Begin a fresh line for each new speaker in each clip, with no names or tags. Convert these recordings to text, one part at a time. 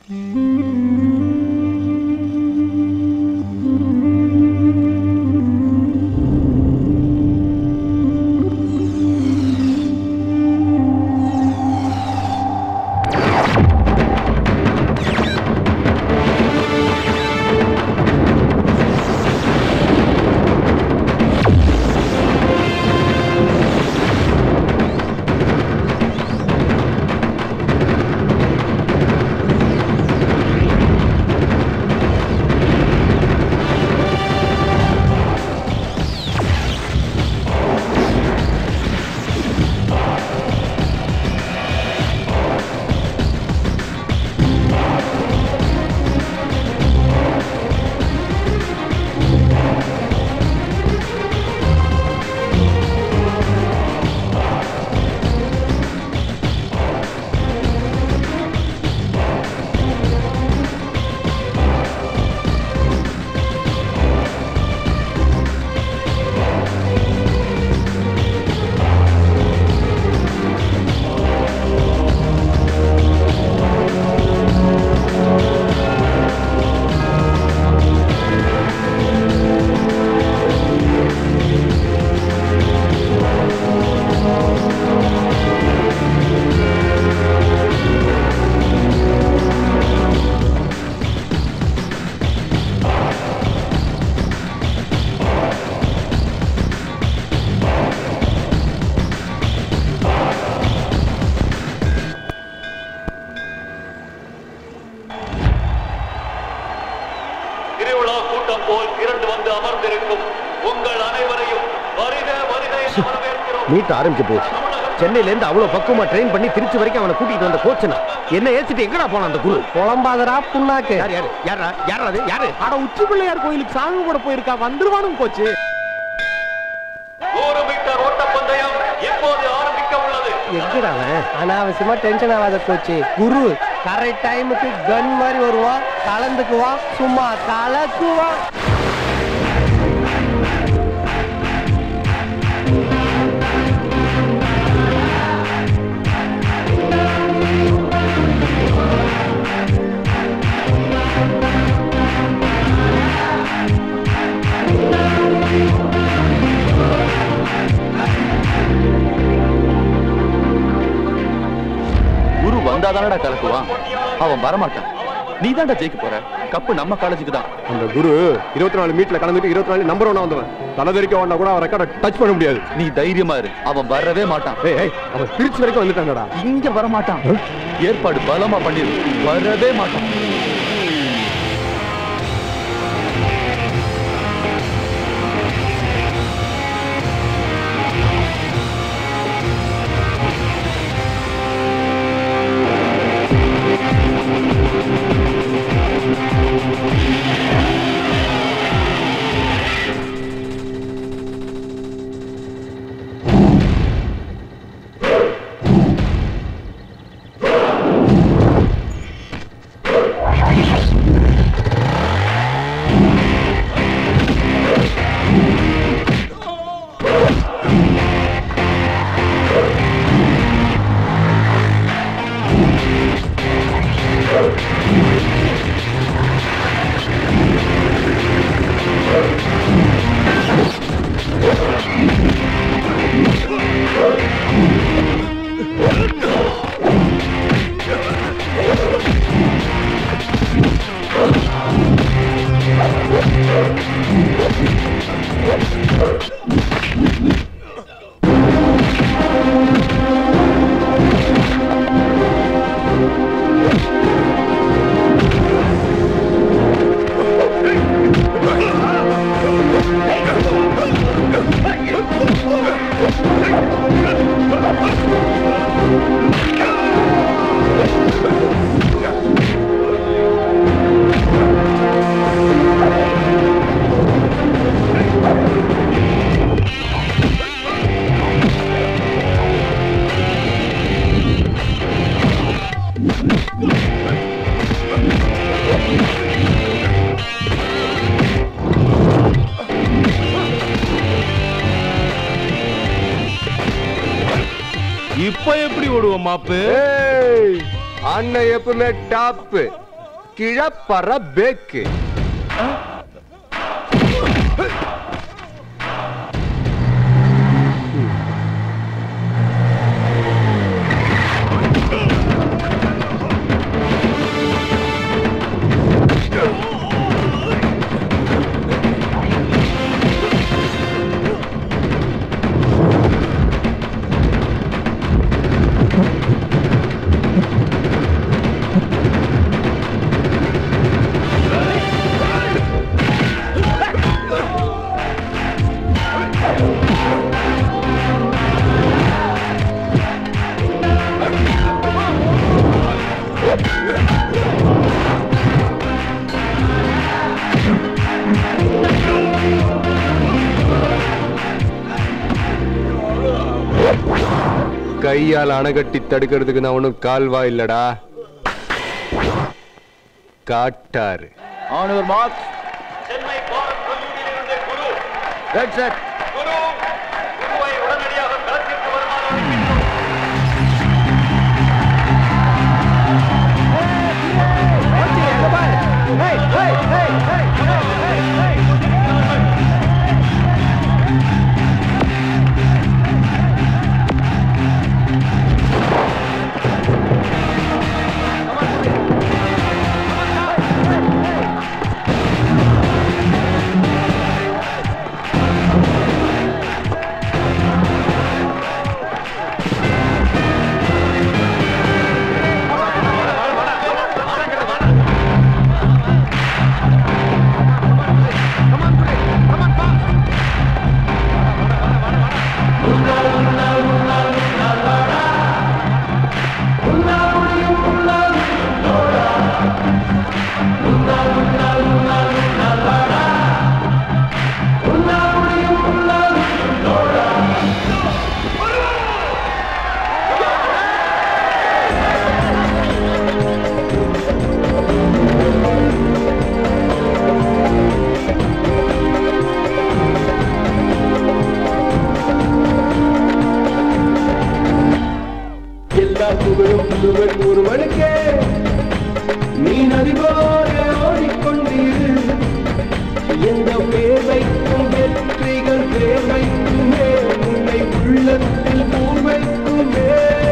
திருவிழா கூட்டம் போல் திரண்டு வந்து அமர்ந்திருக்கும் உங்கள் அனைவரையும் வருக வருக என்று வரவேற்கிறோம்
மீட் ஆரம்பிக்க போச்சு சென்னையில இருந்து அவ்வளவு பக்குவமா ட்ரெயின் பண்ணி திருச்சி வரைக்கும் அவனை கூட்டிட்டு வந்த கோச்சனா என்ன ஏத்திட்டு எங்கடா போனான் அந்த குரு
புலம்பாதரா புண்ணாக்கு
யார் யாரு யாரா யாரா அது யாரு
அட உச்சி பிள்ளையார் கோயிலுக்கு சாமி கூட போயிருக்கா வந்துருவானுங்க கோச்சு
நூறு மீட்டர் ஓட்டப்பந்தயம் எப்போது ஆரம்பிக்க உள்ளது
எங்கடா அவன்
அனாவசியமா டென்ஷன் ஆகாத கோச்சு குரு கரெக்ட் டைமுக்கு கன் மாதிரி வருவான் கலந்துக்குவான் சும்மா கலக்குவான்
குரு வந்தாதானடா கலக்குவான் அவன் வரமாட்டான் நீ தான்டா ஜெயிக்க போற கப்பு நம்ம காலேஜுக்கு தான்
அந்த குரு இருபத்தி நாலு மீட்ல கலந்துட்டு இருபத்தி நாலு நம்பர் ஒன்னா வந்தவன் தலை வரைக்கும் வந்தா கூட அவன் ரெக்கார்டை டச் பண்ண முடியாது
நீ தைரியமா இரு அவன் வரவே மாட்டான்
ஏய் ஏய் அவன் திருச்சி வரைக்கும் வந்துட்டான்டா
இங்க வரமாட்டான் ஏற்பாடு பலமா பண்ணிரு வரவே மாட்டான்
இப்ப எப்படி ஓடுவோம் மாப்பு
ஏய் அண்ணன் எப்பவுமே டாப்
கிழப்பற பேக்கு கையால் அணைகட்டி தடுக்கிறதுக்கு நான் ஒன்றும் கால்வா இல்லடா காட்டாரு
on your mark
Chennai Bharat கல்லூரியிலிருந்து குரு
ரெட் செட்
குரு குருவை உடனடியாக களத்திற்கு வருமாறு அழைக்கின்றோம்.
எல்லா புகழும் ஒருவன் ஒருவனுக்கே நீ நதி போல ஓடிக்கொண்டீரு எந்த பேர் வைக்கும் வெற்றிகள் பேர் வைக்குமே உன்னை உள்ளத்தில் பூர் வைக்குமே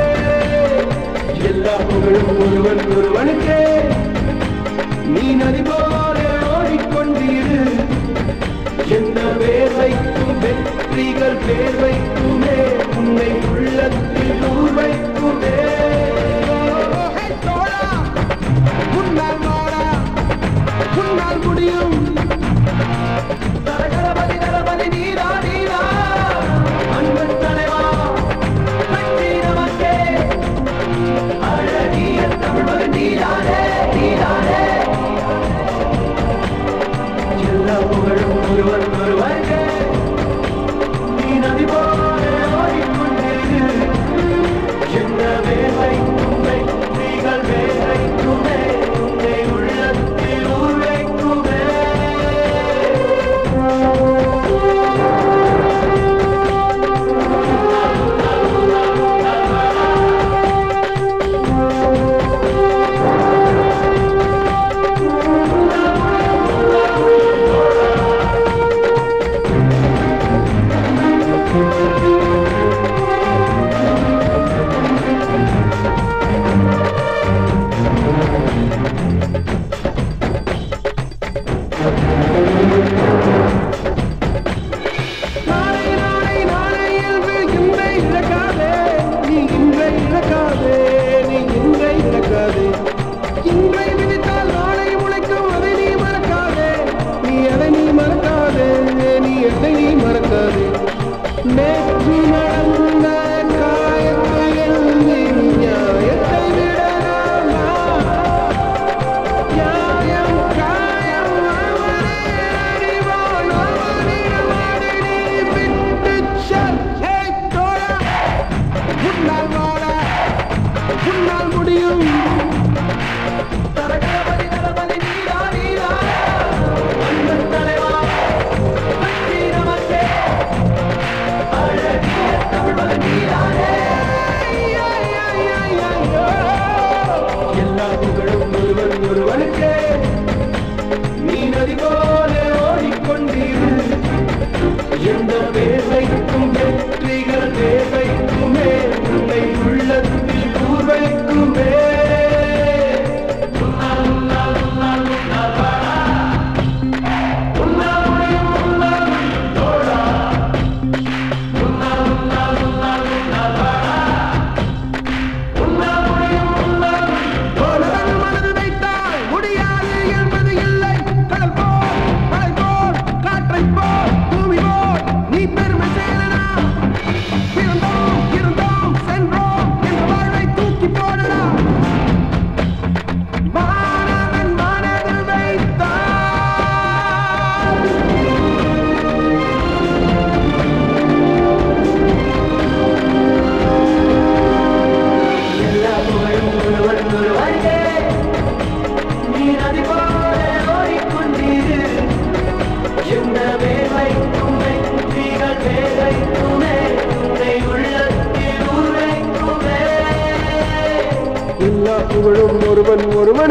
எல்லா புகழும் ஒருவன் ஒருவனுக்கே நீ நதி போல ஓடிக்கொண்டீரு எந்த பேர் வைக்கும் வெற்றிகள் பேர் வைக்குமே உன்னை உள்ளத்தில் பூர் வைக்குமே முன்னால் வாடா முன்னால் முடியும் தரகரபதி தளபதி நீரா நீரா அன்பன் தலைவா வெற்றி நமக்கே அழகிய தமிழ்மகன் நீதானே நீதானே எல்லா புகழும் ஒருவன் ஒருவனுக்கே நீ நதி போல ஓடிக்கொண்டிரு என்ன வேலைக்கும் வெற்றிகள் வேலைக்குமே உன்னை உள்ளத்தில் உழைக்குமே நாளை நாளை நாளை என்று இன்றை இழக்காதே நீ இன்றை இழக்காதே நீ இன்றை இழக்காதே இன்றை விதித்தால் நாளை உழைக்கும் அதை நீ மறக்காதே நீ அதை நீ மறக்காதே நீ எதை நீ மறக்காதே நேற்று நடந்த காயத்தை எழுதி நியாயத்தை விடலாமா நியாயம் காயம் அவனே அறிவாய்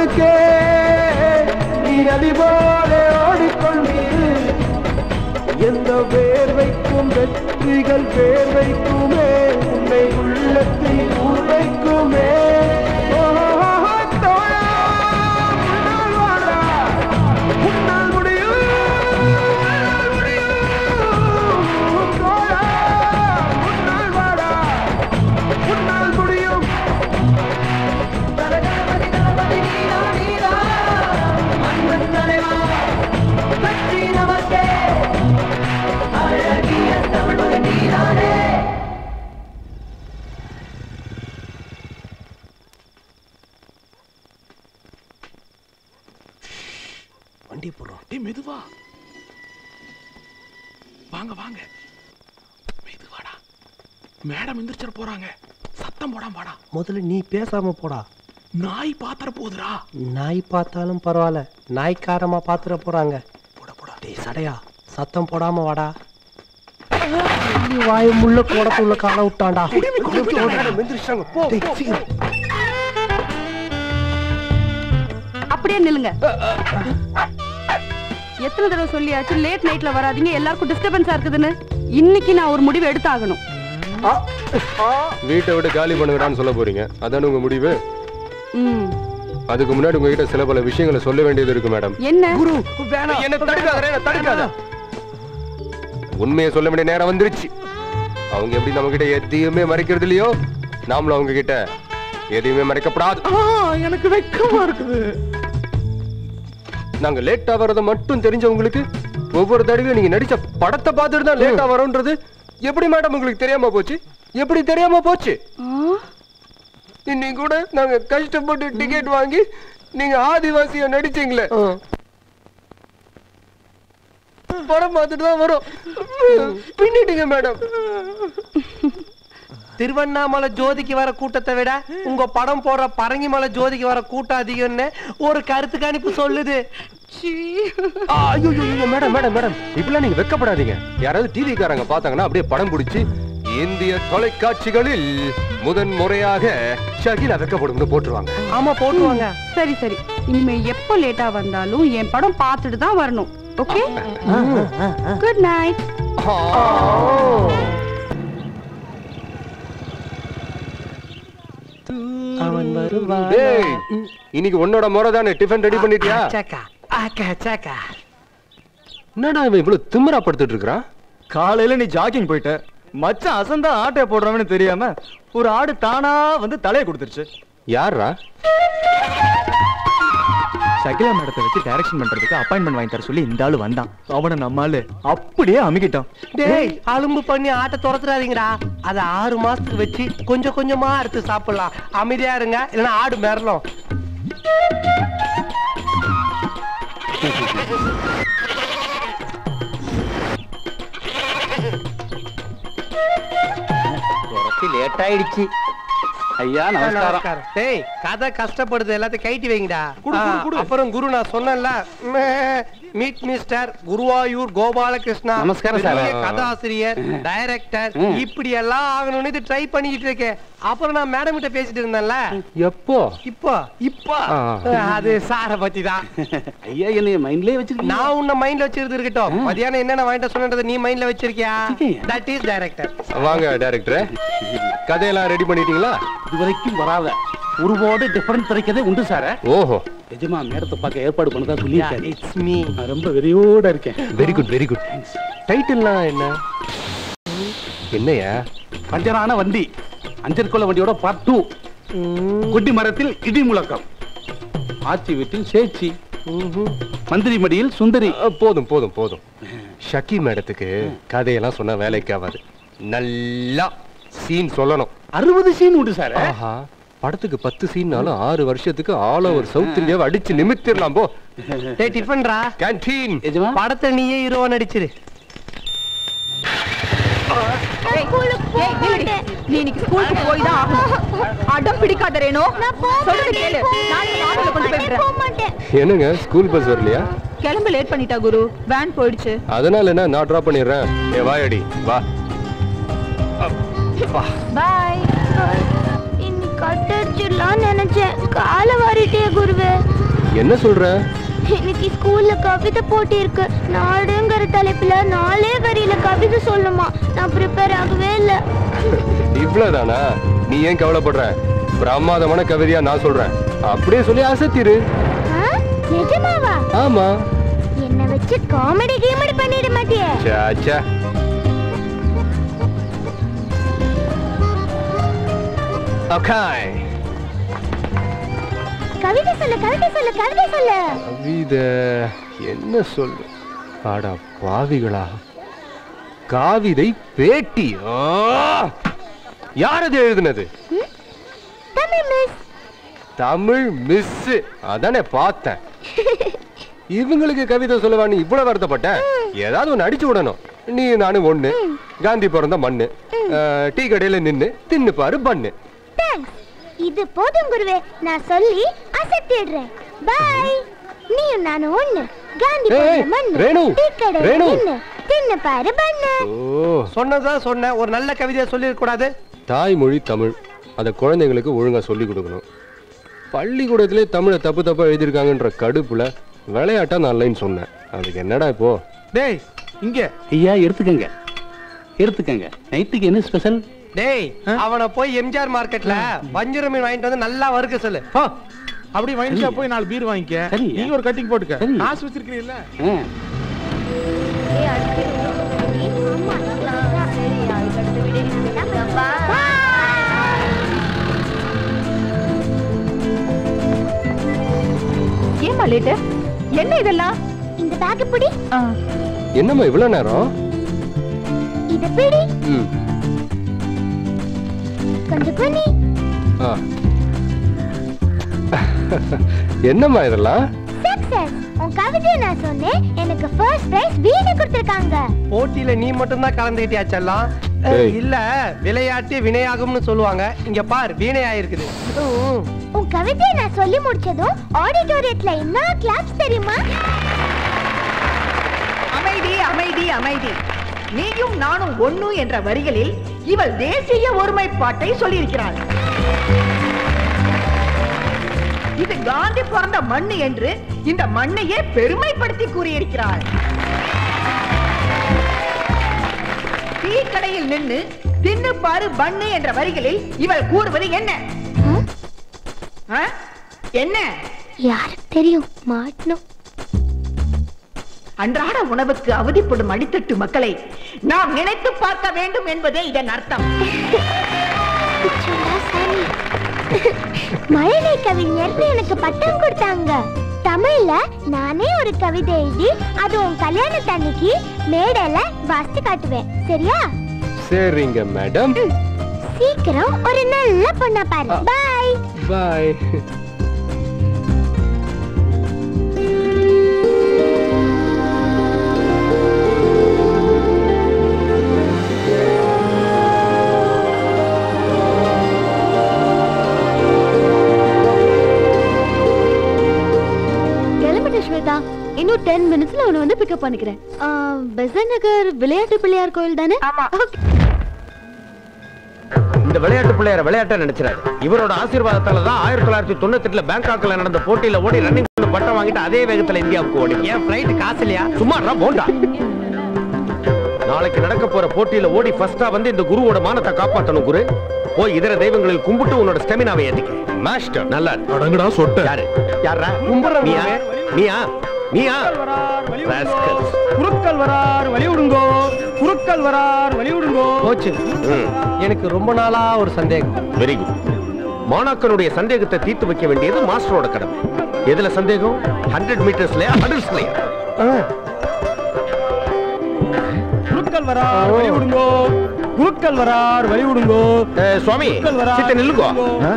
முழுக்கே நீ நதி போல ஓடிக்கொண்டீரு எந்த வேர்வைக்கும் வெற்றிகள் வேர்வைக்குமே உன்னை உள்ளத்தில் ஊர்வைக்குமே ஓ, தோழா, உன்னால் வாடா, உன்னால் முடியும் உன்னால் முடியும். தோழா, உன்னால் வாடா, உன்னால் முடியும் வண்டி போடுறோம்
டேய் மெதுவா வாங்க வாங்க மெதுவாடா மேடம் எந்திரிச்சிட போறாங்க சத்தம் போடாம வாடா
முதல்ல நீ பேசாம போடா
நாய் பாத்திர போகுதுடா
நாய் பார்த்தாலும் பரவாயில்ல நாய்க்காரமா பாத்துற போறாங்க போட போடா டேய் சடையா சத்தம் போடாம வாடா நீ வாய முள்ள கோடத்துள்ள கால விட்டான்டா டேய், சீக்கிரம்.
அப்படியே நில்லுங்க எத்தனை தடவை சொல்லியாச்சு லேட் நைட்ல வராதீங்க எல்லாருக்கும் டிஸ்டர்பன்ஸா இருக்குதுன்னு இன்னைக்கு நான் ஒரு முடிவு எடுத்தாகணும்
வீட்டை விட்டு காலி பண்ணுங்கடான்னு சொல்ல போறீங்க அதானே உங்க முடிவு
ம்
அதுக்கு முன்னாடி உங்ககிட்ட சில பல விஷயங்களை சொல்ல வேண்டியது இருக்கு மேடம்
என்ன
என்ன தடுக்காத என்ன தடுக்காத
உண்மையை சொல்ல வேண்டிய நேரம் வந்துருச்சு அவங்க எப்படி நம்ம கிட்ட எதையுமே மறைக்கிறது இல்லையோ நாமளும் அவங்க கிட்ட எதையுமே மறைக்கப்படாது
எனக்கு வெக்கமா இருக்குது
நாங்க லேட்டா வர்றத மட்டும் தெரிஞ்சவங்களுக்கு ஒவ்வொரு தடவையும் நீங்க நடிச்ச படத்தை பார்த்துட்டு தான் லேட்டா வரோன்றது எப்படி மேடம் உங்களுக்கு தெரியாம போச்சு எப்படி தெரியாம போச்சு இன்னைக்கு கூட நாங்க கஷ்டப்பட்டு டிக்கெட் வாங்கி நீங்க ஆதிவாசியா நடிச்சீங்களே படம் பார்த்துட்டு தான் வரோம் பின்னிட்டீங்க மேடம்
திருவண்ணாமலை ஜோதிக்கு வர கூட்டத்தை விட உங்க படம் போடுற பரங்கிமலை ஜோதிக்கு வர கூட்டம் அதிகம்னு ஒரு கருத்து கணிப்பு சொல்லுது
ஐயோ மேடம் மேடம் மேடம் இப்படிலாம் நீங்க வெக்கப்படாதீங்க யாராவது டிவி காரங்க பார்த்தாங்கன்னா அப்படியே படம் பிடிச்சி இந்திய தொலைக்காட்சிகளில் முதன் முறையாக ஷகிலா வெக்கப்படும்னு போட்டுருவாங்க
ஆமா போட்டுவாங்க
சரி சரி இனிமே எப்போ லேட்டா வந்தாலும் என் படம் பார்த்துட்டு தான் வரணும் ஓகே குட் நைட்
அவன் வருவான்
டேய் இன்னைக்கு உன்னோட முறை தானே டிஃபன் ரெடி பண்ணிட்டியா
ஆச்சாக்கா ஆக்கா ஆச்சாக்கா
என்னடா இவன் இவ்வளவு திமிரா படுத்துட்டு இருக்கிறான்
காலையில நீ ஜாக்கிங் போயிட்ட மச்சான் அசந்தா ஆட்டைய போடுறவன்னு தெரியாம ஒரு ஆடு தானா வந்து தலையை கொடுத்துருச்சு
யாரா
சகிலா மேடத்தை வச்சு டைரக்ஷன் பண்றதுக்கு அப்பாயின்மெண்ட் வாங்கி தர சொல்லி இந்த ஆளு வந்தான் அவனை நம்ம ஆளு அப்படியே அமுக்கிட்டான்
டேய் அலும்பு பண்ணி ஆட்டை துரத்துறாதீங்கடா அதை ஆறு மாசத்துக்கு வச்சு கொஞ்சம் கொஞ்சமா எடுத்து சாப்பிடலாம் அமைதியா இருங்க இல்லைன்னா ஆடு மிரளும்
லேட் ஆயிடுச்சு ஐயா நமஸ்காரம்
டேய் கதை கஷ்டப்படுது எல்லாத்தையும் கைட்டி வைங்கடா ஆ, அப்புறம் குரு நான் சொன்னேன்ல மீட் மிஸ்டர் குருவாயூர் கோபாலகிருஷ்ணா
நமஸ்காரம் சார்.
பெரிய கதாசிரியர் டைரக்டர் இப்படி எல்லாம் ஆகணும்னு இது ட்ரை பண்ணிக்கிட்டு இருக்கேன் அப்புறம் நான் மேடம் கிட்ட பேசிட்டு இருந்தேன்ல
எப்போ
இப்போ இப்போ
ஆ.
அது சார பத்தி தான்
ஐயா என்னைய மைண்ட்லயே வச்சிருக்கீங்க
நான் உன்னை மைண்ட்ல வச்சிருந்து இருக்கட்டும் மதியானம் என்னென்ன வாங்கிட்ட சொன்னதை நீ மைண்ட்ல வச்சிருக்கியா தட் இஸ் டைரக்டர்
வாங்க டைரக்டர் கதையெல்லாம் ரெடி பண்ணிட்டீங்களா
இதுவரைக்கும் வராத உருவோடு டிஃபரன்ஸ் கிடைக்கதே உண்டு சார்
ஓஹோ
நிஜமா மேடத்தை பார்க்க ஏற்பாடு பண்ணதா சொல்லியிருக்காரு
இட்ஸ் மீ
நான் ரொம்ப வெறியோட இருக்கேன்
வெரி குட் வெரி குட் டைட்டில்லாம் என்ன என்னையா
பஞ்சரான வண்டி அஞ்சல் கொள்ள வண்டியோட பார்ட் டூ குட்டி மரத்தில் இடி முழக்கம் ஆட்சி வீட்டில் சேச்சி மந்திரி மடியில் சுந்தரி
அஹ், போதும் போதும் போதும் ஷக்கி மேடத்துக்கு கதையெல்லாம் சொன்னா வேலைக்கு ஆகாது நல்லா சீன் சொல்லணும்
அறுபது சீன் உண்டு சார்
ஆஹா படத்துக்கு பத்து சீன்னாலும் ஆறு வருஷத்துக்கு ஆல் ஓவர் சவுத் இந்தியாவை அடிச்சு நிமித்திரலாம் போ
டேய் டிஃபன்ரா
கேன்டீன்
எஜமா
படத்தை நீயே ஹீரோவா நடிச்சிரு
நீ இன்னைக்கு ஸ்கூலுக்கு போய் தான் ஆகணும் அடம் பிடிக்காத ரேணு சொல்றது கேளு நாளைக்கு ஆட்டோல கொண்டு போய் விடுறேன்
என்னங்க ஸ்கூல் பஸ் வரலையா
கிளம்ப லேட் பண்ணிட்டா குரு வேன் போயிடுச்சு
அதனால என்ன நான் ட்ராப் பண்ணிடுறேன் ஏ வாயடி வா
பாய்
இன்னைக்கு கட்டடிச்சிடலாம் நினைச்சேன் காலை வாரிட்டே குருவே
என்ன சொல்ற
இன்னைக்கு ஸ்கூல்ல கவிதை போட்டி இருக்கு நாடுங்கிற தலைப்புல நாலே வரியில கவிதை சொல்லுமா நான் ப்ரிப்பேர் ஆகவே இல்ல
இவ்வளவுதானா நீ ஏன் கவலைப்படுற பிரமாதமான கவிதையா நான் சொல்றேன் அப்படியே சொல்லி அசத்திரு
ஆ? நிஜமாவா
ஆமா
என்ன வச்சு காமெடி கீமெடி பண்ணிட மாட்டியே
சாச்சா Okay.
கவிதை சொல்லு கவிதை சொல்லு கவிதை சொல்லு
கவிதை என்ன சொல்லு ஆடா பாவிகளா காவிதை பேட்டி ஆ! யார் அது எழுதுனது
தமிழ் மிஸ்
தமிழ் மிஸ் அதானே பார்த்தேன் இவங்களுக்கு கவிதை சொல்லவான்னு இவ்வளவு வருத்தப்பட்ட ஏதாவது ஒண்ணு அடிச்சு விடணும் நீ நானும் ஒண்ணு காந்தி பிறந்த மண்ணு அஹ், டீ கடையில நின்னு தின்னு பாரு பண்ணு
தேங்க்ஸ் இது போதும் குருவே நான் சொல்லி அசத்திடுறேன் பை நீயும் நானும் ஒண்ணு காந்தி
ஏய்,
போன்ற மண்ணு
ரேணு,
டீ கடையில
ரேணு.
நின்னு தின்னு பாரு பண்ணு
ஓ
சொன்னதான் சொன்னேன் ஒரு நல்ல கவிதையை சொல்லிருக்க கூடாது
தாய்மொழி தமிழ் அதை குழந்தைங்களுக்கு ஒழுங்கா சொல்லி கொடுக்கணும் பள்ளிக்கூடத்திலே தமிழை தப்பு தப்பா எழுதியிருக்காங்கன்ற கடுப்புல விளையாட்டா நான் லைன் சொன்னேன் அதுக்கு என்னடா இப்போ
டேய் இங்க
ஐயா எடுத்துக்கங்க எடுத்துக்கங்க நைட்டுக்கு என்ன ஸ்பெஷல்
டேய் அவனை போய் எம்ஜிஆர் மார்க்கெட்ல வஞ்சிர மீன் வாங்கிட்டு வந்து நல்லா வறுக்க சொல்லு
ஆ, அப்படி வைன் ஷாப் போய் நாலு பீர் வாங்கிக்க
சரி.
நீ ஒரு கட்டிங் போட்டுக்க
சரி.
காசு வச்சிருக்கீல்ல
ஏமா லேட்டு என்ன இதெல்லாம்
இந்த பேக் பிடி
என்னம்மா இவ்வளவு நேரம்
இத பிடி
ம்
கொஞ்சம் குனி
ஆ. என்னம்மா இதெல்லாம்
சக்சஸ் உன் கவிதையை நான் சொன்னேன் எனக்கு ஃபர்ஸ்ட் பிரைஸ் வீணை கொடுத்திருக்காங்க
போட்டியில நீ மட்டும் தான் கலந்துகிட்டியாச்செல்லாம்
ஏய்.
இல்ல விளையாட்டு வினையாகும்னு சொல்லுவாங்க இங்க பார் வீணையா இருக்குது ம்.
உன் கவிதையை நான் சொல்லி முடிச்சதும் ஆடிட்டோரியத்துல என்ன கிளாப்ஸ் தெரியுமா
அமைதி அமைதி அமைதி நீயும் நானும் ஒண்ணு என்ற வரிகளில் இவள் தேசிய ஒருமைப்பாட்டை சொல்லியிருக்கிறாள் இது காந்தி பிறந்த மண்ணு என்று இந்த மண்ணையே பெருமைப்படுத்தி கூறியிருக்கிறாள் டீ கடையில் நின்னு தின்னு பாரு பண்ணு என்ற வரிகளில் இவள் கூறுவது என்ன ஆ? என்ன
யாருக்கு தெரியும் மாட்டணும்
அன்றாட உணவுக்கு அவதிப்படும் அடித்தட்டு மக்களை நாம் நினைத்து பார்க்க வேண்டும் என்பதே இதன் அர்த்தம்
பிச்சுடா சாமி. மழலை கவிஞர்னு எனக்கு பட்டம் கொடுத்தாங்க தமிழ்ல நானே ஒரு கவிதை எழுதி அது உன் கல்யாணத்தன்னைக்கு மேடையில வாசித்து காட்டுவேன் சரியா
சரிங்க மேடம்
சீக்கிரம் ஒரு நல்ல பொண்ணா பாரு பாய்
பாய்
கிளம்பிட்டேன் ஸ்வேதா இன்னும் டென் மினிட்ஸ்ல அவனை வந்து பிக்கப் பண்ணிக்கிறேன் பெசன் நகர் விளையாட்டு பிள்ளையார் கோயில் தானே
இந்த விளையாட்டு பிள்ளையார விளையாட்டா நினைச்சிடாரு இவரோட ஆசீர்வாதத்தால தான் ஆயிரத்தி தொள்ளாயிரத்தி தொண்ணூத்தி எட்டுல பேங்காக்ல நடந்த போட்டியில ஓடி ரன்னிங் பட்டம் வாங்கிட்டு அதே வேகத்துல இந்தியாவுக்கு ஓடி
என் பிளைட் காசு இல்லையா
சும்மா இருடா, போண்டா நாளைக்கு நடக்க போற போட்டியில ஓடி ஃபர்ஸ்டா வந்து இந்த குருவோட மானத்தை காப்பாத்தணும் குரு போய் இதர தெய்வங்களில் கும்பிட்டு உன்னோட ஸ்டெமினாவை ஏத்திக்க மாஸ்டர் நல்லா இருக்கு.
அடங்குடா சொட்ட
யாரு யாரா நீயா நீயா நீயா Rascals.
குருக்கள் வரார் வழி விடுங்கோ குருக்கள் வரார் வழி விடுங்கோ போச்சு
ம்.
எனக்கு ரொம்ப நாளா ஒரு சந்தேகம்
வெரி குட் மாணாக்கனுடைய சந்தேகத்தை தீர்த்து வைக்க வேண்டியது மாஸ்டரோட கடமை எதுல சந்தேகம் ஹண்ட்ரட் மீட்டர்ஸ்லயா ஹண்டர்ஸ்லயா
குருக்கள் வரார் வழி விடுங்கோ குருக்கள் வரார் வழி விடுங்கோ
சுவாமி
குருக்கள் வரார்
சித்த நில்லுங்கோ
ஆ?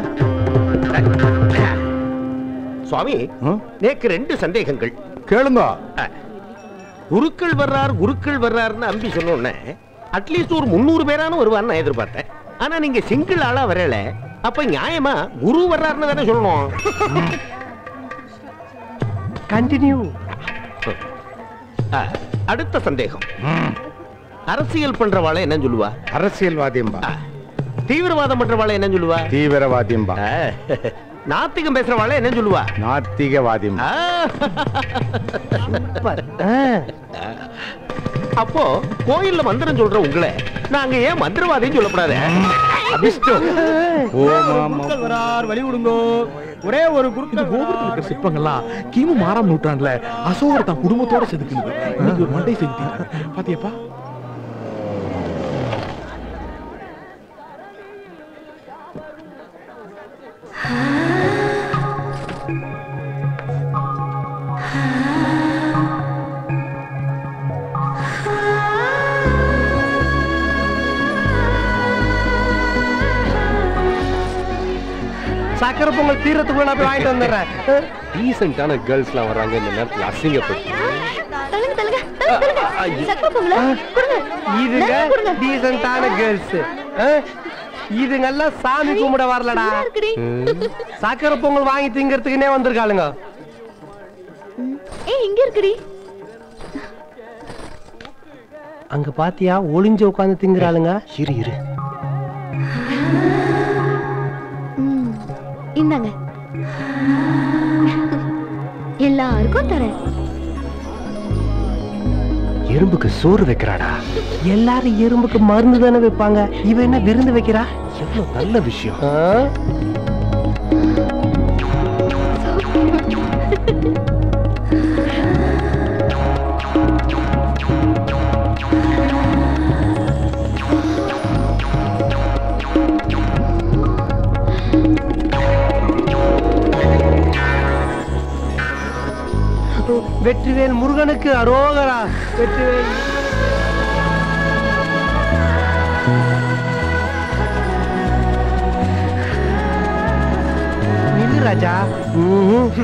சுவாமி நேக்கு ரெண்டு சந்தேகங்கள்
கேளுங்க
அஹ், குருக்கள் வர்றார் குருக்கள் வர்றாருன்னு அம்பி சொன்னோன்னே அட்லீஸ்ட் ஒரு முந்நூறு பேரானு வருவான்னு நான் எதிர்பார்த்தேன் ஆனா நீங்க சிங்கிள் ஆளா வரல அப்ப நியாயமா குரு வர்றாருன்னு தானே சொல்லணும்
கண்டினியூ
அஹ், அடுத்த சந்தேகம் அரசியல் பண்றவாள என்ன சொல்லுவா
அரசியல்வாதியம்பா
தீவிரவாதம் பண்றவாள என்ன சொல்லுவா
தீவிரவாதியம்பா
நாத்திகம் பேசுறவாள என்ன சொல்லுவா
நாத்திகவாதியம்
ஆ. அப்போ கோயில்ல மந்திரம் சொல்ற உங்களை நாங்க ஏன் மந்திரவாதின்னு சொல்லக்கூடாது அபிஷ்டம்
குருக்கள் வரார் வழி விடுங்கோ ஒரே ஒரு
இந்த
குருக்கள்
கோபுரத்தில் இருக்கிற சிற்பங்கள்லாம் கிமு மாறாம் நூற்றாண்டுல அசோகர் தான் குடும்பத்தோட செதுக்குனது இன்னைக்கு ஒரு மண்டை செதுக்கிட்டாங்க பாத்தியாப்பா
சக்கரை பொங்கல் தீரத்துக்குள்ள நான் போய் வாங்கிட்டு வந்துடுறேன்
டீசென்டான கேர்ள்ஸ்லாம் வர்றாங்க இந்த நேரத்துல அசிங்கப்பட்டு
தள்ளுங்க தள்ளுங்க தள்ளுங்க, தள்ளுங்க சக்கரை பொங்கல கொடுங்க
இதுங்க
நல்லா கொடுங்க
டீசென்டான கேர்ள்ஸ் இதுங்கெல்லாம் சாமி கும்பிட வரலடா
நல்லா இருக்குடி
சக்கரை பொங்கல் வாங்கி திங்கிறதுக்குனே வந்திருக்காளுங்க
ஏய் இங்க இருக்குடி
அங்க பாத்தியா ஒளிஞ்சு உட்கார்ந்து திங்குறாளுங்க இரு இரு
ம், இந்தாங்க எல்லாருக்கும் தரேன்
எறும்புக்கு சோறு வைக்கிறாடா எல்லாரும் எறும்புக்கு மருந்து தானே வைப்பாங்க இவ என்ன விருந்து வைக்கிறா எவ்வளவு நல்ல விஷயம் வெற்றிவேல் முருகனுக்கு அரோகரா வெற்றிவேல் நில்லு ராஜா ம்ஹும்.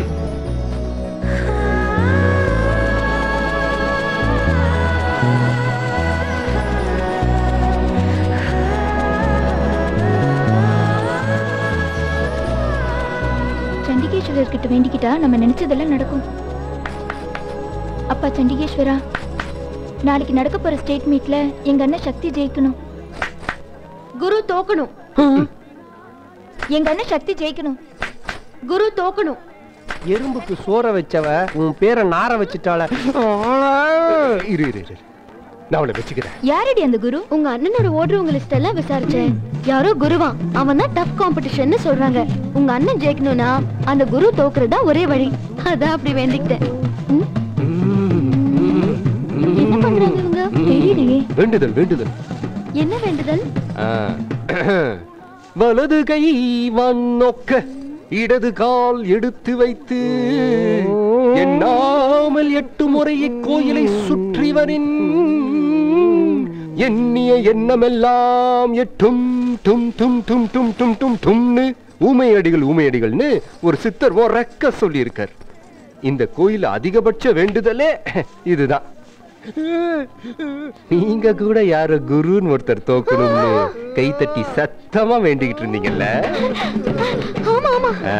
சண்டிகேஸ்வரர் கிட்ட வேண்டிக்கிட்டா நம்ம நினைச்சதெல்லாம் நடக்கும் அப்பா சண்டிகேஸ்வரா நாளைக்கு நடக்க போற ஸ்டேட் மீட்ல எங்க அண்ணன் சக்தி ஜெயிக்கணும் குரு தோக்கணும் எங்க அண்ணன் சக்தி ஜெயிக்கணும் குரு தோக்கணும்
எறும்புக்கு சோற வச்சவ உன் பேரை நார வச்சுட்டாள
இரு இரு இரு நான் அவளை வச்சுக்கிறேன்
யாரடி அந்த குரு உங்க அண்ணனோட ஓடுறவங்க லிஸ்ட் எல்லாம் விசாரிச்சேன் யாரோ குருவா அவன் தான் டஃப் காம்படிஷன் சொல்றாங்க உங்க அண்ணன் ஜெயிக்கணும்னா அந்த குரு தோக்குறதா ஒரே வழி அதான் அப்படி வேண்டிக்கிட்டேன் ம்? என்ன பண்றாங்க இவங்க தெரியலையே
வேண்டுதல் வேண்டுதல்
என்ன வேண்டுதல்
ஆ. வலது கை வண்ணொக்க இடது கால் எடுத்து வைத்து எண்ணாமல் எட்டு முறை இக்கோயிலை சுற்றிவரின் எண்ணிய எண்ணமெல்லாம் எட்டும் டும் டும் டும் டும் டும் டும் டும்னு ஊமையடிகள் ஊமையடிகள்னு ஒரு சித்தர் ரெக்க சொல்லியிருக்கார் இந்த கோயில் அதிகபட்ச வேண்டுதலே இதுதான் நீங்க கூட யார குருன்னு ஒருத்தர் தோக்கணும்னு கை தட்டி சத்தமா வேண்டிக்கிட்டு இருந்தீங்கல்ல
ஆமா ஆமா
ஆ.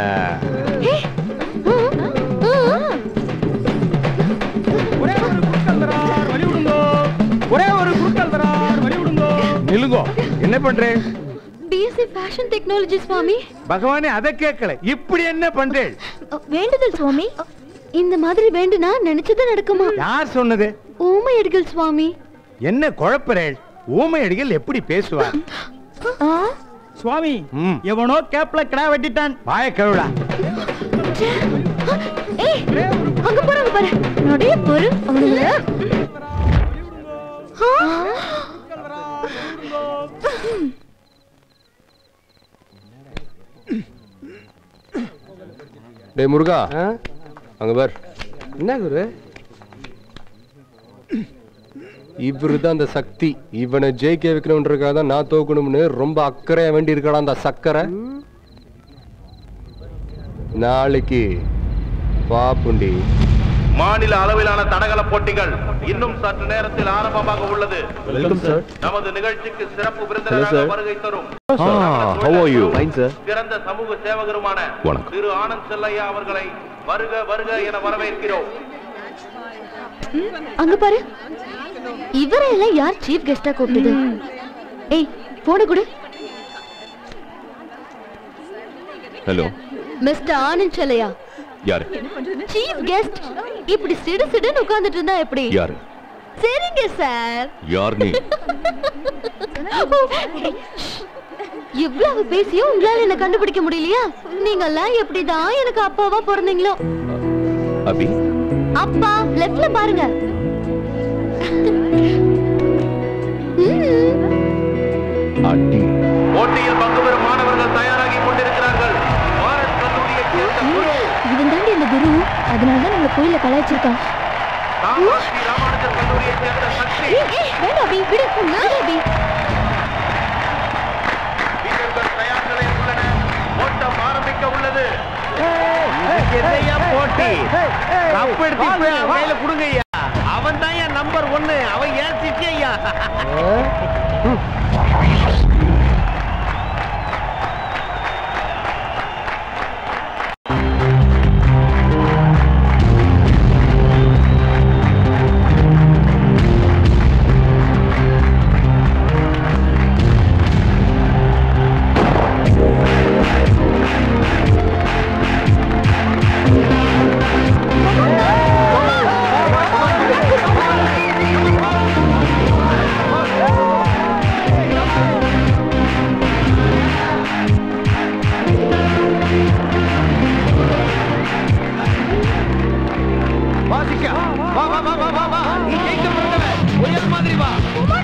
வழி விடுங்கோ ஒரே ஒரு குருக்கள் வரார் வழி விடுங்கோ
நிலுங்கோ என்ன பண்றேன்
பிஎஸ்சி ஃபேஷன் டெக்னாலஜி சுவாமி
பகவானே அதை கேட்கல இப்படி என்ன பண்றேன்
அ, வேண்டுதல் சுவாமி இந்த மாதிரி வேண்டுனா நினைச்சது நடக்குமா
யார் சொன்னது
ஊமையடிகள் சுவாமி
என்ன குழப்பறேள் ஊமையடிகள் எப்படி பேசுவார்
ஆ
சுவாமி
ம்.
எவனோ கேப்ல கிடா வெட்டிட்டான்
வாய கழுடா
ஏய் அங்க போறாங்க பாரு நடைய பாரு அவனுங்க ஆ.
டேய் முருகா அங்க பார்
என்ன குரு
இவரு தான் அந்த சக்தி இவனை ஜெயிக்க வைக்கணுன்றதுக்காக தான் நான் தோக்கணும்னு ரொம்ப அக்கறையா வேண்டி இருக்கடா அந்த சக்கரை நாளைக்கு பாப்புண்டி
மாநில அளவிலான தடகள போட்டிகள் இன்னும் சற்று நேரத்தில் ஆரம்பமாக உள்ளது
வெல்கம் சார்
நமது நிகழ்ச்சிக்கு சிறப்பு விருந்தினராக
sir.
வருகை தரும்
how are you? Fine, sir.
சிறந்த சமூக சேவகருமான
வணக்கம்.
திரு ஆனந்த் செல்லையா அவர்களை வருக வருக என வரவேற்கிறோம்
அங்க பாரு இவரை எல்லாம் யார் சீஃப் கெஸ்டா கூப்பிட்டது ஏய் போன கொடு
ஹலோ
மிஸ்டர் ஆனந்த் செல்லையா
யாரு
சீஃப் கெஸ்ட் இப்படி சிடு சிடுன்னு உட்கார்ந்துட்டு இருந்தா எப்படி
யாரு
சரிங்க சார்
யார் நீ
இவ்வளவு பேசியும் உங்களால என்ன கண்டுபிடிக்க முடியலையா நீங்கெல்லாம் எப்படிதான் எனக்கு அப்பாவா பிறந்தீங்களோ
அபி
அப்பா லெஃப்ட்ல பாருங்க
அடி
போட்டியில் பங்கு பெறும் மாணவர்கள் தயாராகி கொண்டிருக்கிறார்கள் பாரத் கல்லூரியைச் சேர்ந்த குரு
இவன் தாண்டி அந்த குரு அதனாலதான் நம்மள கோயில கலாய்ச்சிருக்கான்
காமாட்சி ராமானுஜர் கல்லூரியைச் சேர்ந்த சக்தி
ஏய், ஏய், வேண்டாம் அபி விடு விடு அபி
வீரர்கள் தயார் நிலையில் உள்ளன ஓட்டம் ஆரம்பிக்க உள்ளது
என்னையா போட்டி கப் எடுத்து இப்ப அவன் கையில கொடுங்க ஐயா அவன் தான் என் நம்பர் ஒன்னு அவன் ஏன் சிட்டி ஐயா வாசிக்க வா வா வா வா வா வா நீ ஜெயிக்க போறவன் புயல் மாதிரி வா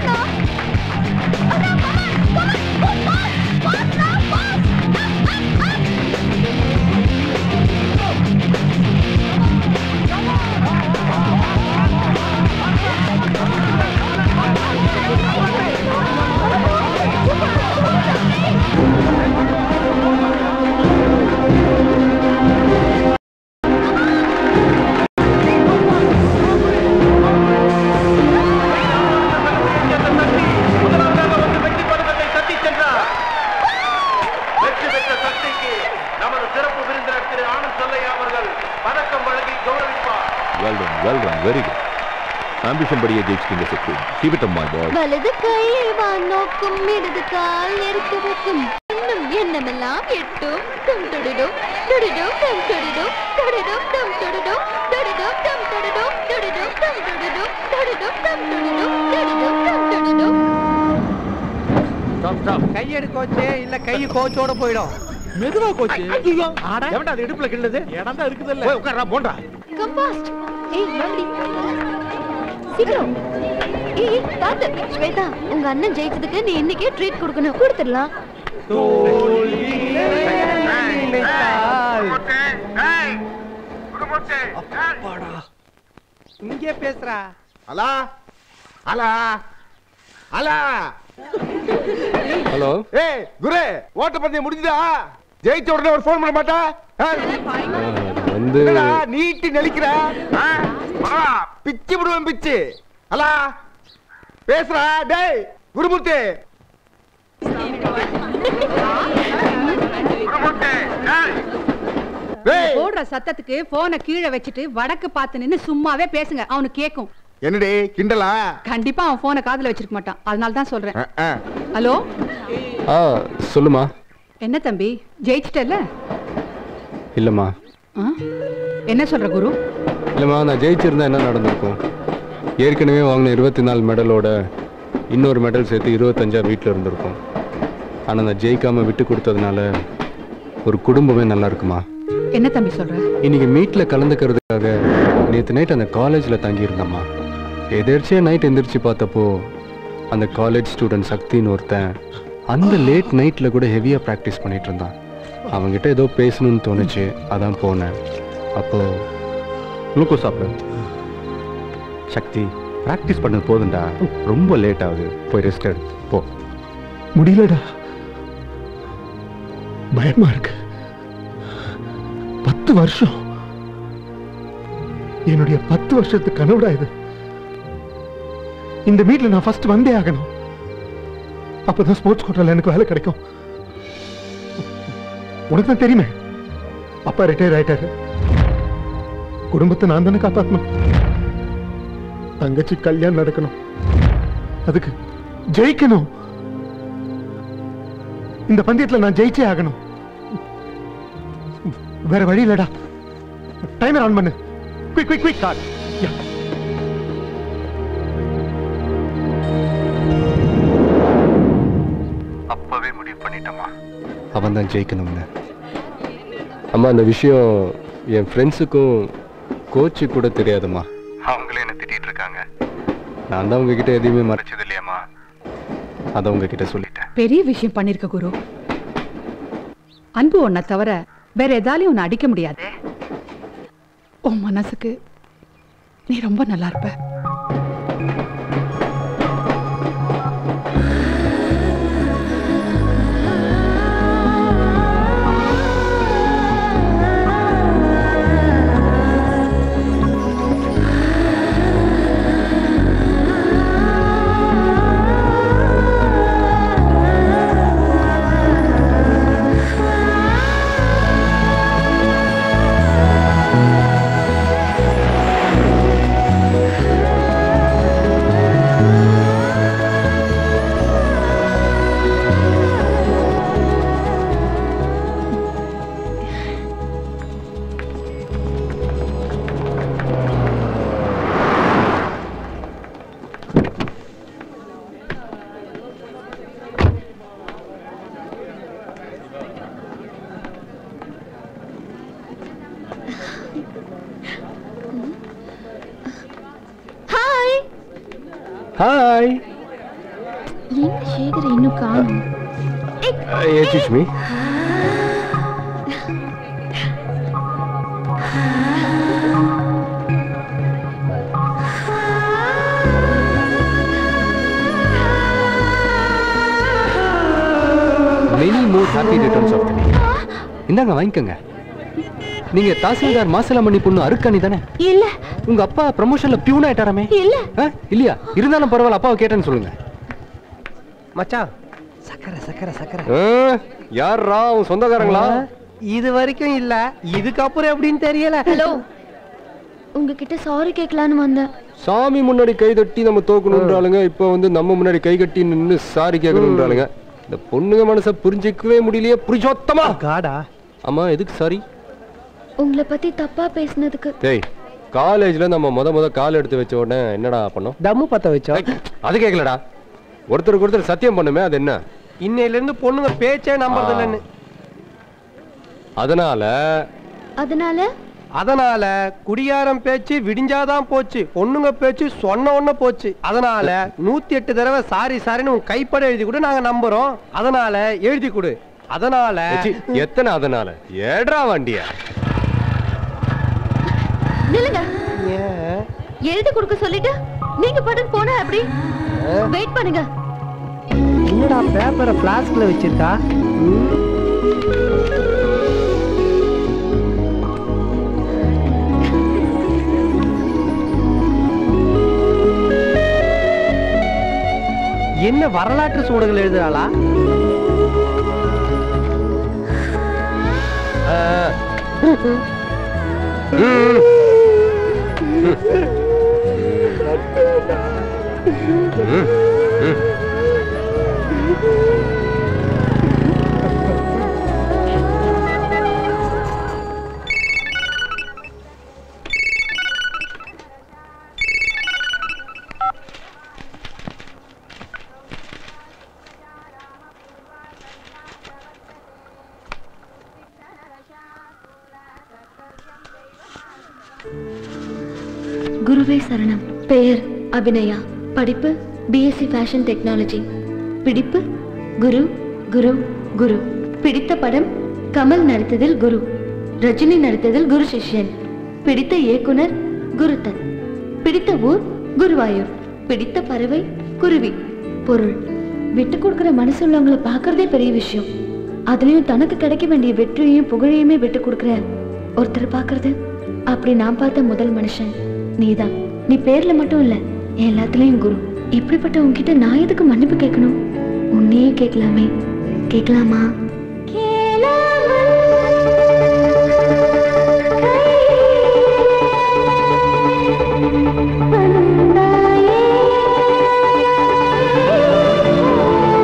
வெற்றி பெற்ற சக்திக்கு நமது சிறப்பு விருந்தினர் திரு ஆனந்த் செல்லையா அவர்கள் பதக்கம் வழங்கி கௌரவிப்பார்
well done well done very good ambition படியே ஜெயிச்சிட்டீங்க Sakthi keep it my boy
வலது கை வான் நோக்கும் இடது கால் எடுத்து வைக்கும் இன்னும் எண்ணமெல்லாம் எட்டும் டும் தொடுடும் தொடுடும் டம் தொடுடும் தொடுடும் டம் தொடுடும் தொடுடும் டம் தொடுடும் தொடுடும் டம் தொடுடும் தொடுடும் டம் தொடுடும் தொடுடும் டம் தொடுடும்
கையெடு கோச்சு இல்ல கை கோச்சோட போயிடும்
மெதுவா கோச்சு
ஐயோ
எவன்டா அது இடுப்புல கிள்ளுது
இடம் தான் இருக்குதுல்ல
போய் உட்கார்றா போண்டா
கம்பாஸ்ட் ஏய் வாடி சீக்கிரம் ஏய் ஏய், பாத்து ஸ்வேதா உங்க அண்ணன் ஜெயிச்சதுக்கு நீ இன்னைக்கே ட்ரீட் கொடுக்கணும் கொடுத்துடலாம்
இங்கே பேசுறா
அலா அலா அலா
ஹலோ
ஏய் குரு ஓட்டப்பந்தயம் முடிஞ்சுதா ஜெயிச்ச உடனே ஒரு ஃபோன் பண்ண மாட்டா ஆ?
வந்து
என்னடா நீட்டி நெளிக்கிற ஆ? வா, பிச்சு விடுவேன் பிச்சு அலா பேசுறா டேய் குருமூர்த்தி டேய்
போடுற சத்தத்துக்கு போனை கீழே வச்சுட்டு வடக்கு பார்த்து நின்னு சும்மாவே பேசுங்க அவனுக்கு கேக்கும்
என்னடி கிண்டலா
கண்டிப்பா அவன் போனை காதுல வச்சிருக்க மாட்டான் அதனால தான் சொல்றேன்
ஆ, ஆ.
ஹலோ
ஆ சொல்லுமா
என்ன தம்பி ஜெயிச்சிட்டல
இல்லைம்மா
என்ன சொல்ற குரு
இல்லைம்மா நான் ஜெயிச்சிருந்தா என்ன நடந்திருக்கும் ஏற்கனவே வாங்கின இருபத்தி நாலு மெடலோட இன்னொரு மெடல் சேர்த்து இருபத்தஞ்சா வீட்டில் இருந்திருக்கும் ஆனால் நான் ஜெயிக்காம விட்டு கொடுத்ததுனால ஒரு குடும்பமே நல்லா இருக்குமா
என்ன தம்பி சொல்ற
இன்னைக்கு மீட்டில் கலந்துக்கிறதுக்காக நேற்று நைட் அந்த காலேஜில் தங்கியிருந்தம்மா எதிர்ச்சியாக நைட் எந்திரிச்சு பார்த்தப்போ அந்த காலேஜ் ஸ்டூடெண்ட் சக்தின்னு ஒருத்தன் அந்த லேட் நைட்டில் கூட ஹெவியாக ப்ராக்டிஸ் பண்ணிட்டு இருந்தான் அவன்கிட்ட ஏதோ பேசணும்னு தோணுச்சு அதான் போனேன் அப்போ குளுக்கோஸ் சாப்பிடு சக்தி ப்ராக்டிஸ் பண்ணது போதும்டா ரொம்ப லேட் ஆகுது போய் ரெஸ்ட் எடு போ
முடியலடா பயமா இருக்கு பத்து வருஷம் என்னுடைய பத்து வருஷத்து கனவுடா இது இந்த மீட்ல நான் ஃபர்ஸ்ட் வந்தே ஆகணும் அப்பதான் ஸ்போர்ட்ஸ் கோட்டால எனக்கு வேலை கிடைக்கும் உனக்கு தான் தெரியுமே அப்பா ரிட்டையர் ஆயிட்டாரு குடும்பத்தை நான் தானே காப்பாத்தணும் தங்கச்சி கல்யாணம் நடக்கணும் அதுக்கு ஜெயிக்கணும் இந்த பந்தயத்துல நான் ஜெயிச்சே ஆகணும் வேற வழி இல்லடா டைமர் ஆன் பண்ணு குயிக் குயிக் குயிக்
அப்பவே முடிவு பண்ணிட்டோமா அவன் தான் ஜெயிக்கணும்னு அம்மா அந்த விஷயம் என் ஃப்ரெண்ட்ஸுக்கும் கோச்சு கூட தெரியாதும்மா அவங்களே என்ன திட்டிட்டு இருக்காங்க நான் தான் உங்ககிட்ட எதையுமே மறைச்சது இல்லையாம்மா அதை உங்ககிட்ட சொல்லிட்டேன்
பெரிய விஷயம் பண்ணிருக்க குரு அன்பு உன்னை தவிர வேற எதாலையும் உன்னை அடிக்க முடியாது உன் மனசுக்கு நீ ரொம்ப நல்லா இருப்ப
ஹாய்
ஹாய்
என்ன சேகர் இன்னும் காணும்
excuse me many more happy returns of the day இந்தாங்க வாங்கிக்கோங்க நீங்க தாசில்தார் மாசலமணி பொண்ணு அருக்கணி தானே
இல்ல
உங்க அப்பா ப்ரமோஷன்ல பியூன் ஆயிட்டாராமே
இல்ல
ஆ, இல்லையா இருந்தாலும் பரவாயில்ல அப்பாவை கேட்டேன்னு சொல்லுங்க
மச்சான் சக்கரை சக்கரை சக்கரை
ஆ, யார்ரா உன் சொந்தக்காரங்களா
இது வரைக்கும் இல்ல இதுக்கப்புறம் எப்படின்னு தெரியல
ஹலோ உங்ககிட்ட சாரி கேட்கலான்னு வந்தேன்
சாமி முன்னாடி கை தட்டி நம்ம தோக்கணுன்றாளுங்க இப்போ வந்து நம்ம முன்னாடி கை கட்டி நின்னு சாரி கேட்கணுன்றாளுங்க இந்த பொண்ணுங்க மனசை புரிஞ்சிக்கவே முடியலையே புரிச்சோத்தமா
காடா
ஆமா எதுக்கு சாரி
உங்களை பத்தி தப்பா பேசினதுக்கு
டேய் காலேஜ்ல நம்ம முத முத கால் எடுத்து வச்ச உடனே என்னடா பண்ணோம்
தம்மு பத்த வச்சோம்
அது கேட்கலடா ஒருத்தருக்கு ஒருத்தர் சத்தியம் பண்ணுமே அது என்ன
இன்னையில இருந்து பொண்ணுங்க பேச்சே நம்புறது இல்லைன்னு
அதனால
அதனால
அதனால குடியாரம் பேச்சு விடிஞ்சாதான் போச்சு பொண்ணுங்க பேச்சு சொன்ன உடனே போச்சு அதனால நூத்தி எட்டு தடவை சாரி சாரின்னு உன் கைப்பட எழுதி கொடு நாங்க நம்புறோம் அதனால எழுதி கொடு அதனால
ச்சீ, எத்தனை அதனால ஏட்ரா வண்டியா
நில்லுங்க எழுதி கொடுக்க சொல்லிட்டு நீங்க பாட்டுக்கு போனா எப்படி வெயிட் பண்ணுங்க
என்னடா பேப்பரை பிளாஸ்க்ல வச்சிருக்கா ம். என்ன வரலாற்று சூடுகள் எழுதுறாளா
குருவே சரணம் பெயர் அபிநயா படிப்பு பிஎஸ்சி ஃபேஷன் டெக்னாலஜி பிடிப்பு குரு குரு குரு பிடித்த படம் கமல் நடித்ததில் குரு ரஜினி நடித்ததில் குரு சிஷ்யன் பிடித்த இயக்குனர் குருதத் பிடித்த ஊர் குருவாயூர் பிடித்த பறவை குருவி பொருள் விட்டு கொடுக்கிற மனசு உள்ளவங்களை பார்க்கறதே பெரிய விஷயம் அதுலயும் தனக்கு கிடைக்க வேண்டிய வெற்றியையும் புகழையுமே விட்டு கொடுக்கிற ஒருத்தர் பார்க்கறது அப்படி நான் பார்த்த முதல் மனுஷன் நீதான் நீ பேர்ல மட்டும் இல்ல எல்லாத்துலயும் குரு இப்படிப்பட்ட உன்கிட்ட நான் எதுக்கு மன்னிப்பு கேட்கணும் உன்னையே கேட்கலாமே கேட்கலாமா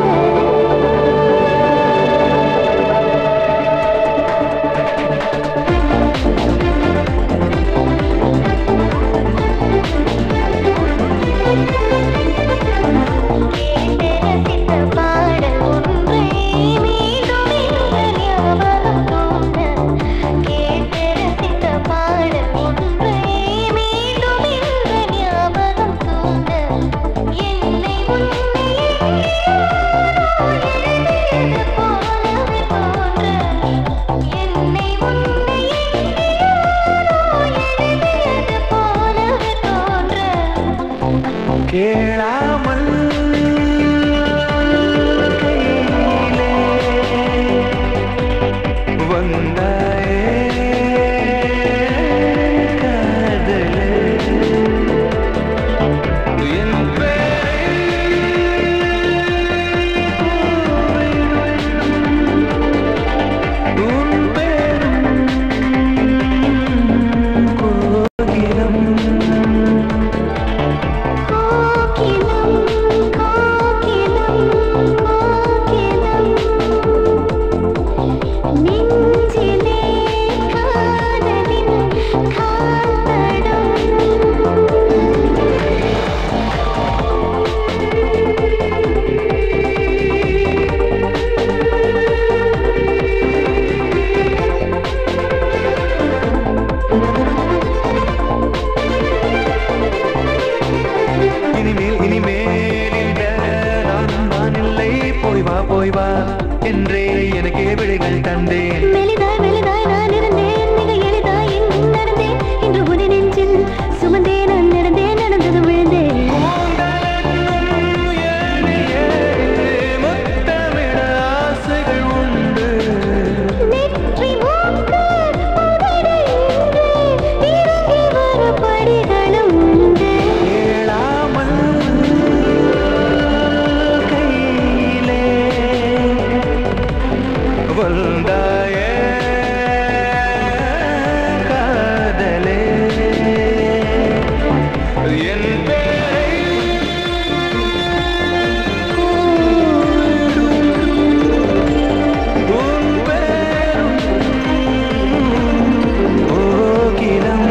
ஆ
கேளாமல் கையிலே வந்தாயே காதலே என் உன் பேரும் கோகிலம்
நெஞ்சிலே காதலின் கால்தடம்
இனிமேல் இனிமேல் இந்த நானும் நான் இல்லை போய் வா போய் வா என்றே எனக்கே விடைகள் தந்தேன்
மெலிதாய் மெலிதாய் நான் இருந்தேன் மிக எளிதாய் எங்கும் நடந்தேன் இன்று உன் நெஞ்சில் சுமந்தேன் நான் நடந்தேன் நடந்தது விழுந்தேன்
முத்தமிட ஆசைகள் உண்டு
நெற்றி மூக்கு புதைடு இன்றி இறங்கி வர படிகளும் உண்டு
கேளாமல் கையிலே வந்தாயே காதலே என் பேரை உன் பேரும் கோகிலம்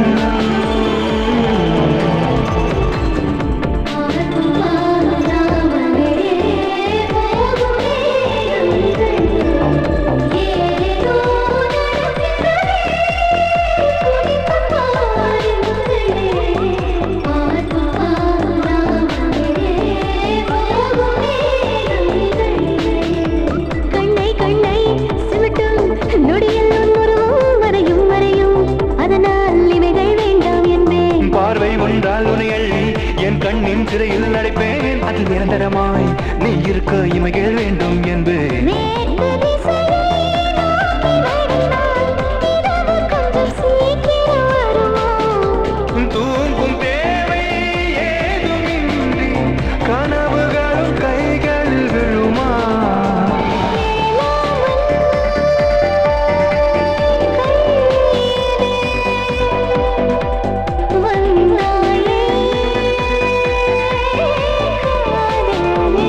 கண்ணை கண்ணை சிமிட்டும் நொடியில் உன் உருவம் வரையும் வரையும் அதனால் இவைகள் வேண்டாம் என்பேன்
பார்வை ஒன்றால் உன்னை அள்ளி என் கண்ணின் சிறையில் நடைப்பேன் அது நிரந்தரமாய் நீ இருக்க இமைகள் வேண்டும் என்பேன்
மேற்கு திசையை நோக்கி நடந்தால் இரவு கொஞ்சம் சீக்கிரம் வருமோ
தூங்கும் தேவை ஏதுமின்றி கனவுகளும் கைகளில் விழுமா
வந்தாயே காதலே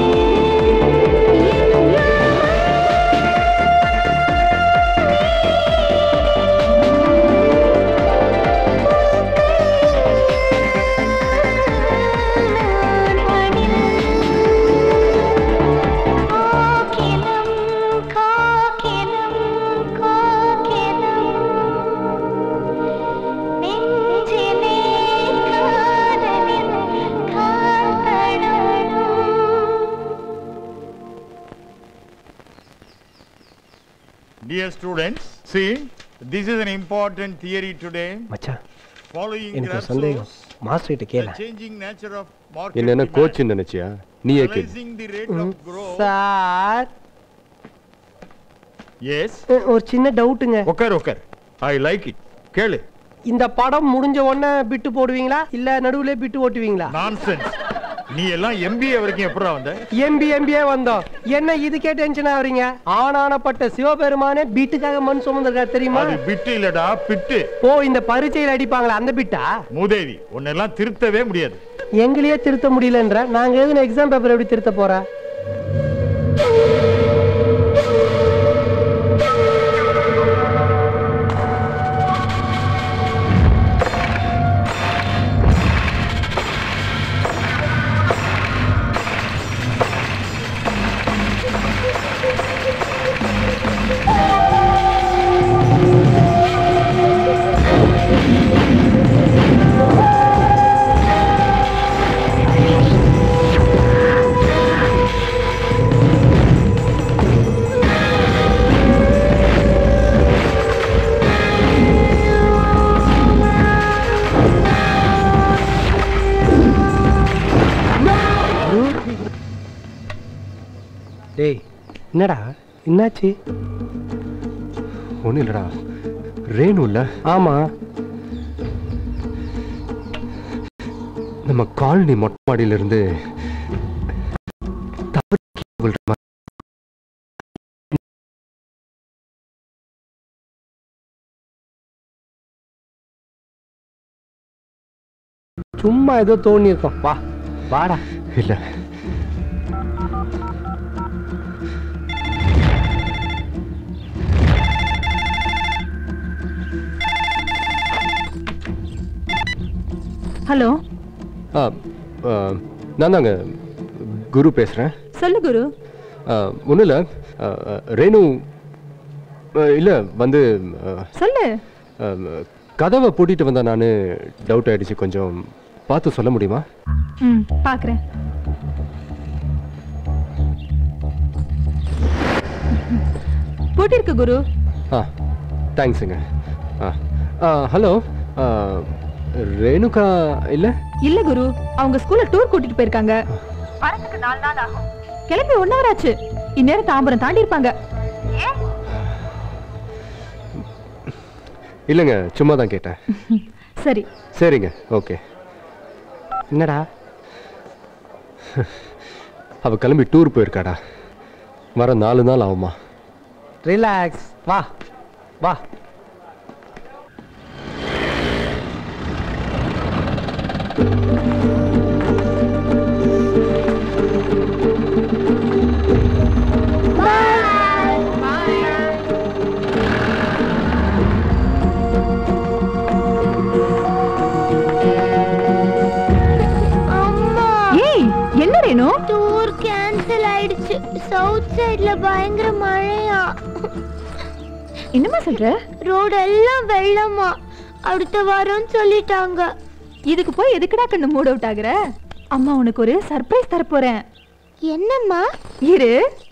கோகிலம் கோகிலம் கோகிலம் நெஞ்சிலே காதலின் கால்தடம்
Dear students, see, this is an important theory today.
மச்சான்
Following
எனக்கு ஒரு
Grabso's,
சந்தேகம் மாஸ்டர் கிட்ட
the
கேள
changing nature of market
என்னென்ன
demand,
கோச் நினைச்சியா நீயே கேளு
analyzing the rate of growth.
Sir
Yes.
ஒரு சின்ன டவுட்டுங்க
உட்கார் உட்கார் ஐ லைக் இட் கேளு
இந்த படம் முடிஞ்ச உடனே பிட்டு போடுவீங்களா இல்ல நடுவுல பிட்டு ஓட்டுவீங்களா
நான்சென்ஸ் நீ எல்லாம் எம்பிஏ வரைக்கும் எப்படா வந்த
எம்பி எம்பியே வந்தோம் என்ன இதுக்கே டென்ஷன் ஆவறீங்க ஆனானப்பட்ட சிவபெருமானே பீட்டுக்காக மண் சுமந்திருக்காரு தெரியுமா
அது பிட்டு இல்லடா பிட்டு
ஓ இந்த பரீட்சையில் அடிப்பாங்களா அந்த பிட்டா
மூதேவி உன்னெல்லாம் திருத்தவே முடியாது
எங்களையே திருத்த முடியலன்ற நாங்க எதுவும் எக்ஸாம் பேப்பர் எப்படி திருத்த போறா
Thank
டேய் என்னடா என்னாச்சு
ஒன்றும் இல்லடா ரேணு இல்ல
ஆமா
நம்ம காலனி மொட்டை மாடியில இருந்து தவறி கீழே விழுற மாதிரி
சும்மா ஏதோ தோணி இருக்கோம் வா வாடா
இல்ல
ஹலோ
ஆ, ஆ, நான் தாங்க குரு பேசுறேன்
சொல்லு குரு
ஒன்றும் இல்லை ரேணு ஆ, இல்ல வந்து ஆ,
சொல்லு
ஆ, கதவை பூட்டிட்டு வந்தா நான் டவுட் ஆயிடுச்சு கொஞ்சம் பார்த்து சொல்ல முடியுமா
ம் பாக்குறேன் பூட்டிருக்கு குரு
ஆ தேங்க்ஸுங்க ஆ ஆ ஹலோ ஆ, ரேணுகா இல்லை
இல்ல குரு அவங்க ஸ்கூல்ல டூர் கூட்டிட்டு போயிருக்காங்க வரதுக்கு நாலு நாள் ஆகும் கிளம்பி ஒன் ஹவர் ஆச்சு இந்நேரம் தாம்பரம் தாண்டி இருப்பாங்க
இல்லைங்க சும்மா தான் கேட்டேன்
சரி
சரிங்க ஓகே
என்னடா
அவ கிளம்பி டூர் போயிருக்காடா வர நாலு நாள் ஆகுமா
ரிலாக்ஸ் வா வா
ஏய் என்ன ரேணு
டூர் கேன்சல் ஆயிடுச்சு சவுத் சைடுல பயங்கர மழையா
என்னம்மா சொல்ற
ரோடு எல்லாம் வெள்ளமா அடுத்த வாரம் சொல்லிட்டாங்க
இதுக்கு போய் எதுக்குடா கண்ணு மூட் அவுட் ஆகுற அம்மா உனக்கு ஒரு சர்ப்ரைஸ் தர போறேன்
என்னம்மா
இரு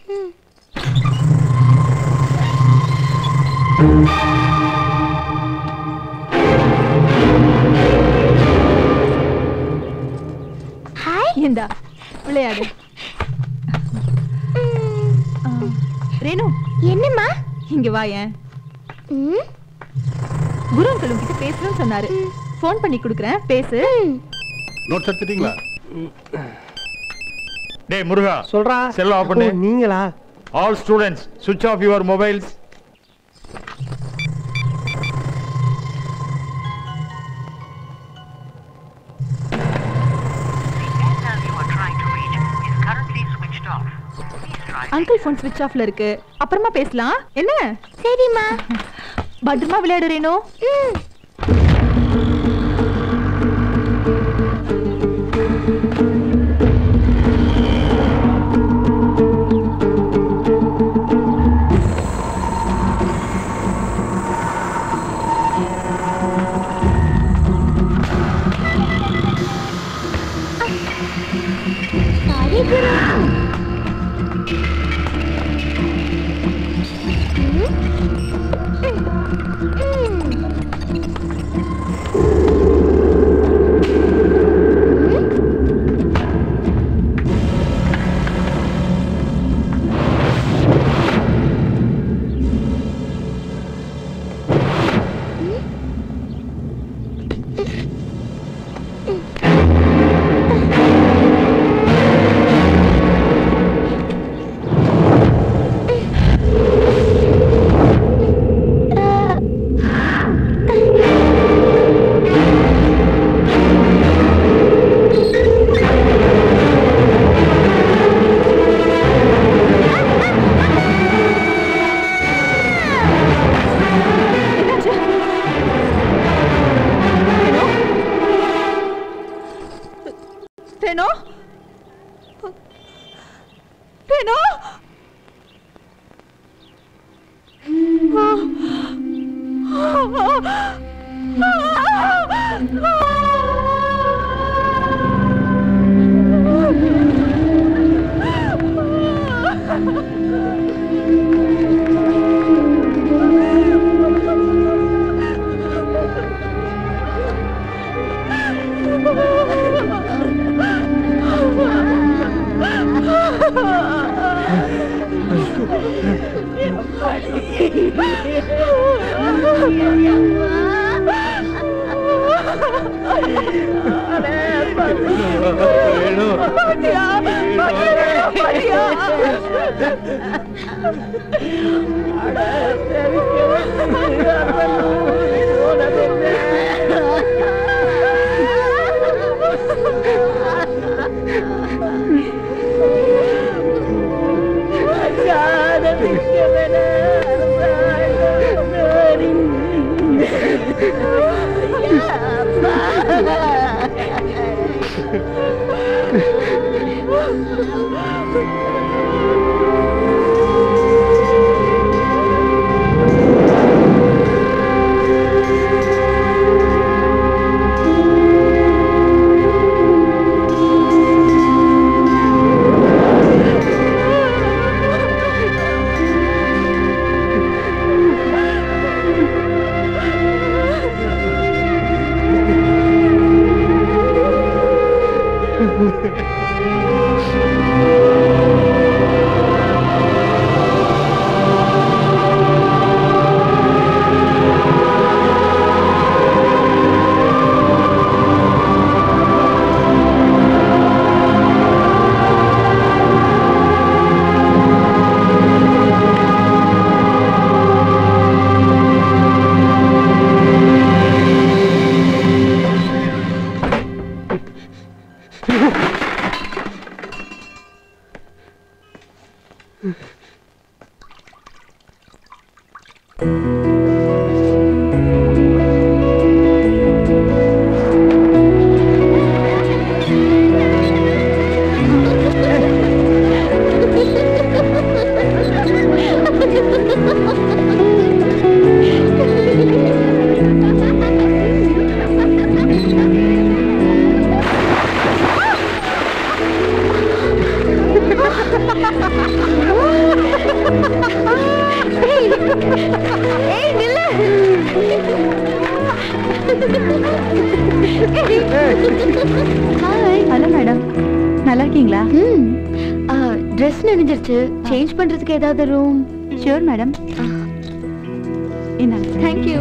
ஹாய்
இந்தா விளையாடு ஆ, ரேணு
என்னம்மா
இங்க வாயேன் குரு அங்கிள் உன்கிட்ட பேசணும்னு சொன்னாரு ஃபோன் பண்ணி கொடுக்குறேன் பேசு
நோட்ஸ் எடுத்துட்டீங்களா டேய் முருகா
சொல்றா
செல்ல ஆஃப் பண்ணு
ஓ, நீங்களா
ஆல் ஸ்டூடெண்ட்ஸ் சுவிட்ச் of your mobiles
uncle phone ஸ்விட்ச் ஆஃப்ல இருக்கு அப்புறமா பேசலாம் என்ன
சரிம்மா
பத்திரமா விளையாடு ரேணு
சாரி குரு
ரேணு ரேணு
ஏய் நில்லு
ஹாய்
ஹலோ மேடம் நல்லா இருக்கீங்களா
ம் ட்ரெஸ் நனைஞ்சிருச்சு சேஞ்ச் பண்றதுக்கு ஏதாவது ரூம்
ஷியோர் மேடம் என்ன
தேங்க்யூ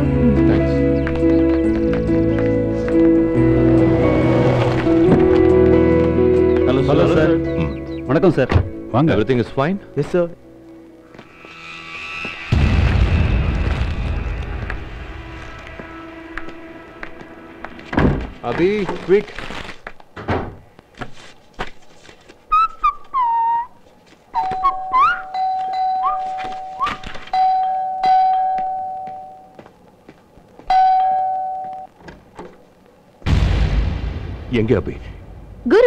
ஹலோ
Hello, sir.
வணக்கம் சார் வாங்க everything is fine
yes sir
Abhi quick
எங்க அபி
குரு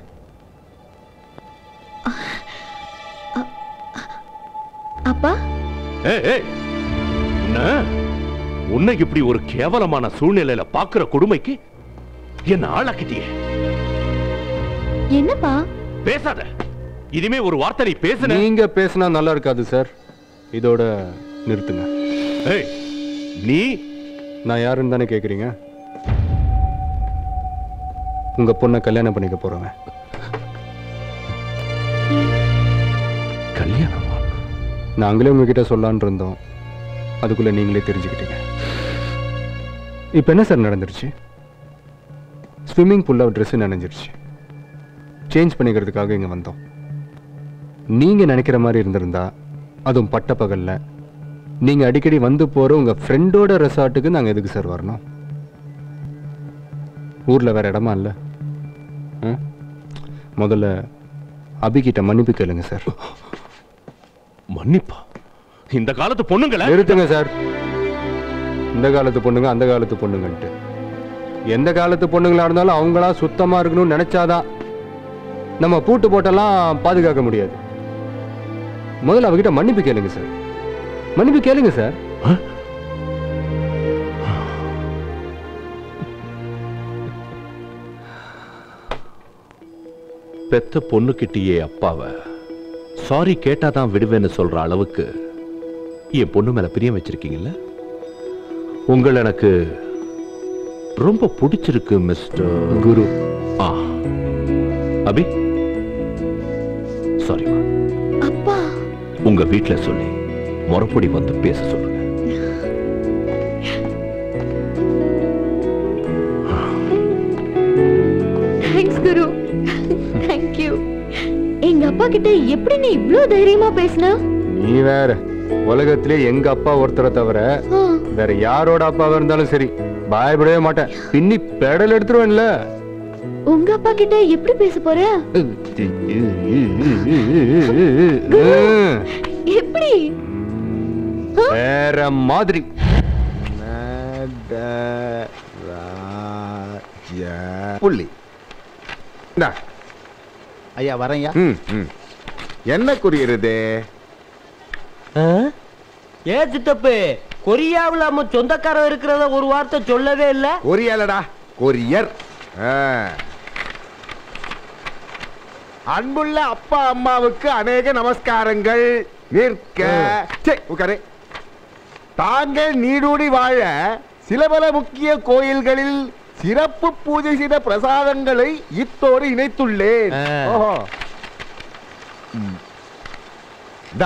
அப்பா
ஏய் ஏய் என்ன உன்னை இப்படி ஒரு கேவலமான சூழ்நிலையில பாக்குற கொடுமைக்கு என்ன ஆளாக்கிட்டியே
என்னப்பா
பேசாத இனிமே ஒரு வார்த்தை நீ பேசுன
நீங்க பேசினா நல்லா இருக்காது சார் இதோட நிறுத்துங்க
ஏய் நீ
நான் யாருன்னு தானே கேக்குறீங்க உங்க பொண்ணை கல்யாணம் பண்ணிக்க போறவங்க
கல்யாணம்
நாங்களே உங்ககிட்ட சொல்லான்னு இருந்தோம் அதுக்குள்ள நீங்களே தெரிஞ்சுக்கிட்டீங்க இப்போ என்ன சார் நடந்துருச்சு ஸ்விம்மிங் பூல்ல ட்ரெஸ் நனைஞ்சிருச்சு சேஞ்ச் பண்ணிக்கிறதுக்காக இங்க வந்தோம் நீங்க நினைக்கிற மாதிரி இருந்திருந்தா அதுவும் பட்ட பகல்ல நீங்க அடிக்கடி வந்து போற உங்க ஃப்ரெண்டோட ரெசார்ட்டுக்கு நாங்க எதுக்கு சார் வரணும் ஊர்ல வேற இடமா இல்ல ஆ? முதல்ல அபிகிட்ட மன்னிப்பு கேளுங்க சார்
மன்னிப்பா இந்த காலத்து பொண்ணுங்கள
நிறுத்துங்க சார் இந்த காலத்து பொண்ணுங்க அந்த காலத்து பொண்ணுங்கன்ட்டு எந்த காலத்து பொண்ணுங்களா இருந்தாலும் அவங்களா சுத்தமா இருக்கணும்னு நினைச்சாதான் நம்ம பூட்டு போட்டெல்லாம் பாதுகாக்க முடியாது முதல்ல அவகிட்ட மன்னிப்பு கேளுங்க சார் மன்னிப்பு கேளுங்க சார்
பெத்த பொண்ணுக்கிட்டயே அப்பாவ சாரி கேட்டாதான் விடுவேன்னு சொல்ற அளவுக்கு என் பொண்ணு மேல பிரியம் வச்சிருக்கீங்கல்ல உங்களை எனக்கு ரொம்ப பிடிச்சிருக்கு மிஸ்டர்
குரு
ஆ அபி சாரி
அப்பா
உங்க வீட்ல சொல்லி முறப்படி வந்து பேச சொல்லுங்க
தேங்க்ஸ் குரு தேங்க்யூ எங்க அப்பா கிட்ட எப்படி நீ இவ்ளோ தைரியமா பேசுன
நீ வேற உலகத்திலே எங்க அப்பா ஒருத்தரை தவிர வேற யாரோட அப்பாவா இருந்தாலும் சரி பயப்படவே மாட்டேன் பின்னி பெடல் எடுத்துருவேன்ல
உங்க அப்பா கிட்ட எப்படி பேச போற எப்படி
வேற மாதிரி
புள்ளி இந்தா. ஐயா வரேன்யா என்ன குறியிறது
ஏ சித்தப்பு கொரியாவில் நம்ம சொந்தக்காரன் இருக்கிறத ஒரு வார்த்தை சொல்லவே இல்ல
கொரியலடா கொரியர் ஆ. அன்புள்ள அப்பா அம்மாவுக்கு அநேக நமஸ்காரங்கள் நிற்க சே, உட்காரு தாங்கள் நீடூடி வாழ சில பல முக்கிய கோயில்களில் சிறப்பு பூஜை செய்த பிரசாதங்களை இத்தோடு இணைத்துள்ளேன் ஓஹோ ம். இந்தா.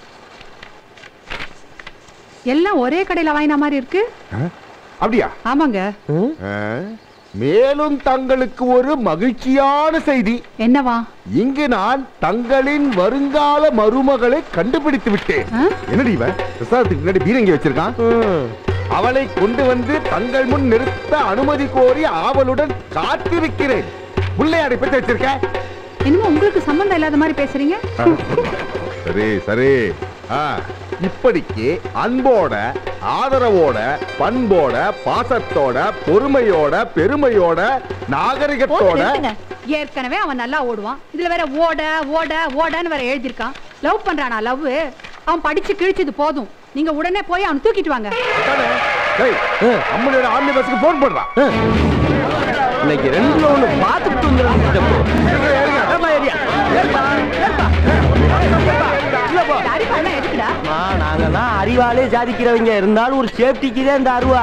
எல்லாம் ஒரே கடையில வாங்கின மாதிரி இருக்கு
அப்படியா
ஆமாங்க
ஆ. மேலும் தங்களுக்கு ஒரு மகிழ்ச்சியான செய்தி
என்னவா
இங்கு நான் தங்களின் வருங்கால மருமகளை கண்டுபிடித்து விட்டேன் என்னடி இவன் பிரசாதத்துக்கு முன்னாடி பீரங்கி வச்சிருக்கான் அவளை கொண்டு வந்து தங்கள் முன் நிறுத்த அனுமதி கோரி ஆவலுடன் காத்திருக்கிறேன் பிள்ளையாரை பத்தி வச்சிருக்க
என்னமோ உங்களுக்கு சம்பந்தம் இல்லாத மாதிரி பேசுறீங்க
சரி சரி ஆ, இப்படிக்கு அன்போட ஆதரவோட பண்போட பாசத்தோட பொறுமையோட பெருமையோட
போதும்
நாகரிகத்தோட
நிறுத்துங்க. ஏற்கனவே அவன் நல்லா ஓடுவான் இதுல வேற ஓட ஓட ஓடன்னு வேற எழுதியிருக்கான் லவ் பண்றானா லவ் அவன் படிச்சு கிழிச்சது போதும் நீங்க உடனே போய் அவனை தூக்கிட்டு வாங்க
அம்மனோட ஆர்மி பஸ்க்கு போன் பண்றான்
இன்னைக்கு ரெண்டுல ஒண்ணு பார்த்துட்டு வந்துடுறேன் சித்தப்பு ஏப்பா, ஏறியா. ஏறுப்பா, ஏறுப்பா. உள்ள போ. அம்மா, நாங்கெல்லாம் அறிவாலே சாதிக்கிறவங்க இருந்தாலும் ஒரு சேஃப்டிக்கு தான் இந்த அருவா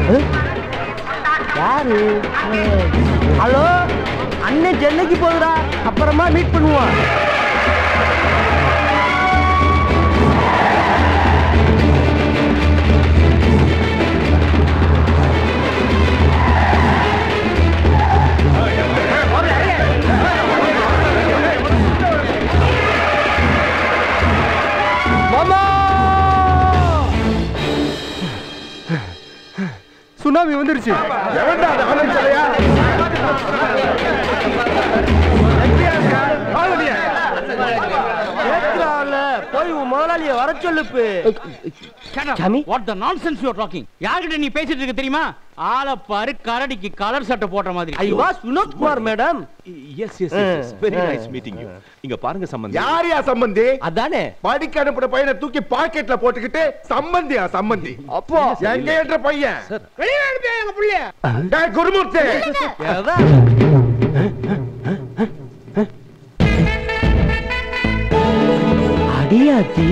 யாரு ஹலோ அண்ணன் சென்னைக்கு போகுதா அப்புறமா மீட் பண்ணுவோம்
மாமா சுனாமி வந்துருச்சு
எவன்டா அது ஆனந்த் சிலையா?
கேட்கிறான்ல, போய் உன் முதலாளிய வர சொல்லுப்பு சாமி
what the nonsense you talking யார்கிட்ட நீ பேசிட்டு இருக்க தெரியுமா ஆளை பாரு கரடிக்கு கலர் சட்டை போட்ட மாதிரி
I was Vinod Kumar madam
yes yes yes very nice meeting you இங்க பாருங்க சம்பந்தி
யாரியா சம்பந்தி
அதானே
படிக்க அனுப்புற பையனை தூக்கி பாக்கெட்ல போட்டுக்கிட்டு சம்பந்தியா சம்பந்தி அப்போ எங்க என்ற பையன் வெளியே அனுப்பியா எங்க புள்ளைய டேய் குருமூர்த்தி
அடியாத்தி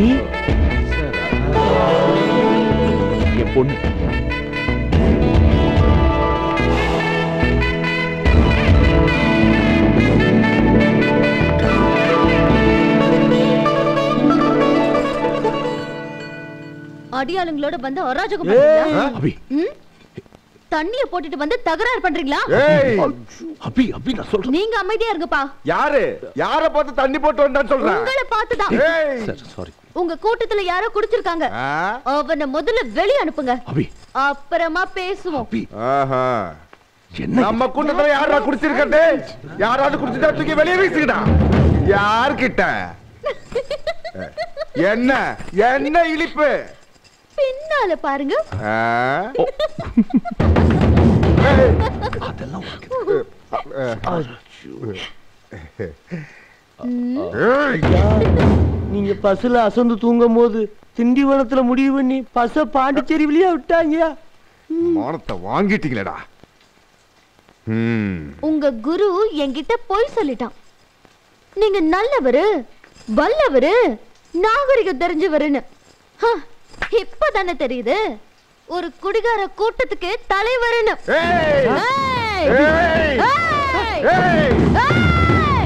என் பொண்ணு
அடியாளுங்களோட வந்து அராஜகம்
ஏய்.
பண்றீங்களா
அபி.
ம்? தண்ணிய போட்டுட்டு வந்து தகராறு பண்றீங்களா
அபி அபி நான் சொல்றேன்
நீங்க அமைதியா இருங்கப்பா
யாரு யார பார்த்து தண்ணி போட்டு வந்தான்னு சொல்றேன்
உங்களை பார்த்துதான்
ஏய்.
சார் சாரி
உங்க கூட்டத்துல யாரோ குடிச்சிருக்காங்க அவனை முதல்ல வெளிய அனுப்புங்க
அபி
அப்புறமா பேசுவோம்
ஆஹா நம்ம கூட்டத்துல யாரா குடிச்சிருக்கட்டு யாராவது குடிச்சிட்டா தூக்கி வெளியே வீசுங்கடா யார்கிட்ட என்ன என்ன இழிப்பு
பின்னால பாருங்க
ஆ? ஏய்.
நீங்க பஸ்ல அசந்து தூங்கும் போது திண்டிவனத்துல முடிவு பண்ணி பஸ்ஸ பாண்டிச்சேரி வழியா விட்டாங்க
மானத்தை வாங்கிட்டீங்களேடா ம்
உங்க குரு என்கிட்ட பொய் சொல்லிட்டான் நீங்க நல்லவரு வல்லவரு நாகரிகம் தெரிஞ்சவருன்னு ஹ, இப்பதானே தெரியுது ஒரு குடிகார கூட்டத்துக்கு தலைவருன்னு ஏய்! ஏய்!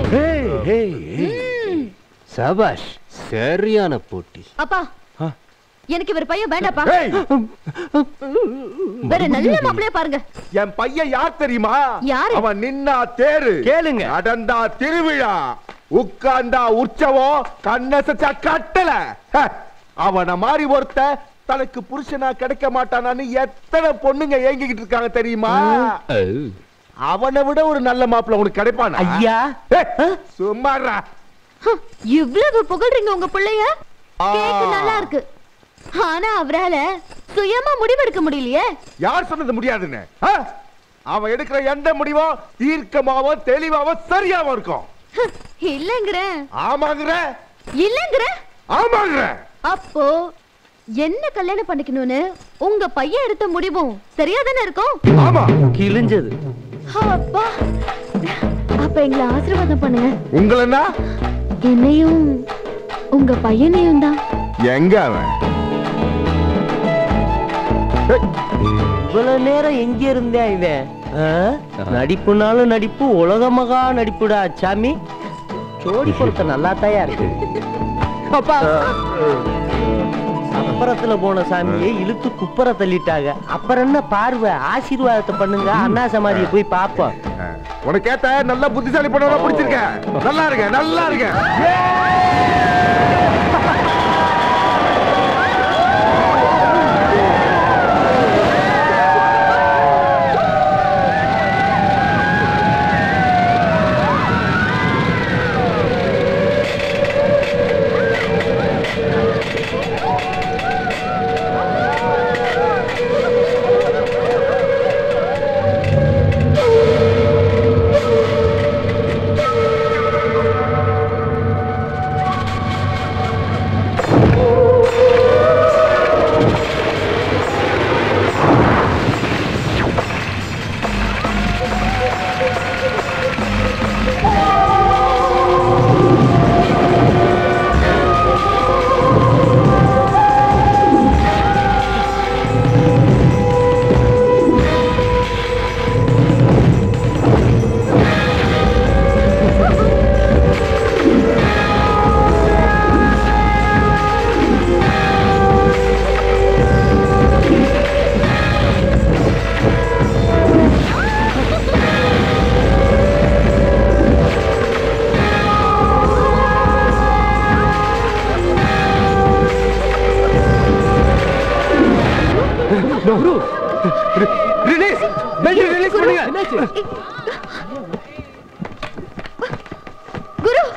ஏய்!
சபாஷ் சரியான போட்டி
அப்பா எனக்கு இவர் பையன் வேண்டாப்பா
ஏய்,
வேற நல்ல மாப்பிளைய பாருங்க
என் பையன் யார் தெரியுமா
யாரு?
அவன் நின்னா தேரு
கேளுங்க.
நடந்தா திருவிழா உட்கார்ந்தா உற்சவம் கண்ணசச்சா கட்டல ஹ, அவன மாதிரி ஒருத்த தனக்கு புருஷனா கிடைக்க மாட்டானான்னு எத்தனை பொண்ணுங்க ஏங்கிக்கிட்டு இருக்காங்க தெரியுமா அவனை விட ஒரு நல்ல மாப்பிள்ள உனக்கு கிடைப்பானா
ஐயா.
ஏய், சும்மாடா
இவ்வளவு புகழ்றீங்க உங்க பிள்ளைய கேக்கு நல்லா இருக்கு ஆனா அவரால சுயமா முடிவெடுக்க முடியலையே
யார் சொன்னது முடியாதுன்னு ஆ? அவன் எடுக்கிற எந்த முடிவும் தீர்க்கமாவும் தெளிவாவும் சரியாவும் இருக்கும்
இல்லங்கிற
ஆமாங்கிற
இல்லங்கிற
ஆமாங்கிற
அப்போ என்ன கல்யாணம் பண்ணிக்கணும்னு உங்க பையன் எடுத்த முடிவும் சரியா தானே இருக்கும்
ஆமா
கிழிஞ்சது
அப்பா அப்ப எங்களை ஆசீர்வாதம் பண்ணுங்க
உங்களன்னா
என்னையும் உங்க பையனையும் தான்
எங்க அவன்
இவ்வளவு நேரம் எங்க இருந்தேன் இவன் ஆ? நடிப்புனாலும் நடிப்பு உலக மகா நடிப்புடா சாமி ஜோடி பொருத்த நல்லா தயா இருக்கு அப்பா அப்புறத்துல போன சாமியை இழுத்து குப்பர தள்ளிட்டாங்க அப்புறம் என்ன பார்வை ஆசீர்வாதத்தை பண்ணுங்க அண்ணா சமாதியை போய் பாப்போம்
உனக்கு ஏத்த நல்ல புத்திசாலி பண்ணவன பிடிச்சிருக்க நல்லா இருக்க நல்லா இருக்க
ரிலீஸ் ரிலீஸ் பண்ணுங்க என்னாச்சு
Guru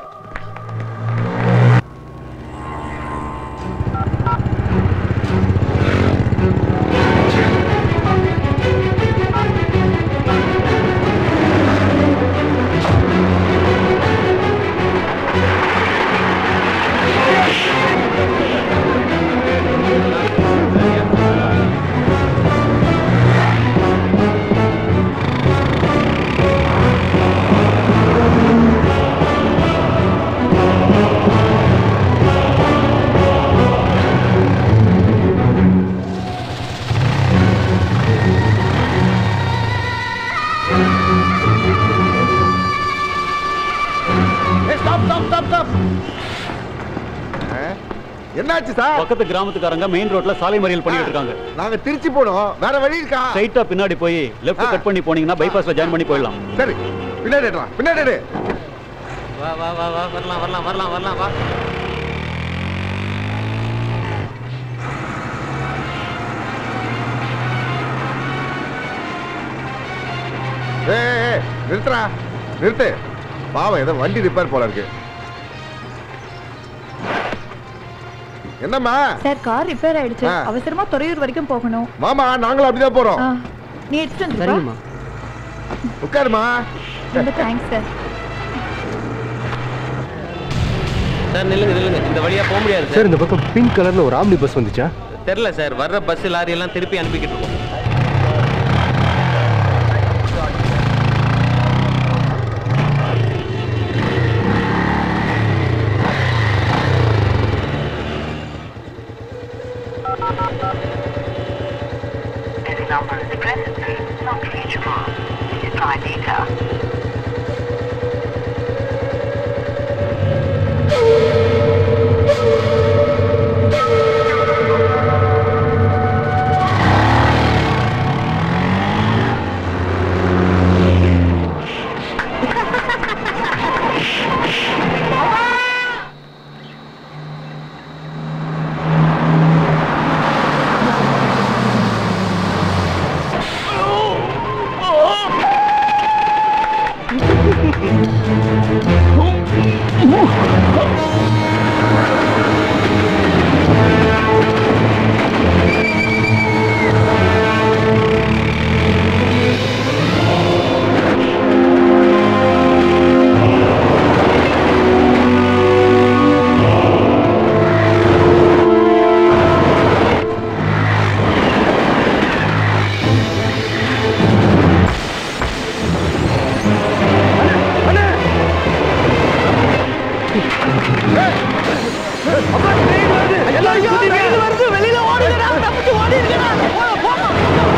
stop stop stop stop என்னாச்சு சார்
பக்கத்து கிராமத்துக்காரங்க மெயின் ரோட்ல சாலை மறியல் பண்ணிட்டு இருக்காங்க
நாங்க திருச்சி போனோம் வேற வழி இருக்கா
ஸ்ட்ரைட்டா பின்னாடி போய் லெஃப்ட் கட் பண்ணி போனீங்கன்னா பைபாஸ்ல ஜாயின் பண்ணி போயிடலாம்
சரி பின்னாடி எடுடா, பின்னாடி எடு.
வா வா வா வா வரலாம் வரலாம் வரலாம் வரலாம் வா
ஏய், ஏய், ஏய், நிறுத்துடா நிறுத்து பாவம் ஏதோ வண்டி ரிப்பேர் போல இருக்கு என்னம்மா
சார் கார் ரிப்பேர் ஆயிடுச்சு
ஆ.
அவசரமா துறையூர் வரைக்கும் போகணும்
மாமா நாங்களும் அப்படிதான் போறோம்
ஆ, நீ எடுத்துட்டு வந்துருப்பா
உட்காருமா
ரொம்ப தேங்க்ஸ் சார்
சார் நில்லுங்க நில்லுங்க இந்த வழியா போக முடியாது
சார் இந்த பக்கம் பிங்க் கலர்ல ஒரு ஆம்னி பஸ் வந்துச்சா
தெரியல சார் வர்ற பஸ் லாரி எல்லாம் திருப்பி அனுப்பிக்கிட்டு இருக்கோம்
This number is presently not reachable. Please try later.
வருது வெளியில ஓடுங்கடா தப்பிச்சு ஓடிடுங்கடா போமா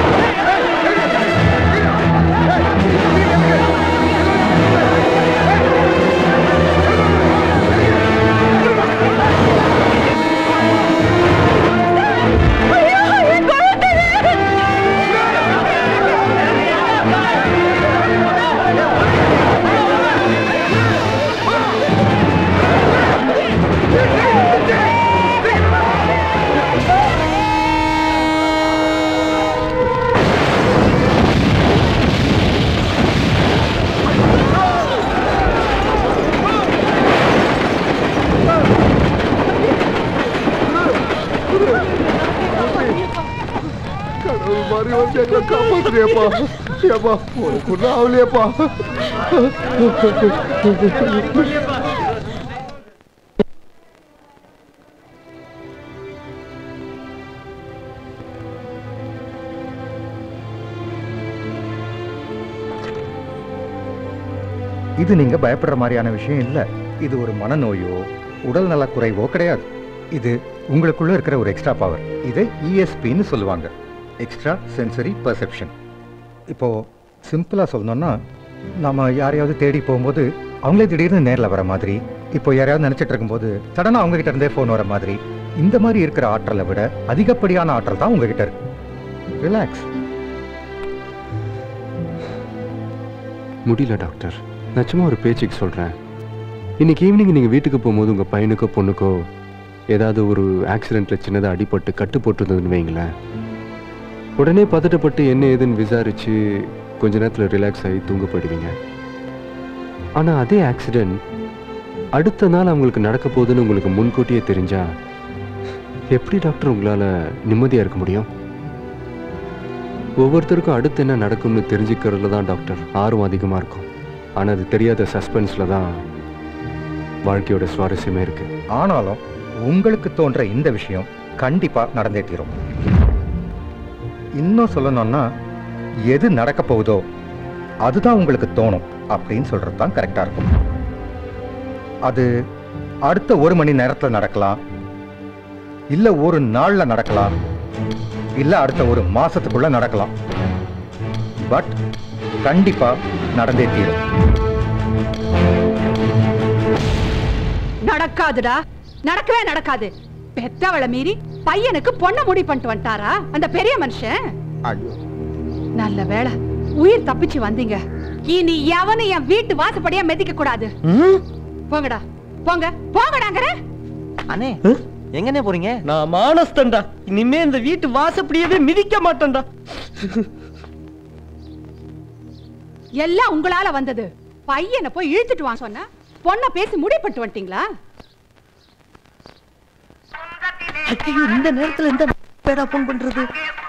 கடவுள் மாதிரி வந்து எங்களை காப்பாத்துறியப்பா ஏப்பா உனக்கு ஒன்றும் ஆகலையப்பா
இது நீங்க பயப்படுற மாதிரியான விஷயம் இல்ல இது ஒரு மனநோயோ உடல் நல குறைவோ கிடையாது இது உங்களுக்குள்ள இருக்கிற ஒரு எக்ஸ்ட்ரா பவர் இதை இஎஸ்பின்னு சொல்லுவாங்க எக்ஸ்ட்ரா சென்சரி பர்செப்ஷன் இப்போ சிம்பிளா சொல்லணும்னா நாம யாரையாவது தேடி போகும்போது அவங்களே திடீர்னு நேர்ல வர மாதிரி இப்போ யாரையாவது நினைச்சிட்டு இருக்கும்போது சடனா அவங்க கிட்ட இருந்தே ஃபோன் வர மாதிரி இந்த மாதிரி இருக்கிற ஆற்றலை விட அதிகப்படியான ஆற்றல் தான் உங்ககிட்ட இருக்கு ரிலாக்ஸ்
முடியல டாக்டர் நான் சும்மா ஒரு பேச்சுக்கு சொல்கிறேன் இன்னைக்கு ஈவினிங் நீங்கள் வீட்டுக்கு போகும்போது உங்கள் பையனுக்கோ பொண்ணுக்கோ ஏதாவது ஒரு ஆக்சிடெண்ட்டில் சின்னதாக அடிபட்டு கட்டு போட்டிருந்ததுன்னு வைங்களேன் உடனே பதட்டப்பட்டு என்ன ஏதுன்னு விசாரிச்சு கொஞ்ச நேரத்தில் ரிலாக்ஸ் ஆகி தூங்க போயிடுவீங்க ஆனால் அதே ஆக்சிடெண்ட் அடுத்த நாள் அவங்களுக்கு நடக்க போகுதுன்னு உங்களுக்கு முன்கூட்டியே தெரிஞ்சா எப்படி டாக்டர் உங்களால் நிம்மதியாக இருக்க முடியும் ஒவ்வொருத்தருக்கும் அடுத்து என்ன நடக்கும்னு தெரிஞ்சுக்கிறதுல தான் டாக்டர் ஆர்வம் அதிகமாக இருக்கும் ஆனால் அது தெரியாத சஸ்பென்ஸில் தான் வாழ்க்கையோட சுவாரஸ்யமே இருக்கு
ஆனாலும் உங்களுக்கு தோன்ற இந்த விஷயம் கண்டிப்பா நடந்தே தீரும் இன்னும் சொல்லணும்னா எது நடக்க போகுதோ அதுதான் உங்களுக்கு தோணும் அப்படின்னு சொல்றது தான் கரெக்டா இருக்கும் அது அடுத்த ஒரு மணி நேரத்துல நடக்கலாம் இல்ல ஒரு நாள்ல நடக்கலாம் இல்ல அடுத்த ஒரு மாசத்துக்குள்ள நடக்கலாம் பட் கண்டிப்பா நடந்தே தீரும்
நடக்காதுடா நடக்கவே நடக்காது பெத்தவளை மீறி பையனுக்கு பொண்ண முடி பண்ணிட்டு வந்துட்டாரா அந்த பெரிய மனுஷன்
ஐயோ
நல்ல வேளை உயிர் தப்பிச்சு வந்தீங்க இனி எவனும் என் வீட்டு வாசப்படியா மிதிக்க கூடாது போங்கடா போங்க போங்கடாங்கற
அண்ணே எங்கண்ணே போறீங்க நான் மானஸ்தன்டா இனிமே இந்த வீட்டு வாசப்படியவே மிதிக்க மாட்டேன்டா
எல்லாம் உங்களால வந்தது பையனை போய் இழுத்துட்டு வாங்க சொன்னா பொண்ண பேசி முடிப்பட்டு வந்துட்டீங்களா
ஐயோ இந்த நேரத்துல இந்த பேடா போன் பண்றது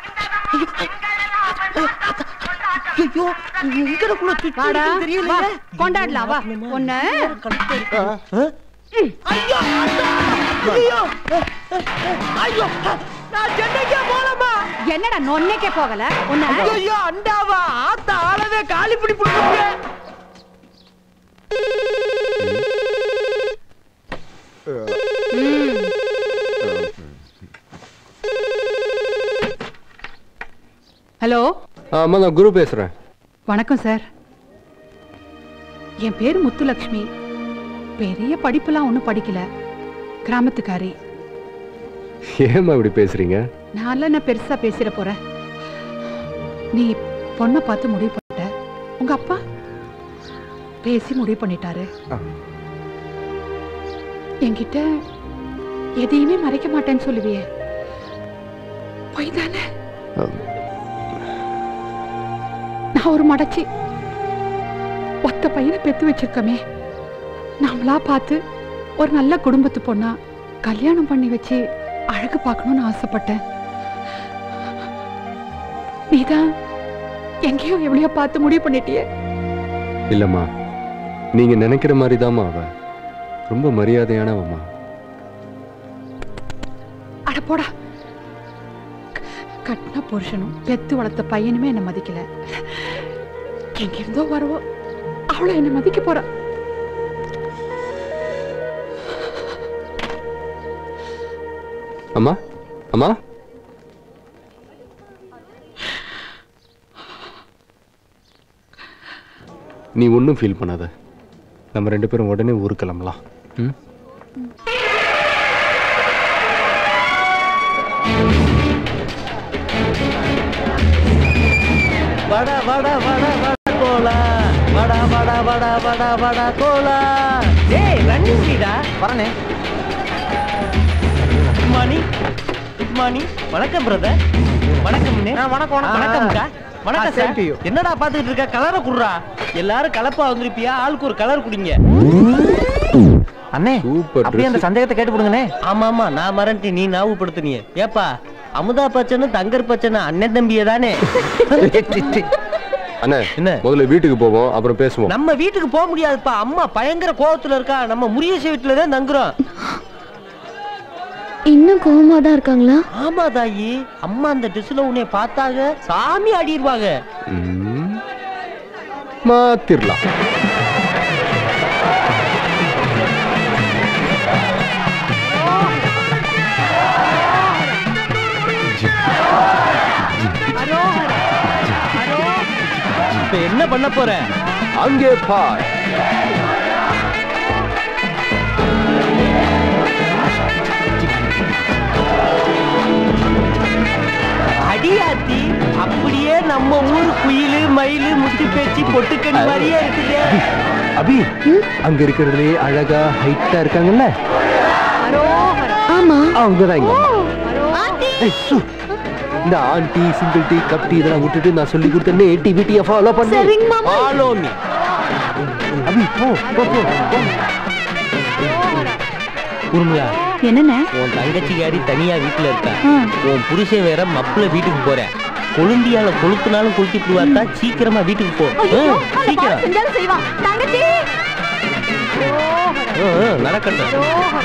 ஐயோ எங்கடக்குள்ள
வாடா
சுத்தி தெரியல
வா, கொண்டாடலாம் வா ஒண்ணு
ஐயோ ஐயோ ஐயோ நான் சென்னைக்கே போலமா
என்னடா நொன்னைக்கே போகல உன்ன
ஐயோ அண்டாவா ஆத்த ஆளவே காலி பிடி புடுங்க
ஹலோ
ஆமாம் நான் குரு பேசுகிறேன்
வணக்கம் சார் என் பேர் முத்துலக்ஷ்மி பெரிய படிப்புலாம் ஒன்றும் படிக்கல கிராமத்துக்காரி
ஏம்மா இப்படி பேசுகிறீங்க
நான் என்ன பெருசா பேசிட போறேன் நீ பொண்ணை பார்த்து முடிவு பண்ணிட்ட உங்க அப்பா பேசி முடிவு பண்ணிட்டாரு என்கிட்ட எதையுமே மறைக்க மாட்டேன்னு சொல்லுவியே பொய் தானே நான் ஒரு மடச்சி ஒத்த பையனை பெத்து வச்சிருக்கமே நாமளா பார்த்து ஒரு நல்ல குடும்பத்து பொண்ணா கல்யாணம் பண்ணி வச்சு அழகு பார்க்கணும்னு ஆசைப்பட்டேன் நீதான் எங்கேயோ எவ்வளையோ பார்த்து முடிவு பண்ணிட்டியே
இல்லைம்மா நீங்கள் நினைக்கிற மாதிரி தாம்மா அவ ரொம்ப மரியாதையானவம்மா
அட போடா க- கட்டின புருஷனும் பெத்து வளர்த்த பையனுமே என்ன மதிக்கல எங்கிருந்தோ வருவோம் அவளை என்ன மதிக்க போறா
அம்மா அம்மா நீ ஒன்றும் ஃபீல் பண்ணாத நம்ம ரெண்டு பேரும் உடனே ஊருக்கு கிளம்பலாம் ம்
வட வட வட வட கோலா வட வட வட வட வட கோலா ஏய் ரன்னிங் ஸ்பீடா வரனே மணி மணி வணக்கம் பிரதர் வணக்கம் வணக்கம் வணக்கம்க்கா வணக்கம்
same
சார்
to you.
என்னடா பாத்துக்கிட்டு இருக்க கலரை குடுறா எல்லாரும் கலப்பா வந்திருப்பியா ஆளுக்கு ஒரு கலர் குடிங்க அண்ணே
சூப்பர்
அப்படியே அந்த சந்தேகத்தை கேட்டு போடுங்கண்ணே ஆமா ஆமா நான் மறந்துட்டு நீ ஞாபகப்படுத்துனீங்க ஏப்பா அமுதா பச்சனு தங்கர் பச்சனு அண்ணன் தம்பியே தானே
அண்ணே என்ன முதல்ல வீட்டுக்கு போவோம் அப்புறம் பேசுவோம்
நம்ம வீட்டுக்கு போக முடியாதுப்பா அம்மா பயங்கர கோவத்துல இருக்கா நம்ம முரியச வீட்டுல தான் தங்குறோம்
இன்னும் கோவமா தான் இருக்காங்களா
ஆமா தாயி அம்மா அந்த ட்ரெஸ்ல உன்னை பார்த்தாங்க சாமி ஆடிடுவாங்க
ம். மாத்திரலாம்
இப்ப என்ன பண்ண போற
அங்கே பார்
அடியாத்தி அப்படியே நம்ம ஊர் குயிலு மயிலு முத்து பேச்சு பொட்டுக்கணி மாதிரியே இருக்குது
அபி அங்க இருக்கிறதுலே அழகா ஹைட்டா இருக்காங்கல்ல
ஆமா
அவங்க தான் இங்க ஏய், சு. இந்த aunty single tea cup tea இதெல்லாம் விட்டுட்டு நான் சொல்லி கொடுத்தேன்னு டி விட்டியை ஃபாலோ பண்ணு
சரிங்க மாமா.
ஃபாலோ மீ
அபி போ போ போ போ.
உருமிளா
என்னண்ணே
உன் தங்கச்சிக்காரி தனியா வீட்டுல இருக்கா
ஆ.
உன் புருஷன் வேற மப்புல வீட்டுக்கு போற கொழுந்தியால கொளுத்துனாலும் கொளுத்தி போடுவாத்தா சீக்கிரமா வீட்டுக்கு போ ஆ, சீக்கிரம்
செஞ்சாலும் செய்வான் தங்கச்சி
ஆ, ஆ, நடக்கட்டும்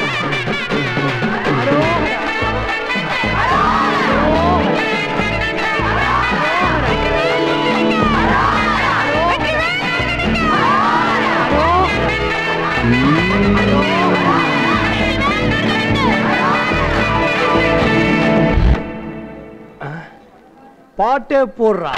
பாட்டே போடுறா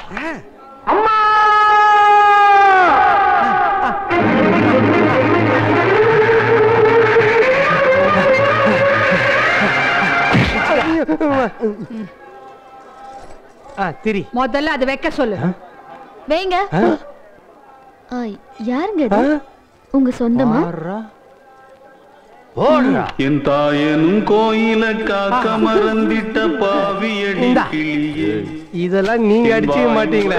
ஆ திரி
முதல்ல அது வைக்க சொல்லு
வைங்க ஆ, யாருங்க இது உங்க சொந்தமா
என் தாயனும் கோயில காக்க மறந்திட்ட பாவியடி
இந்தா.
கிளியே
இதெல்லாம் நீங்க அடிச்சுக்க மாட்டீங்களா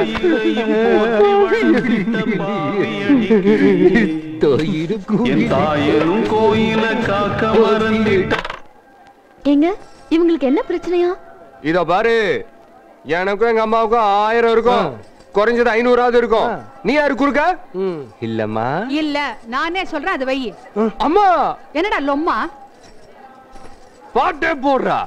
என் தாயனும் கோயில காக்க மறந்திட்ட
ஏங்க இவங்களுக்கு என்ன பிரச்சனையா
இதோ பாரு எனக்கும் எங்க அம்மாவுக்கும் ஆயிரம் இருக்கும் குறைஞ்சது ஐநூறாவது இருக்கும் நீ யாரு குறுக்க இல்லம்மா
இல்ல நானே சொல்றேன் அது வை
அம்மா
என்னடா லொம்மா
பாட்டே போடுறா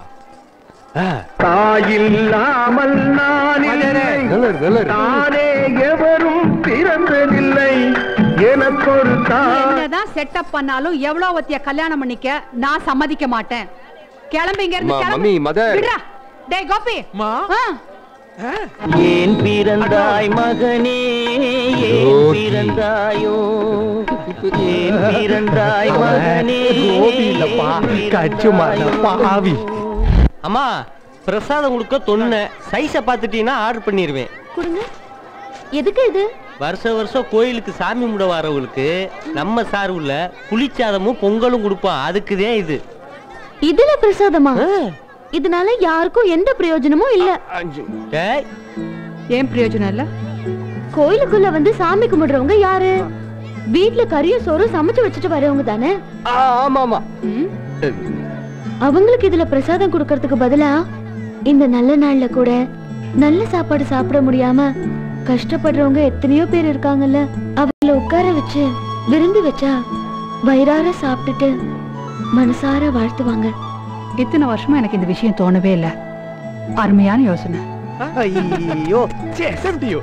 தாயில்லாமல் நான் இல்லை தானே எவரும் பிறந்ததில்லை எனக்கொரு தாய்
என்னதான் செட்டப் பண்ணாலும் எவ்வளவு ஒத்திய கல்யாணம் பண்ணிக்க நான் சம்மதிக்க மாட்டேன் கிளம்பி இங்க இருந்து
அம்மா,
கிளம்பு.
Mummy, mother.
விட்றா. டேய் கோபி ஆ.
ஏன் பிறந்தாய் மகனே ஏன்
யோகி.
பிறந்தாயோ ஏன் பிறந்தாய் மகனே
கோபி இல்லப்பா கச்சுமான பாவி
அம்மா பிரசாதம் கொடுக்க தொன்ன சைஸை பார்த்துட்டீங்கன்னா ஆர்டர் பண்ணிடுவேன்
கொடுங்க எதுக்கு இது
வருஷ வருஷம் கோயிலுக்கு சாமி முட வரவங்களுக்கு நம்ம சார்புல புளிச்சாதமும் பொங்கலும் கொடுப்போம் அதுக்குதான் இது
இதுல பிரசாதமா இதனால யாருக்கும் எந்த பிரயோஜனமும் இல்ல
டேய்,
ஏன் பிரயோஜனம் இல்ல
கோயிலுக்குள்ள வந்து சாமி கும்பிடுறவங்க யாரு வீட்ல கறியும் சோறும் சமைச்சு வச்சுட்டு வரவங்க தானே
ஆமா ஆமா
அவங்களுக்கு இதுல பிரசாதம் கொடுக்கறதுக்கு பதிலா இந்த நல்ல நாள்ல கூட நல்ல சாப்பாடு சாப்பிட முடியாம கஷ்டப்படுறவங்க எத்தனையோ பேர் இருக்காங்கல்ல அவங்கள உட்கார வச்சு விருந்து வச்சா வயிறார சாப்பிட்டுட்டு மனசார வாழ்த்துவாங்க
இத்தனை வருஷமா எனக்கு இந்த விஷயம் தோணவே இல்ல அருமையான யோசனை
ஐயோ செம்டியோ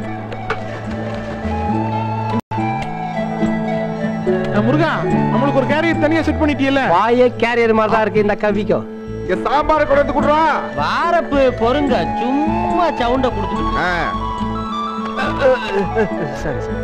முருகா நம்மளுக்கு ஒரு கேரியர் தனியா செட் பண்ணிட்டியல்ல
வாயே கேரியர் மாதிரி தான் இருக்கு இந்த கவிக்கும்
என் சாம்பாரை கொண்டு வந்து குடுறா
வாரப்பு பொறுங்க சும்மா சவுண்ட கொடுத்துட்டு சரி சரி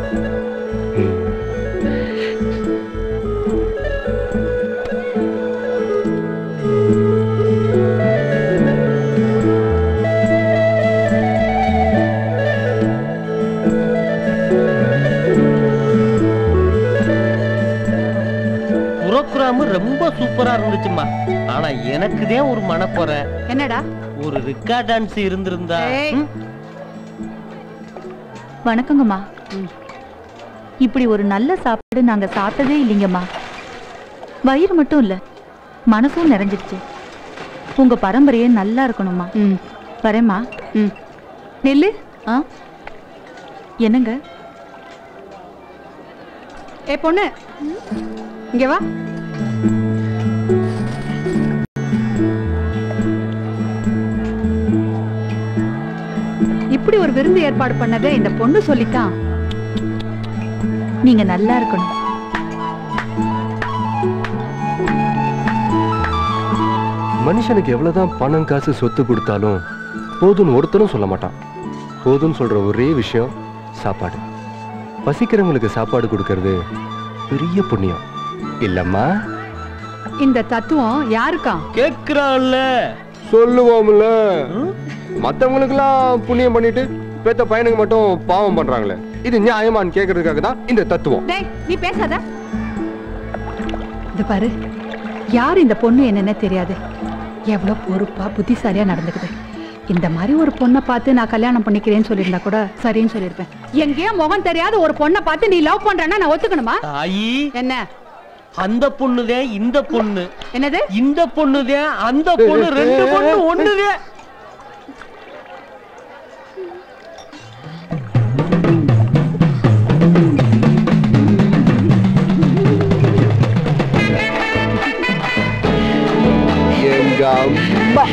புரோகிராம் ரொம்ப சூப்பரா இருந்துச்சுமா ஆனா எனக்கு தான் ஒரு மனக்குறை
என்னடா
ஒரு ரிக்கா டான்ஸ் இருந்திருந்தா
ஏய்.
ம்?
வணக்கங்கம்மா இப்படி ஒரு நல்ல சாப்பாடு நாங்க சாப்பிட்டதே இல்லைங்கம்மா வயிறு மட்டும் இல்ல மனசும் நிறைஞ்சிருச்சு உங்க பரம்பரையே நல்லா இருக்கணும்மா வரேம்மா
நெல்லு
ஆ என்னங்க
ஏ பொண்ணு இங்க வா இப்படி ஒரு விருந்து ஏற்பாடு பண்ணதை இந்த பொண்ணு சொல்லித்தான்
நீங்க நல்லா இருக்கணும்
மனுஷனுக்கு எவ்வளவுதான் பணம் காசு சொத்து கொடுத்தாலும் போதும்னு ஒருத்தரும் சொல்ல மாட்டான் போதும்னு சொல்ற ஒரே விஷயம் சாப்பாடு பசிக்கிறவங்களுக்கு சாப்பாடு கொடுக்கறது பெரிய புண்ணியம் இல்லம்மா
இந்த தத்துவம் யாருக்கா
கேக்குறான்ல
சொல்லுவோம்ல மத்தவங்களுக்கெல்லாம் புண்ணியம் பண்ணிட்டு பெத்த பையனுக்கு மட்டும் பாவம் பண்றாங்களே இது நியாயமான்னு கேக்குறதுக்காக தான் இந்த தத்துவம்
டேய் நீ பேசாத இது பாரு யார் இந்த பொண்ணு என்னன்னு தெரியாது எவ்வளவு பொறுப்பா புத்திசாலியா நடந்துக்குது இந்த மாதிரி ஒரு பொண்ணை பார்த்து நான் கல்யாணம் பண்ணிக்கிறேன்னு சொல்லியிருந்தா கூட சரின்னு சொல்லியிருப்பேன் எங்கேயோ முகம் தெரியாத ஒரு பொண்ணை பார்த்து நீ லவ் பண்றேன்னா நான் ஒத்துக்கணுமா
தாயி
என்ன
அந்த பொண்ணுதான் இந்த பொண்ணு
என்னது
இந்த பொண்ணுதான் அந்த பொண்ணு ரெண்டு பொண்ணு ஒண்ணுதான்
எங்க அம்மா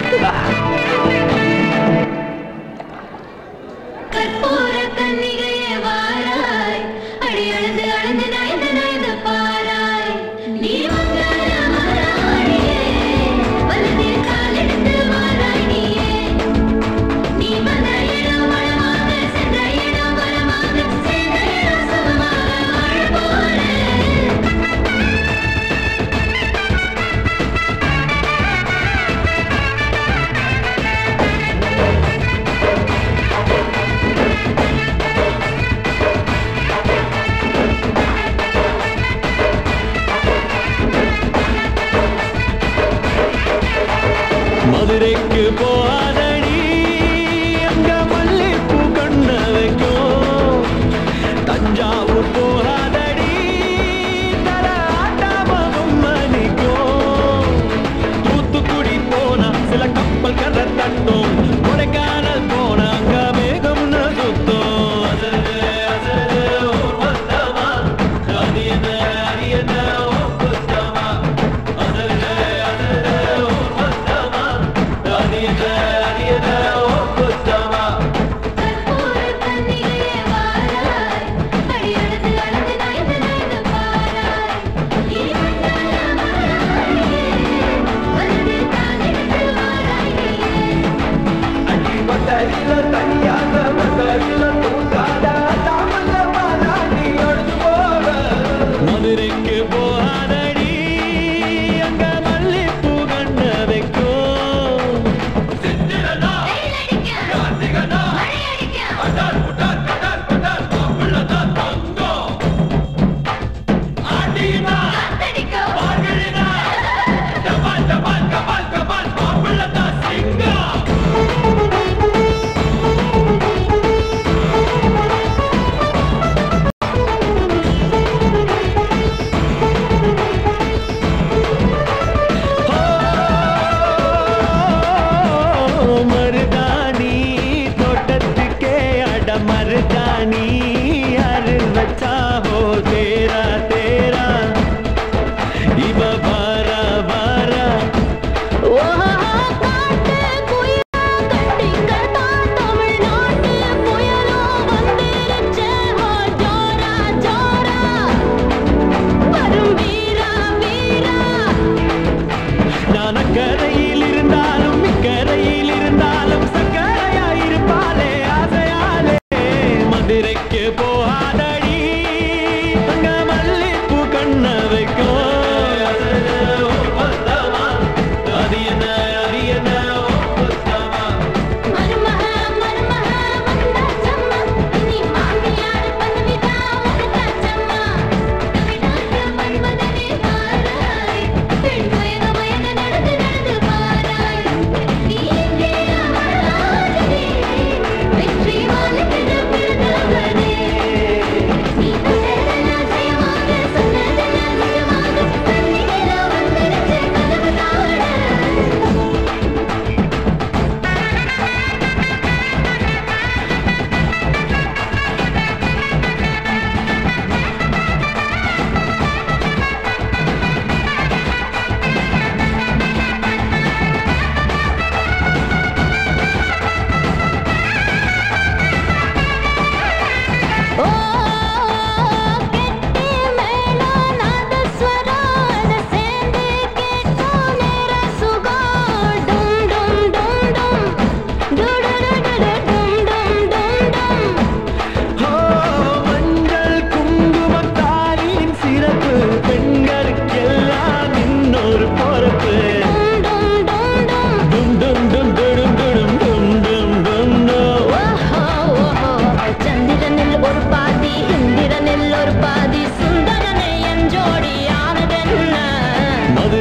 கற்பூர கன்னிகையே வாராய் அடி அழுது அழுது நயந்து நயந்து பாராய் நீ வந்தால மாறாடியே வலதில் காலெடுத்து வாராய் நீயே நீ வந்த இடம் வளமாக சென்ற இடம் வரமாக சேர்ந்த இடம் சுகமாக வாழ போறேன்
மதுரைக்கு போகாதடி அங்க மல்லிப்பூ கண்ண வைக்கும் தஞ்சாவூர் போகாதடி தல ஆட்டாம மணிக்கும் தூத்துக்குடி போனா சில கப்பல் கரை தட்டும் கொடைக்கானல் போனா அங்க மேகம்னு சுத்தும் அசரு அசரு ஊர் வந்தமா அது என்ன அது என்ன ஓ குத்தமா அசரு அசரு ஊர் வந்தமா அது என்ன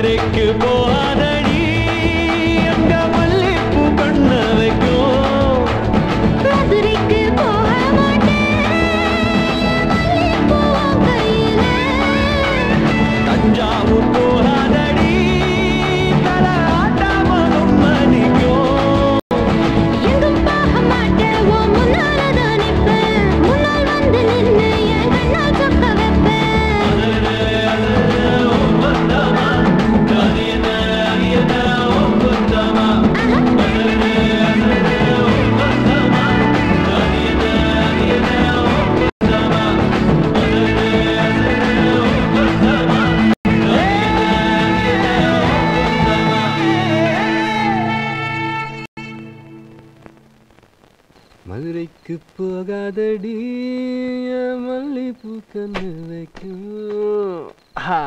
மதுரைக்கு போகாதடி அங்க மல்லிப்பூ கண்ண வைக்கும்
மதுரைக்கு போக
தஞ்சாவூர் போகாதடி தல ஆட்டாம மணிக்கும்
எங்கும் போக மாட்டேன் உன் முன்னால தான் நிப்பேன் முன்னால் வந்து நின்னு என் கண்ணால் சொக்க வைப்பேன்
மதுரைக்கு போகாதடி என் மல்லிப்பூ கண்ணு வைக்கும் ஆ.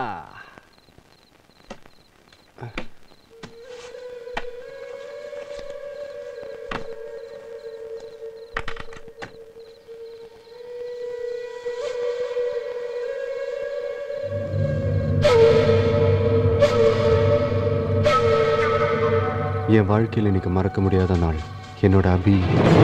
என் வாழ்க்கையில் இன்னைக்கு மறக்க முடியாத நாள் என்னோட அபி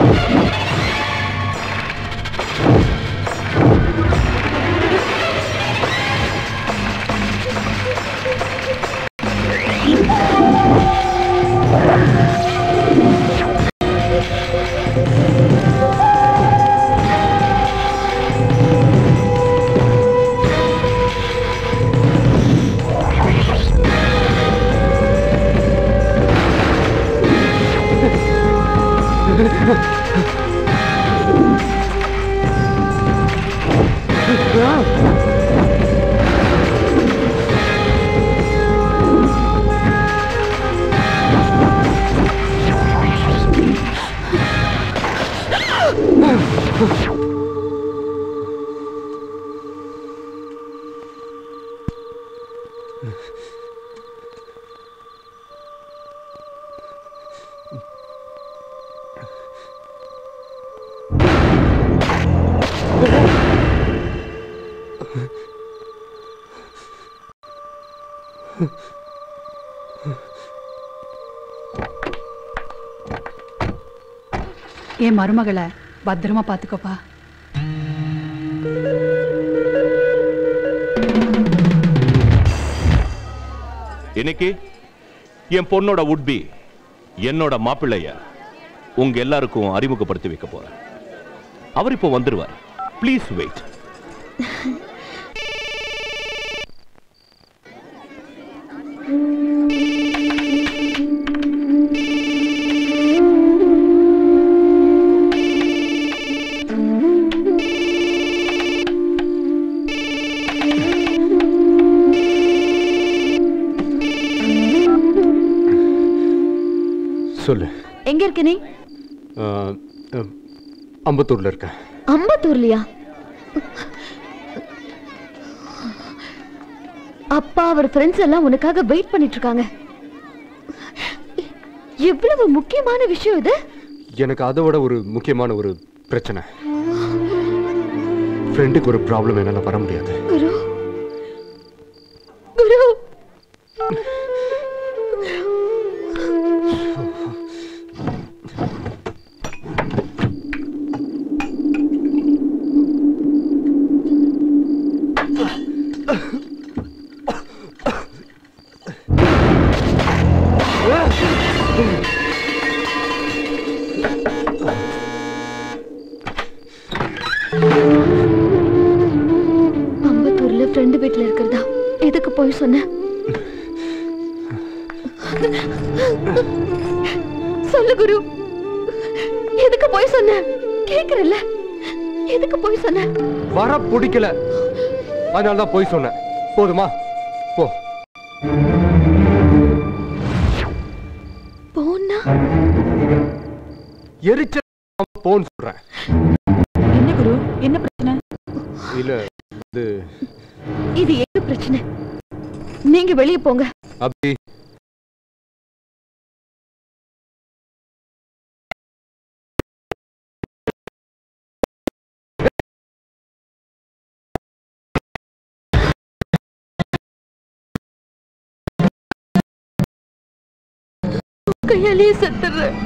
என் மருமகளை பத்திரமா பாத்துக்கோப்பா
இன்னைக்கு என் பொண்ணோட உட்பி என்னோட மாப்பிள்ளைய உங்க எல்லாருக்கும் அறிமுகப்படுத்தி வைக்க போறேன் அவர் இப்போ வந்துருவார் ப்ளீஸ் வெயிட்
சொல்லு
எங்க இருக்க நீ
அஹ், அஹ், அம்பத்தூர்ல இருக்கேன்
அம்பத்தூர்லயா அப்பா அவர் ஃப்ரெண்ட்ஸ் எல்லாம் உனக்காக வெயிட் பண்ணிட்டு இருக்காங்க எவ்வளவு முக்கியமான விஷயம் இது
எனக்கு அதை விட ஒரு முக்கியமான ஒரு பிரச்சனை ஃப்ரெண்டுக்கு ஒரு ப்ராப்ளம் என்னால வர முடியாது
குரு குரு அம்பத்தூர்ல ஃப்ரெண்டு வீட்ல இருக்கிறதா எதுக்கு போய் சொன்ன சொல்லு குரு எதுக்கு போய் சொன்ன கேக்குறல்ல எதுக்கு போய் சொன்ன
வர பிடிக்கல அதனால தான் போய் சொன்னேன் போதுமா போ
போனா
எரிச்சல் போன்னு சொல்றேன்
என்ன குரு என்ன பிரச்சனை
இல்ல இது
இது எங்க பிரச்சனை நீங்க வெளியே போங்க
அபி
கையாலேயே செத்துடுறேன்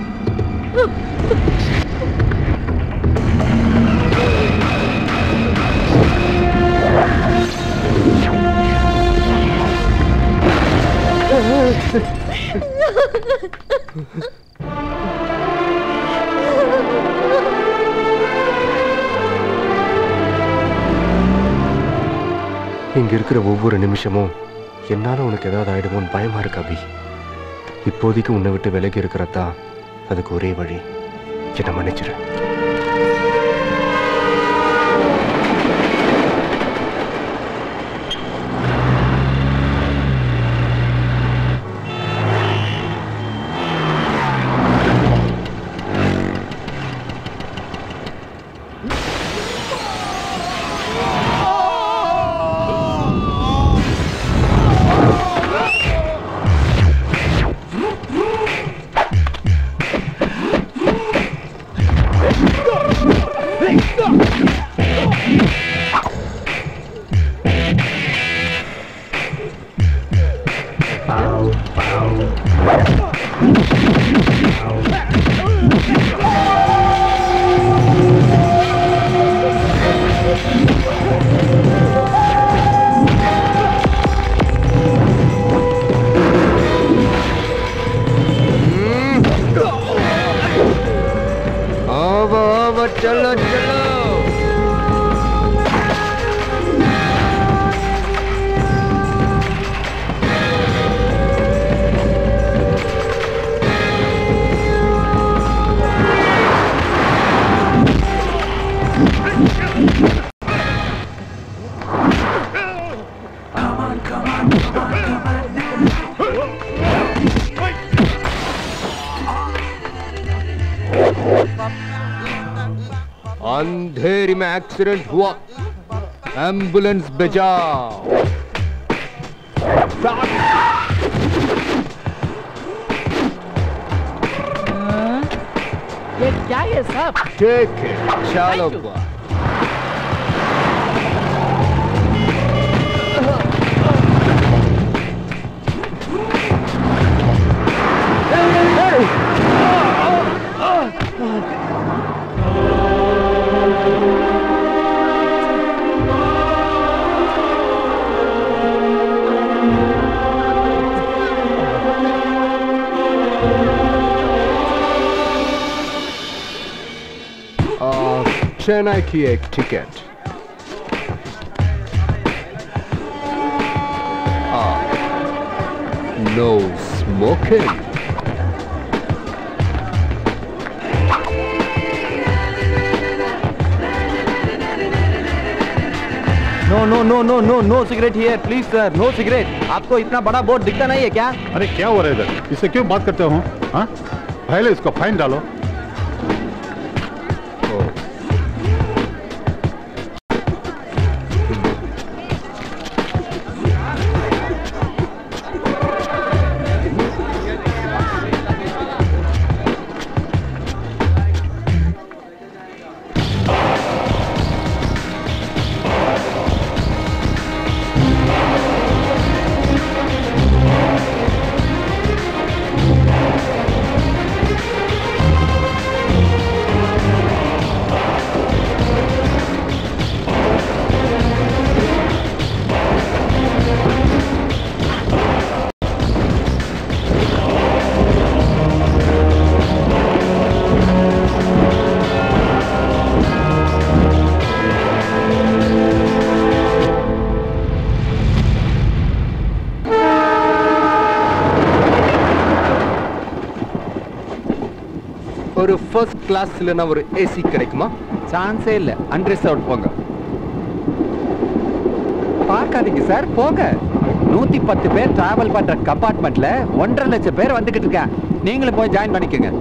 இங்க இருக்கிற ஒவ்வொரு நிமிஷமும் என்னால உனக்கு ஏதாவது ஆயிடுமோன்னு பயமா இருக்கு அபி இப்போதைக்கு உன்னை விட்டு விலகி இருக்கிறதா அதுக்கு ஒரே வழி என்னை மன்னிச்சிரு
आवा आवा चलो चलो
अंधेरी में एक्सीडेंट हुआ एम्बुलेंस बजाओ
ये क्या है सब
ठीक है चलो
Thank you.
बा आ, चेन्नई की एक ticket no smoking
no no no no no no cigarette here please sir no cigarette आपको इतना बड़ा बोर्ड दिखता नहीं है क्या
अरे क्या हो रहा है इधर इससे क्यों बात करते हो हाँ पहले इसको फाइन डालो
ஒரு ஃபர்ஸ்ட் கிளாஸ் இல்லைன்னா ஒரு ஏசி கிடைக்குமா
சான்ஸே இல்ல அன்ரிசர்வ் போங்க பார்க்காதீங்க சார் போங்க நூத்தி பத்து பேர் டிராவல் பண்ற கம்பார்ட்மெண்ட்ல ஒன்றரை லட்சம் பேர் வந்துகிட்டு இருக்கேன் நீங்களும் போய் ஜாயின் பண்ணிக்கோங்க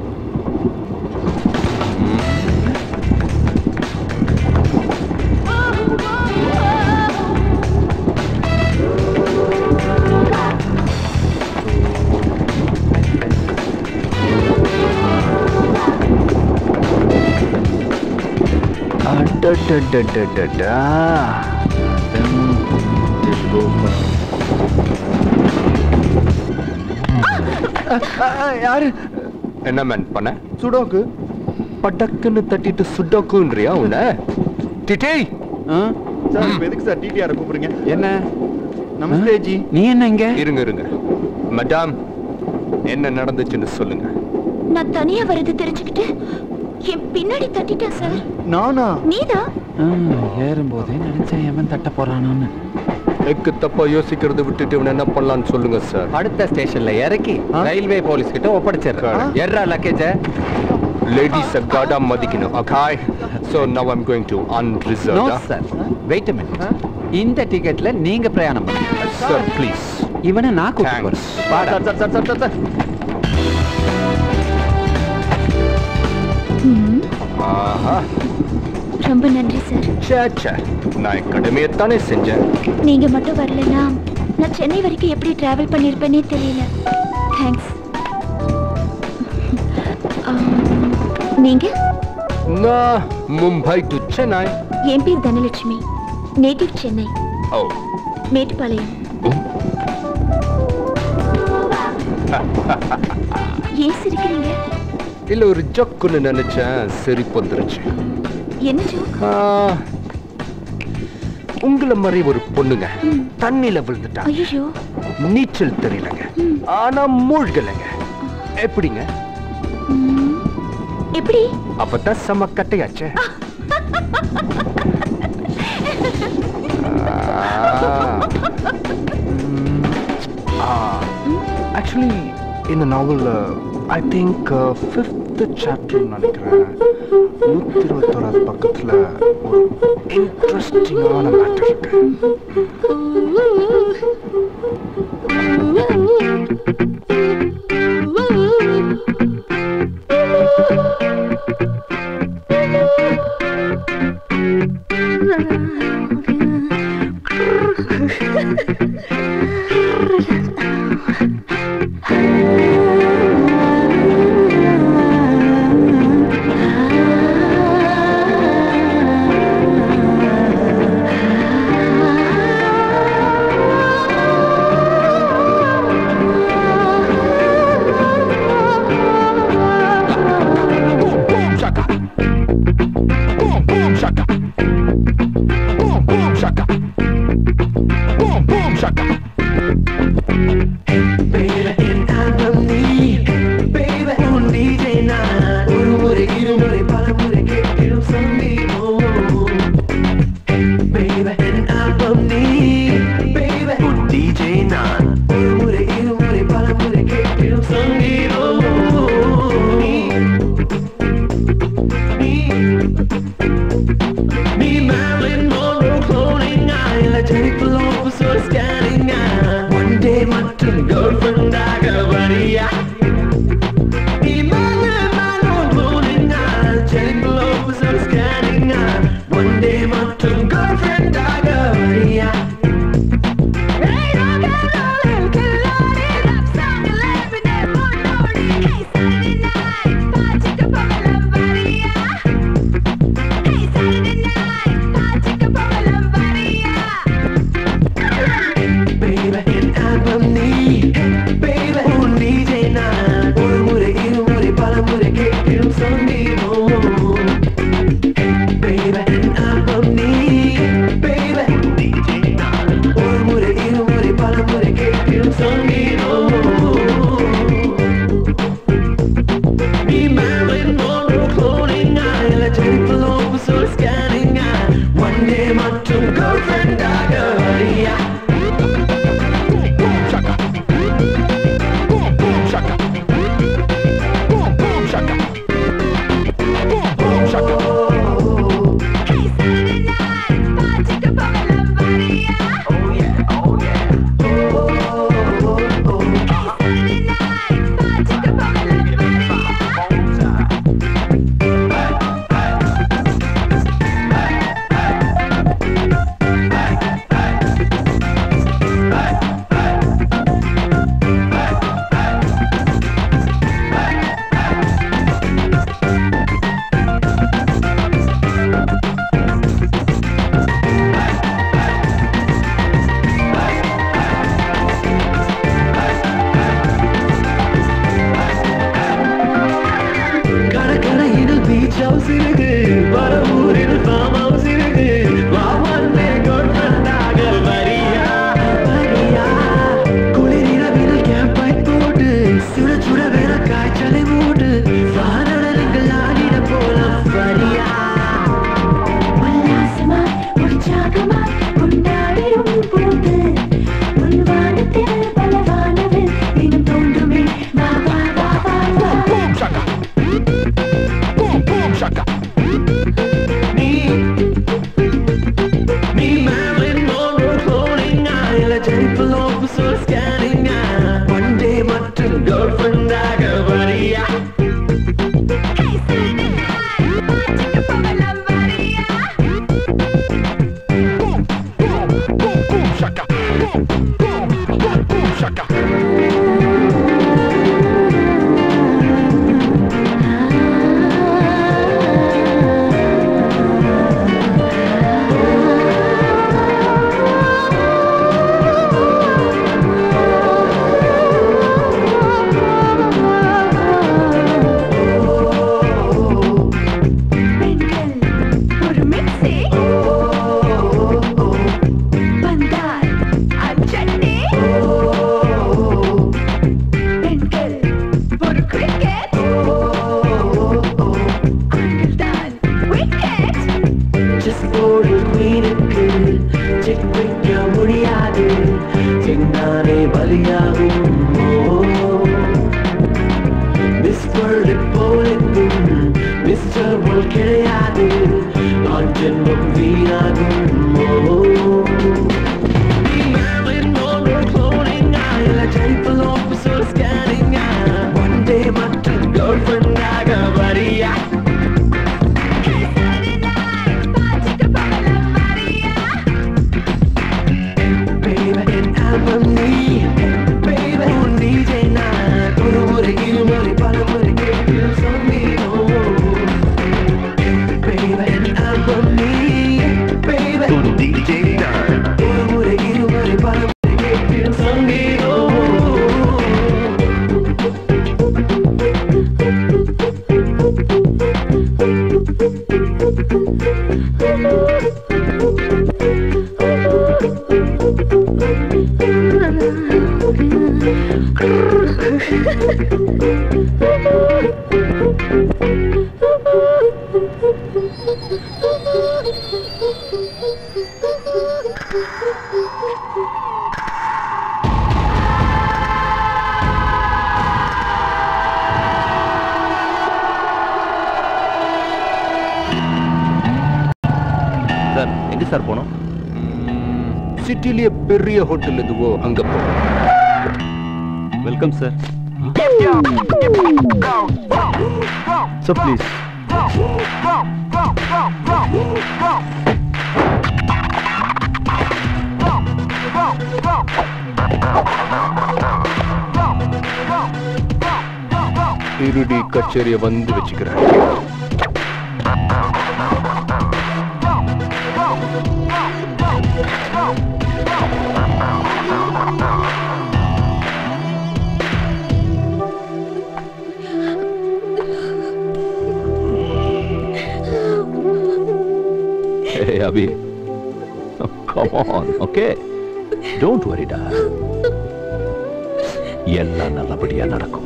அடடடடடடா. Then we'll go for-
யாரு என்ன மேன் பண்ண சுடோக்கு படக்குன்னு தட்டிட்டு சுடோக்குன்றியா உன்ன டிட்டே
சார் இப்ப எதுக்கு சார் டிடிஆர் கூப்பிடுறீங்க
என்ன
நமஸ்தே ஜி
நீ என்ன இங்க
இருங்க இருங்க மேடம் என்ன நடந்துச்சுன்னு சொல்லுங்க
நான் தனியா வரது தெரிஞ்சுக்கிட்டு என் பின்னாடி தட்டிட்டேன் சார்
நானா
நீதான்
ஏறும்போதே நினைச்சேன் எவன் தட்ட போறானோன்னு
எக்கு தப்பா யோசிக்கிறத விட்டுட்டு இவன் என்ன பண்ணலாம்னு சொல்லுங்க சார்
அடுத்த ஸ்டேஷன்ல இறக்கி ரயில்வே போலீஸ் கிட்ட ஒப்படைச்சிடுறேன் எர்ரா லக்கேஜ
லேடிஸ் காடா மதிக்கணும் okay so now I'm going to
no
unreserved
sir wait a minute இந்த டிக்கெட்ல நீங்க பிரயாணம் பண்ணுங்க
சார் ப்ளீஸ்
இவனை நான் கூட்டிட்டு போறேன் வாடா.
Sir sir sir sir sir
ம்,
ஆஹா
ரொம்ப நன்றி சார்
ச்சே ச்சே நான் என் கடமையைத்தானே செஞ்சேன்
நீங்க மட்டும் வரலனா நான் சென்னை வரைக்கும் எப்படி டிராவல் பண்ணிருப்பேனே தெரியல தேங்க்ஸ் நீங்க
நான் மும்பை டு சென்னை
என் பேர் தனலட்சுமி நேட்டிவ் சென்னை
ஓ
மேட்டுப்பாளையம் ஏன் சிரிக்கிறீங்க
இல்ல ஒரு ஜொக்குன்னு நினைச்சேன் சரி வந்துருச்சு
என்ன ஜோக்
ஆ, உங்களை மாதிரி ஒரு பொண்ணுங்க தண்ணியில விழுந்துட்டா
ஐயோ
நீச்சல் தெரியலங்க ஆனா மூழ்கலைங்க எப்படிங்க
எப்படி
அப்பதான் செம கட்டையாச்சே ஆக்சுவலி இந்த நாவலில் ஐ திங்க் ஃபிஃப்த் சாப்டர் நினைக்கிறேன் நூற்றி இருபத்தோராது பக்கத்தில் ஒரு இன்ட்ரெஸ்டிங்கான மேட்டர் இருக்கு
ஆ
கேர்ள் ஃப்ரெண்டாக வரியா
ஒரு மிக்ஸி வந்தால் அச்சட்டி பெண்கள் ஒரு கிரிக்கெட் ஆண்கள்தான் விக்கெட்
செஸ் போர்டு மீனுக்கு செக் வைக்க முடியாது என்னானே பலியாகும் மிஸ் வேர்ல்டு போலெங்கும் மிஸ்டர் வேர்ல்ட் கிடையாது நான் ஜென்மம் வீணாகும் கேர்ள் ஃப்ரெண்டாக வரியா Baby, என் album நீ. Baby, உன் DJ நான். ஒரு முறை, இருமுறை, பலமுறை கேட்டு சொன்னீரும். Baby, என் album நீ. Baby, உன் DJ நான். ஒரு முறை, இருமுறை, பலமுறை கேட்டு சொன்னீரும்.
சார் எங்க சார் போனோம் சிட்டிலேயே பெரிய ஹோட்டல் எதுவோ அங்க போ வெல்கம் சார்
So please.
இருடி கச்சேரிய வந்து வச்சுக்கிறேன் Hey, Abhi. Oh, come on, okay? Don't worry, டா எல்லாம் நல்லபடியா நடக்கும்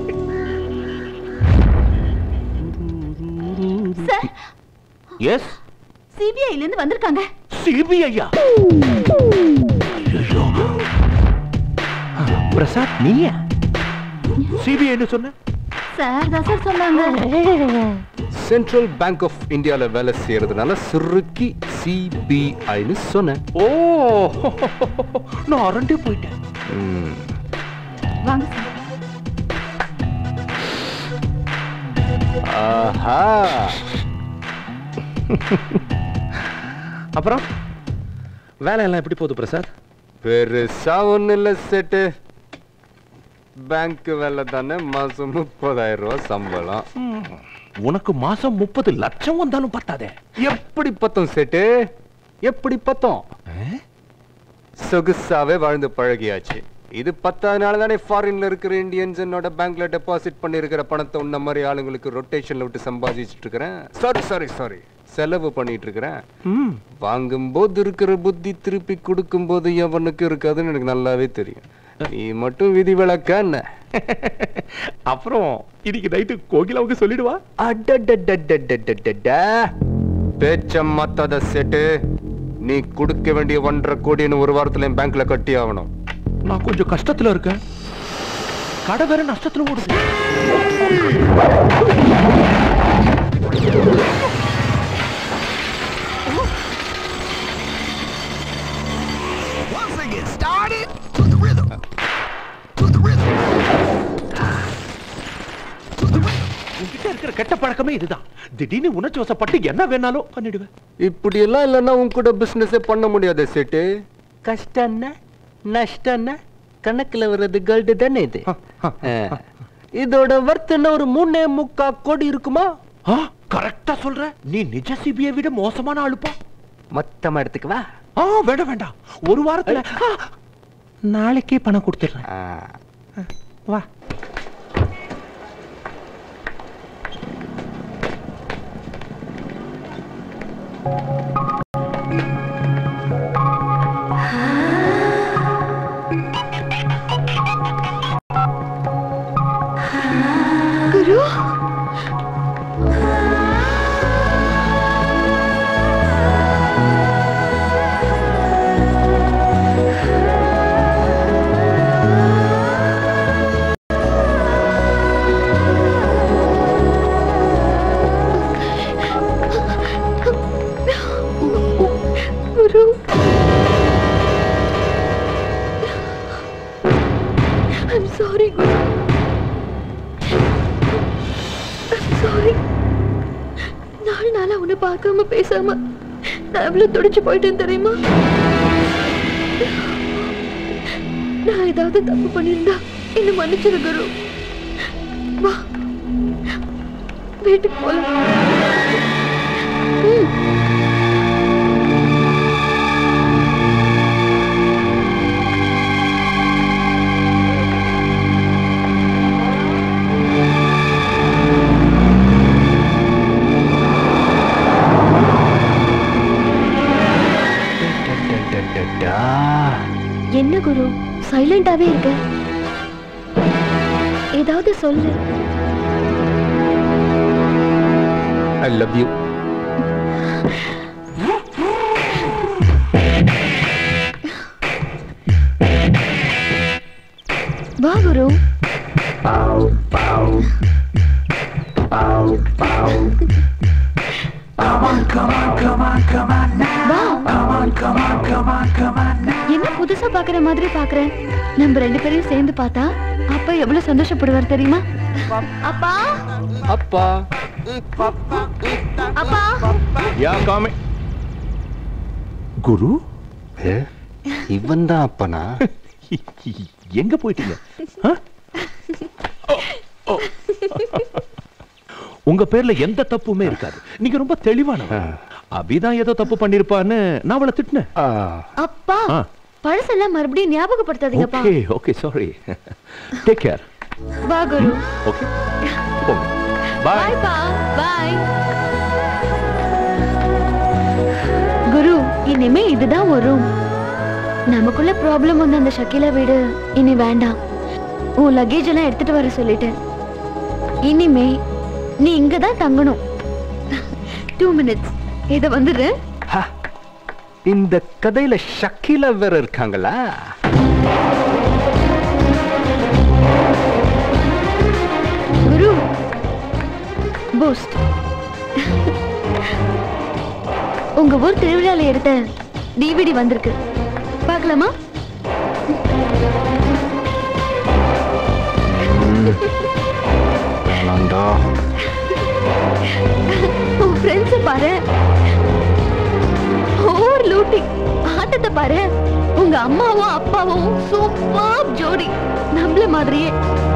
சார்
எஸ்
சிபிஐல இருந்து வந்திருக்காங்க
சிபிஐயா
பிரசாத் நீயா
சிபிஐன்னு சொன்ன
சார் தான் சார் சொன்னாங்க
சென்ட்ரல் பேங்க் ஆஃப் இந்தியால வேலை செய்யறதுனால சுருக்கி சிபிஐன்னு சொன்னேன்
ஓ நான் அரண்டே போயிட்டேன்
ம்.
வாங்க சார்
ஆஹா
அப்புறம் வேலையெல்லாம் எப்படி போகுது பிரசாத்
பெருசா ஒண்ணு இல்ல செட்டு பேங்க் வேலை தானே மாசம் முப்பதாயிரம் ரூபாய் சம்பளம்
உனக்கு மாசம் முப்பது லட்சம் வந்தாலும் பத்தாதே
எப்படி பத்தம் செட்டு எப்படி பத்தம் சொகுசாவே வாழ்ந்து பழகியாச்சு இது பத்தாதனால தானே ஃபாரின்ல இருக்கிற இந்தியன்ஸ் என்னோட பேங்க்ல டெபாசிட் பண்ணிருக்கிற பணத்தை உன்ன மாதிரி ஆளுங்களுக்கு ரொட்டேஷன்ல விட்டு சம்பாதிச்சுட்டு இருக்கிறேன் சாரி சாரி சாரி செலவு பண்ணிட்டு இருக்கிறேன் வாங்கும்போது இருக்கிற புத்தி திருப்பி கொடுக்கும்போது எவனுக்கு இருக்காதுன்னு எனக்கு நல்லாவே தெரியும் நீ மட்டும் விதி விளக்க என்ன
அப்புறம் இன்னைக்கு நைட்டு கோகிலாவுக்கு சொல்லிடுவா
அடடடடடடடடா. பேச்ச மாத்தாத செட்டு நீ கொடுக்க வேண்டிய ஒன்றரை கோடின்னு ஒரு வாரத்துல என் பேங்க்ல கட்டி ஆகணும்
நான் கொஞ்சம் கஷ்டத்துல இருக்கேன் கடை வேற நஷ்டத்துல ஓடுது
Once they get started, to the rhythm, to the rhythm.
கெட்ட பழக்கமே இதுதான் திடீர்னு உணர்ச்சி வசப்பட்டு என்ன வேணாலும் பண்ணிடுவேன்
இப்படி எல்லாம் இல்லைன்னா உன் கூட பிசினஸே பண்ண முடியாது சேட்டு
கஷ்டம்னா நஷ்டம்னா கணக்குல வர்றது கோல்டு தானே இது ஆ. இதோட வர்த்தனை ஒரு மூணே முக்கா கோடி இருக்குமா
கரெக்டா சொல்ற நீ நிஜ சிபியை விட மோசமான ஆளுப்பா
மொத்தமா எடுத்துக்கவா
ஆ வேண்டாம் வேண்டாம் ஒரு வாரத்துல ஆ, நாளைக்கே பணம் கொடுத்துடுறேன் வா
குரு குரு I'm sorry, Guru. I'm sorry. நாலு நாளா உன்னை பார்க்காம பேசாம நான் எவ்வளவு துடிச்சு போயிட்டேன் தெரியுமா நான் ஏதாவது தப்பு பண்ணியிருந்தா என்ன மன்னிச்சிரு குரு வா வீட்டுக்கு போலாம் ம். என்ன குரு சைலண்டாவே இருக்க ஏதாவது சொல்லு
ஐ லவ் யூ
வா குரு வா என்ன புதுசா பாக்குற மாதிரி பாக்குறேன் நம்ம ரெண்டு பேரையும் சேர்ந்து பார்த்தா அப்பா எவ்வளவு சந்தோஷப்படுவார் தெரியுமா அப்பா
அப்பா
அப்பா
யா காமே குரு
இவன் தான் அப்பனா
எங்க போயிட்டீங்க ஆ? உங்க பேர்ல எந்த தப்புமே இருக்காது நீங்க ரொம்ப தெளிவானவ அபிதான் ஏதோ தப்பு பண்ணிருப்பான்னு நான் அவளை திட்டினேன்
அப்பா
ஆ.
பழசெல்லாம் மறுபடியும் ஞாபகப்படுத்தாதீங்கப்பா
okay okay sorry take care
வா குரு
ஓகே போங்க பாய்
பாய் பா பாய் குரு இனிமே இதுதான் ஒரு room. நமக்குள்ள ப்ராப்ளம் வந்து அந்த ஷக்கீலா வீடு இனி வேண்டாம் உன் லக்கேஜ் எல்லாம் எடுத்துட்டு வர சொல்லிட்டேன் இனிமே நீ இங்க தான் தங்கணும் டூ மினிட்ஸ் இத வந்துடு
இந்த கதையில ஷக்கீலா வேற இருக்காங்களா
குரு பூஸ்ட் உங்க ஊர் திருவிழால எடுத்த டிவிடி வந்திருக்கு பார்க்கலாமா
வேணாண்டா
உன் ஃப்ரெண்ட்ஸ் பாரு ஓவர் லூட்டி ஆட்டத்தை பாரு உங்க அம்மாவும் அப்பாவும் சூப்பர் ஜோடி நம்மள மாதிரியே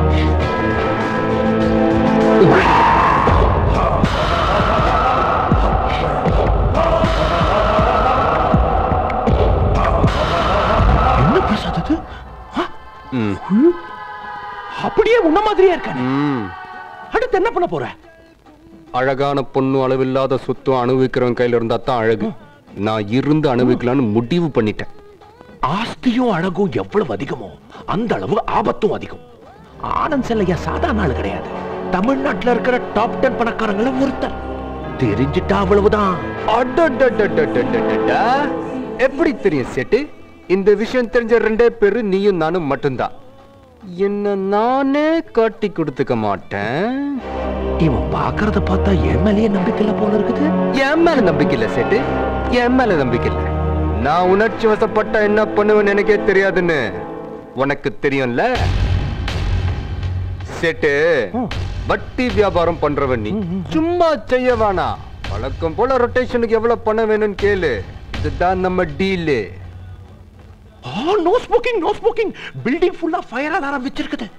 என்ன பிரசாத் இது ஆ? அப்படியே உன்ன மாதிரியே இருக்கானே அடுத்து என்ன பண்ண போற
அழகான பொண்ணு அளவில்லாத சொத்தும் அனுபவிக்கிறவன் கையில இருந்தா தான் அழகு நான் இருந்து அனுபவிக்கலாம்னு முடிவு பண்ணிட்டேன்
ஆஸ்தியும் அழகும் எவ்வளவு அதிகமோ அந்த அளவு ஆபத்தும் அதிகம் ஆனந்த் செல்லையா சாதாரண ஆளு கிடையாது தமிழ்நாட்டுல இருக்கிற டாப் டென் பணக்காரங்கள ஒருத்தர் தெரிஞ்சிட்டா அவ்வளவுதான்
அடடடடடடடடா. எப்படி தெரியும் செட்டு இந்த விஷயம் தெரிஞ்ச ரெண்டே பேரு நீயும் நானும் மட்டும்தான் என்ன நானே காட்டி கொடுத்துக்க மாட்டேன்
இவன் பாக்குறத பார்த்தா என் மேலேயே நம்பிக்கை இல்ல போல இருக்குது
என் மேல நம்பிக்கை இல்ல செட்டு என் மேல நம்பிக்கை இல்ல நான் உணர்ச்சி வசப்பட்டா என்ன பண்ணுவேன்னு எனக்கே தெரியாதுன்னு உனக்கு தெரியும்ல செட்டு வட்டி வியாபாரம் பண்றவன் நீ சும்மா செய்ய வேணாம் வழக்கம் போல ரொட்டேஷனுக்கு எவ்வளவு பணம் வேணும்னு கேளு இதுதான் நம்ம டீலு
ஆ no smoking no smoking building ஃபுல்லா ஃபயர் அலாரம் வச்சிருக்குது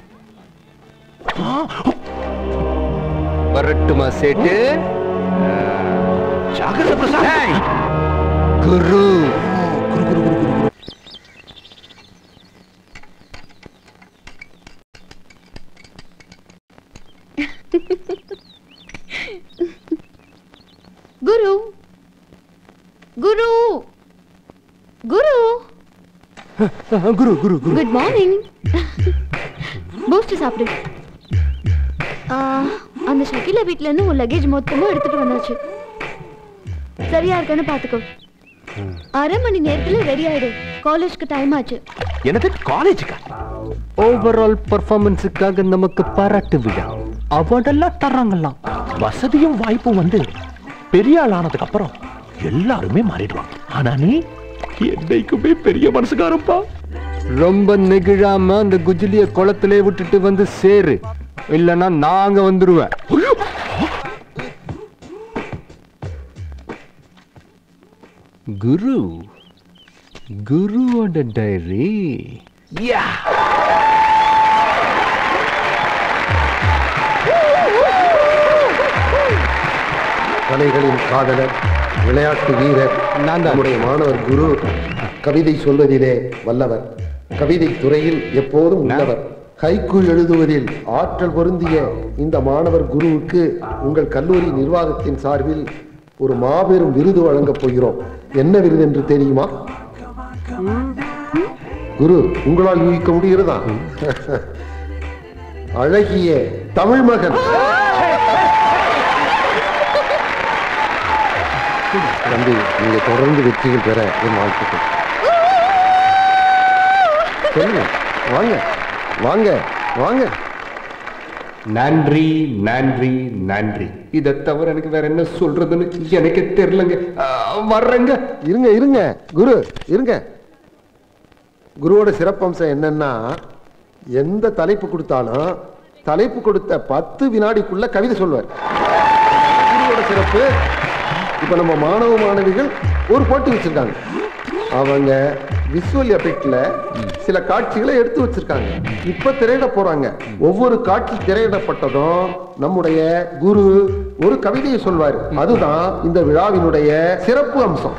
வரட்டுமா சேட்டு
ஜாகிரத Prasad
Guru
Guru Guru Guru
Guru Guru Guru
good morning Boost சாப்பிடு ஆ, அந்த ஷக்கிலா வீட்ல இருந்து உன் லக்கேஜ் மொத்தமும் எடுத்துட்டு வந்தாச்சு சரியா இருக்கான்னு பாத்துக்கோ அரை மணி நேரத்துல ரெடி ஆயிடு காலேஜ்க்கு டைம் ஆச்சு
எனக்கு காலேஜுக்கா
ஓவரால் பர்ஃபார்மன்ஸுக்காக நமக்கு பாராட்டு விழா அவார்டெல்லாம் தர்றாங்களாம்
வசதியும் வாய்ப்பும் வந்து பெரிய ஆள் ஆனதுக்கு அப்புறம் எல்லாருமே மாறிடுவாங்க ஆனா நீ என்னைக்குமே பெரிய மனசுக்காரப்பா
ரொம்ப நெகிழாம அந்த குஜிலிய குளத்திலே விட்டுட்டு வந்து சேரு இல்லனா நாங்க வந்துருவேன் குரு குருவோட டைரி
யா
கலைகளின் காதலர் விளையாட்டு வீரர் நம்முடைய மாணவர் குரு கவிதை சொல்வதிலே வல்லவர் கவிதை துறையில் எப்போதும் உள்ளவர் ஹைக்கு எழுதுவதில் ஆற்றல் பொருந்திய இந்த மாணவர் குருவுக்கு உங்கள் கல்லூரி நிர்வாகத்தின் சார்பில் ஒரு மாபெரும் விருது வழங்கப் போகிறோம் என்ன விருது என்று தெரியுமா குரு உங்களால் யூகிக்க முடிகிறதா அழகிய தமிழ் மகன் தம்பி நீங்க தொடர்ந்து வெற்றிகள் பெற என் வாழ்த்துக்கள் சொல்லுங்க வாங்க வாங்க வாங்க
நன்றி நன்றி நன்றி இதை தவிர எனக்கு வேற என்ன சொல்றதுன்னு எனக்கு தெரியலங்க ஆ, வர்றேங்க
இருங்க இருங்க குரு இருங்க குருவோட சிறப்பம்சம் என்னன்னா எந்த தலைப்பு கொடுத்தாலும் தலைப்பு கொடுத்த பத்து வினாடிக்குள்ள கவிதை சொல்வார் குருவோட சிறப்பு இப்ப நம்ம மாணவ மாணவிகள் ஒரு போட்டி வச்சிருக்காங்க அவங்க விசுவல் எஃபெக்ட்ல சில காட்சிகளை எடுத்து வச்சிருக்காங்க இப்ப திரையிட போறாங்க ஒவ்வொரு காட்சி திரையிடப்பட்டதும் நம்முடைய குரு ஒரு கவிதையை சொல்வாரு அதுதான் இந்த விழாவினுடைய சிறப்பு அம்சம்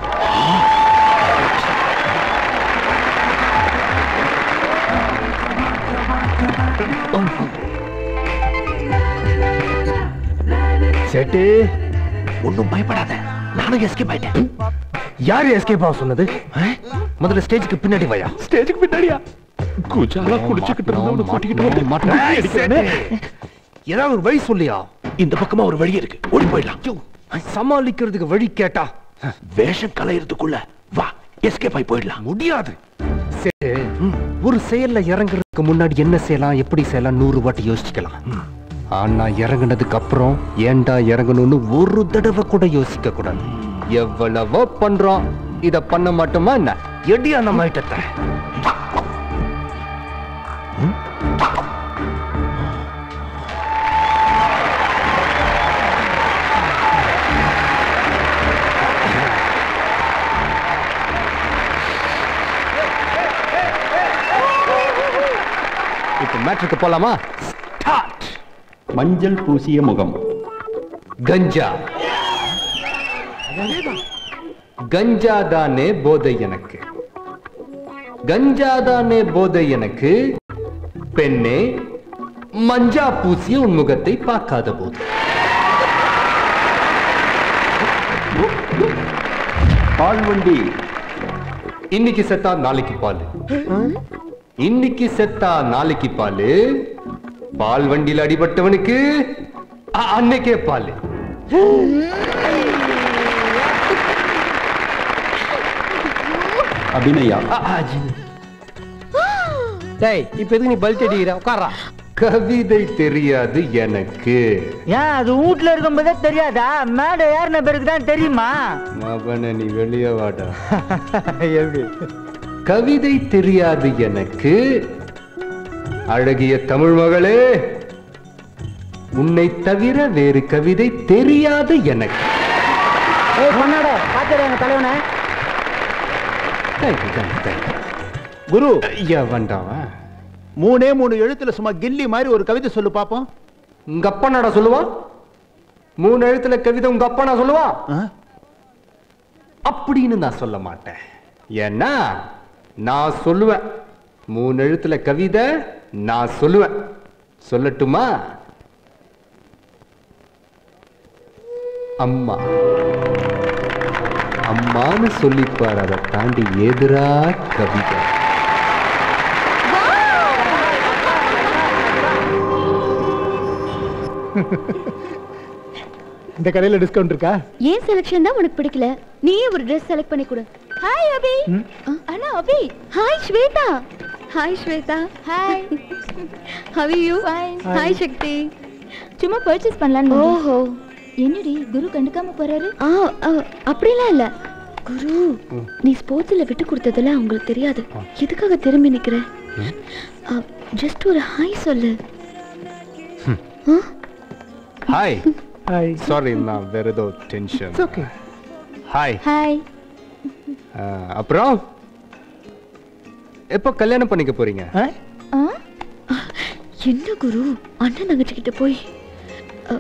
சேட்டு ஒன்னும் பயப்படாத நானும் எஸ்கேப் ஆயிட்டேன்
யார் எஸ்கேப் ஆக சொன்னது முதல்ல ஸ்டேஜ்க்கு பின்னாடி வாயா
ஸ்டேஜுக்கு பின்னாடியா குஜாலா குடிச்சுக்கிட்டு இருந்தவனை கூட்டிக்கிட்டு வந்து மாட்டேன் அடிக்கிறேனே.
ஏதாவது ஒரு வழி சொல்லியா
இந்த பக்கமா ஒரு வழி இருக்கு ஓடி போயிடலாம்
சமாளிக்கிறதுக்கு வழி கேட்டா
வேஷம் கலையறதுக்குள்ள வா எஸ்கேப் ஆகி போயிடலாம்
முடியாது சரி ஒரு செயல்ல இறங்குறதுக்கு முன்னாடி என்ன செய்யலாம் எப்படி செய்யலாம் நூறு வாட்டி யோசிக்கலாம் ஆனா இறங்குனதுக்கு அப்புறம் ஏன்டா இறங்கணும்னு ஒரு தடவை கூட யோசிக்க கூடாது
எவ்வளவோ பண்றோம் இத பண்ண மாட்டோமா என்ன
எடியா நம்ம ஐட்டத்தை
இப்ப மேட்ருக்கு போலாமா
மஞ்சள் பூசிய முகம்
கஞ்சா கஞ்சா தானே போதை எனக்கு கஞ்சா தானே போதை எனக்கு பெண்ணே மஞ்சா பூசிய உன் முகத்தை பார்க்காத போது பால் வண்டி இன்னைக்கு செத்தா நாளைக்கு பால் இன்னைக்கு செத்தா நாளைக்கு பால் பால் வண்டியில் அடிபட்டவனுக்கு அ- அன்னைக்கே பால்
அபிநயா
டேய் இப்ப எதுக்கு நீ பல்ட் அடிக்கிற உட்காரா
கவிதை தெரியாது எனக்கு
ஏன் அது வீட்ல இருக்கும்போதே தெரியாதா மேடை ஏறின பிறகு தான் தெரியுமா
மகன நீ வெளியே வாடா எப்படி கவிதை தெரியாது எனக்கு அழகிய தமிழ் மகளே
உன்னை தவிர வேறு கவிதை தெரியாது எனக்கு
ஏய் பொண்ணாட பாத்துறேன் எங்க தலைவனை
Thank you, thank you, thank you.
குரு
ஐயா வந்தாவா
மூணே மூணு எழுத்துல சும்மா கில்லி மாதிரி ஒரு கவிதை சொல்லு பாப்போம்
உங்க அப்பனாடா சொல்லுவா மூணு எழுத்துல கவிதை உங்க அப்பனா சொல்லுவா அப்படின்னு நான் சொல்ல மாட்டேன் ஏன்னா நான் சொல்லுவேன் மூணு எழுத்துல கவிதை நான் சொல்லுவேன் சொல்லட்டுமா அம்மா அம்மான்னு சொல்லிப்பார் அதை தாண்டி எதிரா கவிதை
இந்த கடையில டிஸ்கவுண்ட் இருக்கா
ஏன் செலக்ஷன் தான் உனக்கு பிடிக்கல நீயே ஒரு ட்ரெஸ் செலக்ட் பண்ணி கொடு ஹாய் அபி அண்ணா Abhi hi Swetha hi Swetha hi how you hi Sakthi
சும்மா பர்ச்சேஸ் பண்ணலான்னு
ஓஹோ
என்னடி குரு கண்டுக்காம போறாரு
ஆ ஆ, அப்படிலாம் இல்ல குரு நீ ஸ்போர்ட்ஸ்ல விட்டு கொடுத்ததுல அவங்களுக்கு தெரியாது எதுக்காக திரும்பி நிக்கிற ஜஸ்ட் ஒரு ஹாய் சொல்லு
ஹாய் ஹாய் சாரி நான் வேற ஏதோ டென்ஷன்
ஓகே
ஹாய்
ஹாய்
அப்புறம் எப்போ கல்யாணம் பண்ணிக்க போறீங்க
என்ன குரு அண்ணன் தங்கச்சி கிட்ட போய் அ,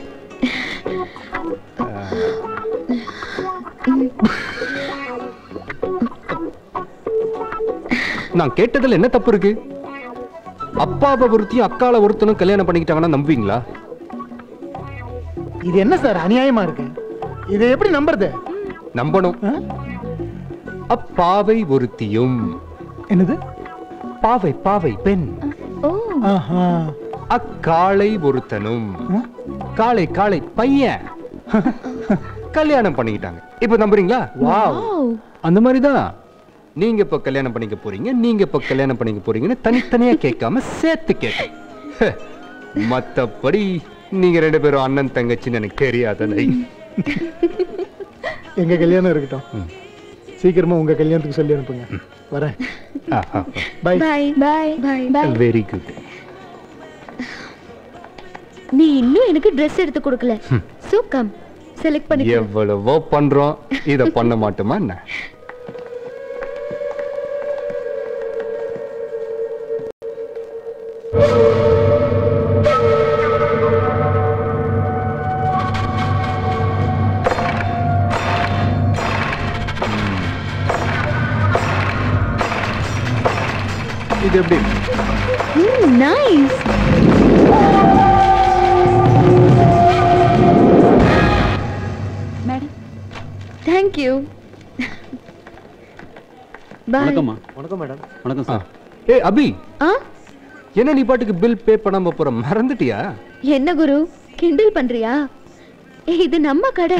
நான் கேட்டதுல என்ன தப்பு இருக்கு அப்பாவை ஒருத்தையும் அக்கால ஒருத்தனும் கல்யாணம் பண்ணிக்கிட்டாங்கன்னா நம்புவீங்களா
இது என்ன சார் அநியாயமா இருக்கு இதை எப்படி நம்புறது
நம்பணும் அப்பாவை ஒருத்தியும்
என்னது
பாவை பாவை பெண்
ஆஹா
அக்காளை ஒருத்தனும் காளை காளை பையன் கல்யாணம் பண்ணிக்கிட்டாங்க இப்ப நம்புறீங்களா வாவ் அந்த மாதிரி தான் நீங்க இப்ப கல்யாணம் பண்ணிக்க போறீங்க நீங்க இப்ப கல்யாணம் பண்ணிக்க போறீங்கன்னு தனித்தனியா கேட்காம சேர்த்து கேட்டேன் மத்தபடி நீங்க ரெண்டு பேரும் அண்ணன் தங்கச்சின்னு எனக்கு தெரியாதலை
எங்க கல்யாணம் இருக்கட்டும் சீக்கிரமா உங்க கல்யாணத்துக்கு சொல்லி அனுப்புங்க வரேன் bye
bye bye bye bye
very good
நீ இன்னும் எனக்கு Dress எடுத்து கொடுக்கல சோ கம் செலக்ட் பண்ணி கொடு.
எவ்வளவோ பண்றோம் இத பண்ண மாட்டோமா என்ன இது எப்படி
ம் nice
madam
thank you bye
வணக்கம்மா
வணக்கம் மேடம்
வணக்கம் சார்
ஏய் அபி
ஆ
என்ன நீ பாட்டுக்கு பில் பே பண்ணாம போற மறந்துட்டியா
என்ன குரு கிண்டல் பண்றியா இது நம்ம கடை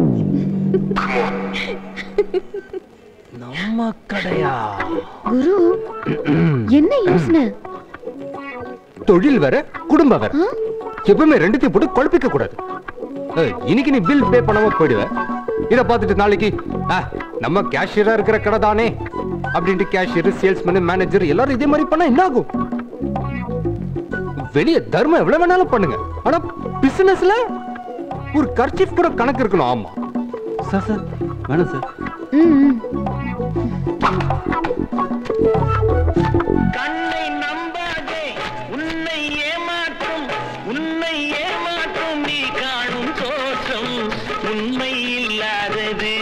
நம்ம கடையா
குரு என்ன யோசனை
தொழில் வேற குடும்பம் வேற எப்பவுமே ரெண்டுத்தையும் போட்டு குழப்பிக்க கூடாது ஏய், இன்னைக்கு நீ பில் பே பண்ணாம போயிடுவ இத பார்த்துட்டு நாளைக்கு "ஆ, நம்ம கேஷியரா இருக்கிற கடை தானே அப்படின்ட்டு கேஷியர் சேல்ஸ்மேன் மேனேஜர் எல்லாரும் இதே மாதிரி பண்ணா என்ன ஆகும் வெளிய தர்மம் எவ்வளவு வேணாலும் பண்ணுங்க ஆனா பிசினஸ்ல ஒரு கர்ச்சீஃப் கூட கணக்கு இருக்கணும் ஆமா
சார் சார் வேணாம் சார்
ம் ம்.
கண்ணை நம்பாதே உன்னை ஏமாற்றும் உன்னை ஏமாற்றும் நீ காணும் தோற்றம் உண்மை இல்லாதது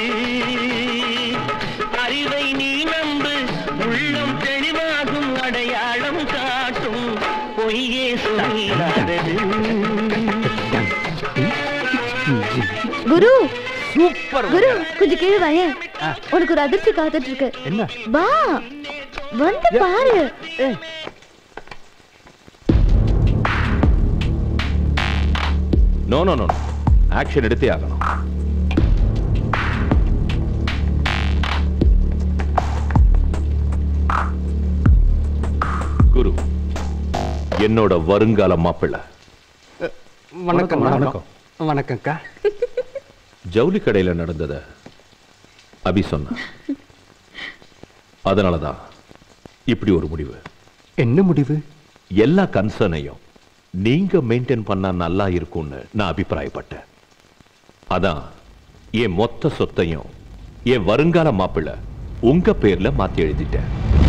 அறிவை நீ நம்பு உள்ளம் தெளிவாகும் அடையாளம் காட்டும் பொய்யே சொல்லாதது
குரு
சூப்பர்
குரு கொஞ்சம் கீழே வாயேன் உனக்கு ஒரு அதிர்ச்சி காத்துட்டு இருக்கு
என்ன
வா வந்து பாரு
நோ நோ நோ ஆக்ஷன் எடுத்தே ஆகணும் குரு என்னோட வருங்கால மாப்பிள்ளை
வணக்கம்
வணக்கம்.
வணக்கம் வணக்கம்க்கா
ஜவுளி கடையில நடந்தத அபி சொன்ன அதனாலதான் இப்படி ஒரு முடிவு
என்ன முடிவு
எல்லா கன்சர்னையும் நீங்க மெயின்டைன் பண்ணா நல்லா இருக்கும்னு நான் அபிப்பிராயப்பட்டேன் அதான் என் மொத்த சொத்தையும் என் வருங்கால மாப்பிள்ளை உங்க பேர்ல மாத்தி எழுதிட்டேன்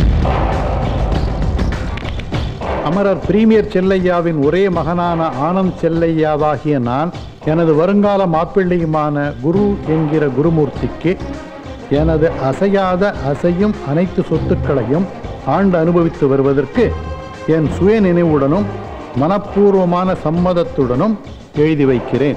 அமரர் பிரீமியர் செல்லையாவின் ஒரே மகனான ஆனந்த் செல்லையாவாகிய நான் எனது வருங்கால மாப்பிள்ளையுமான குரு என்கிற குருமூர்த்திக்கு எனது அசையாத அசையும் அனைத்து சொத்துக்களையும் ஆண்டு அனுபவித்து வருவதற்கு என் சுய நினைவுடனும் மனப்பூர்வமான சம்மதத்துடனும் எழுதி வைக்கிறேன்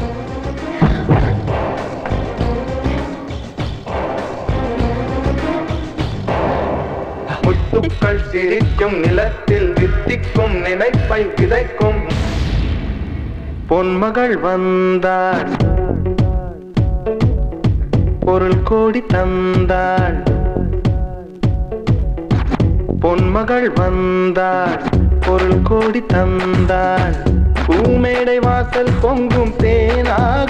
முத்துக்கள் சிரிக்கும் நிலத்தில் வித்திக்கும் நினைப்பை விதைக்கும் பொன்மகள் வந்தாள் பொருள் கோடி தந்தாள் பொன்மகள் வந்தாள் பொருள் கோடி தந்தாள் பூமேடை வாசல் பொங்கும் தேனாக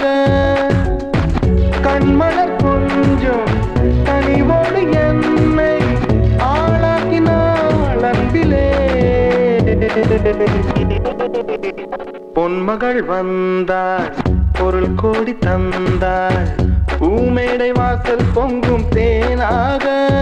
கண்மலர் கொஞ்சம் கனிவோடு என்னை ஆளாக்கினாள் அன்பிலே பொன்மகள் வந்தாள் பொருள் கோடி தந்தாள் பூமேடை வாசல் பொங்கும் தேனாக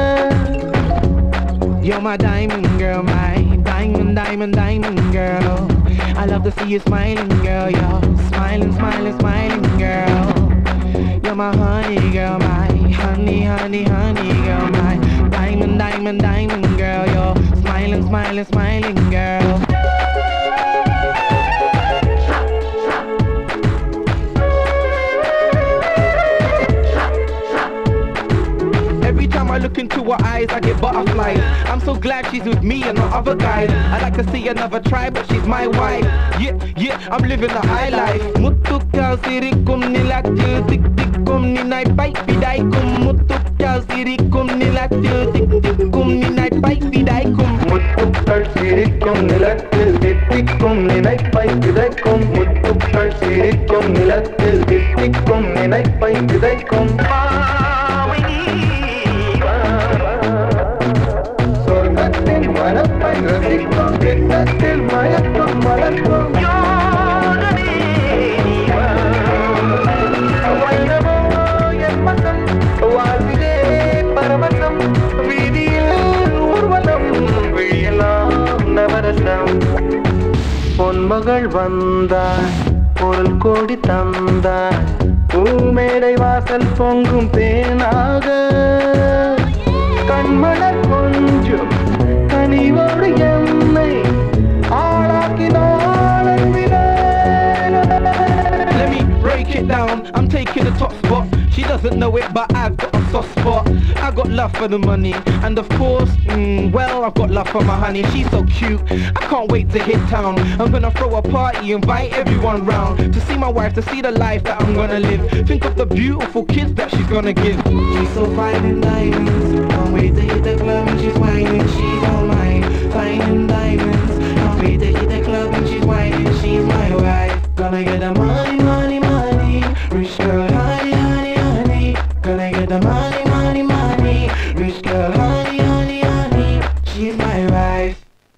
You're my diamond girl, my diamond, diamond, diamond girl. Oh, I love to see you smiling, girl. You're smiling, smiling, smiling, girl. You're my honey girl, my honey, honey, honey girl, my diamond, diamond, diamond girl. You're smiling, smiling, smiling, girl. Every time I look into her eyes, I get butterflies. I'm so glad she's with me and not other guys. I'd like to see another try, but she's my wife. Yeah, yeah, I'm living the high life. Mutukal sirikum nilatil tik tikum ninay bike bidaikum. Mutukal sirikum nilatil tik tikum ninay bike bidaikum.
முத்துக்கள் சிரிக்கும் நிலத்தில் தித்திக்கும் நினைப்பை விதைக்கும் முத்துக்கள் சிரிக்கும் நிலத்தில் தித்திக்கும் நினைப்பை விதைக்கும் சொர்க்கத்தின் மனப்பை ரசிக்கும் திட்டத்தில் மயக்கம் மலர்க்கும் வைரமோ என் மகன் வாழ்விலே பரவசம் வீதியில் ஊர்வலம் விழியெல்லாம் நவரசம் பொன்மகள் வந்தாள் பொருள் கோடி தந்தாள் பூமேடை வாசல் பொங்கும் தேனாக கண்மலர் கொஞ்சம் கனிவோடு என்னை ஆளாக்கினாள் அன்பிலே.
Let me break it down. I'm taking the top spot. She doesn't know it, but I've got a soft spot. I got love for the money, and of course, mm, well, I've got love for my honey. She's so cute. I can't wait to hit town. I'm gonna throw a party, invite everyone round to see my wife, to see the life that I'm gonna live. Think of the beautiful kids that she's gonna give. She's so fine in diamonds. Can't wait to hit the club and she's whining. She's all mine. Fine in diamonds. Can't wait to hit the club and she's whining. She's my wife. Gonna get the money, money, money. Rich girl, honey, honey, honey. Gonna get the money, money, money. Rich girl, honey, honey, honey. She's my wife.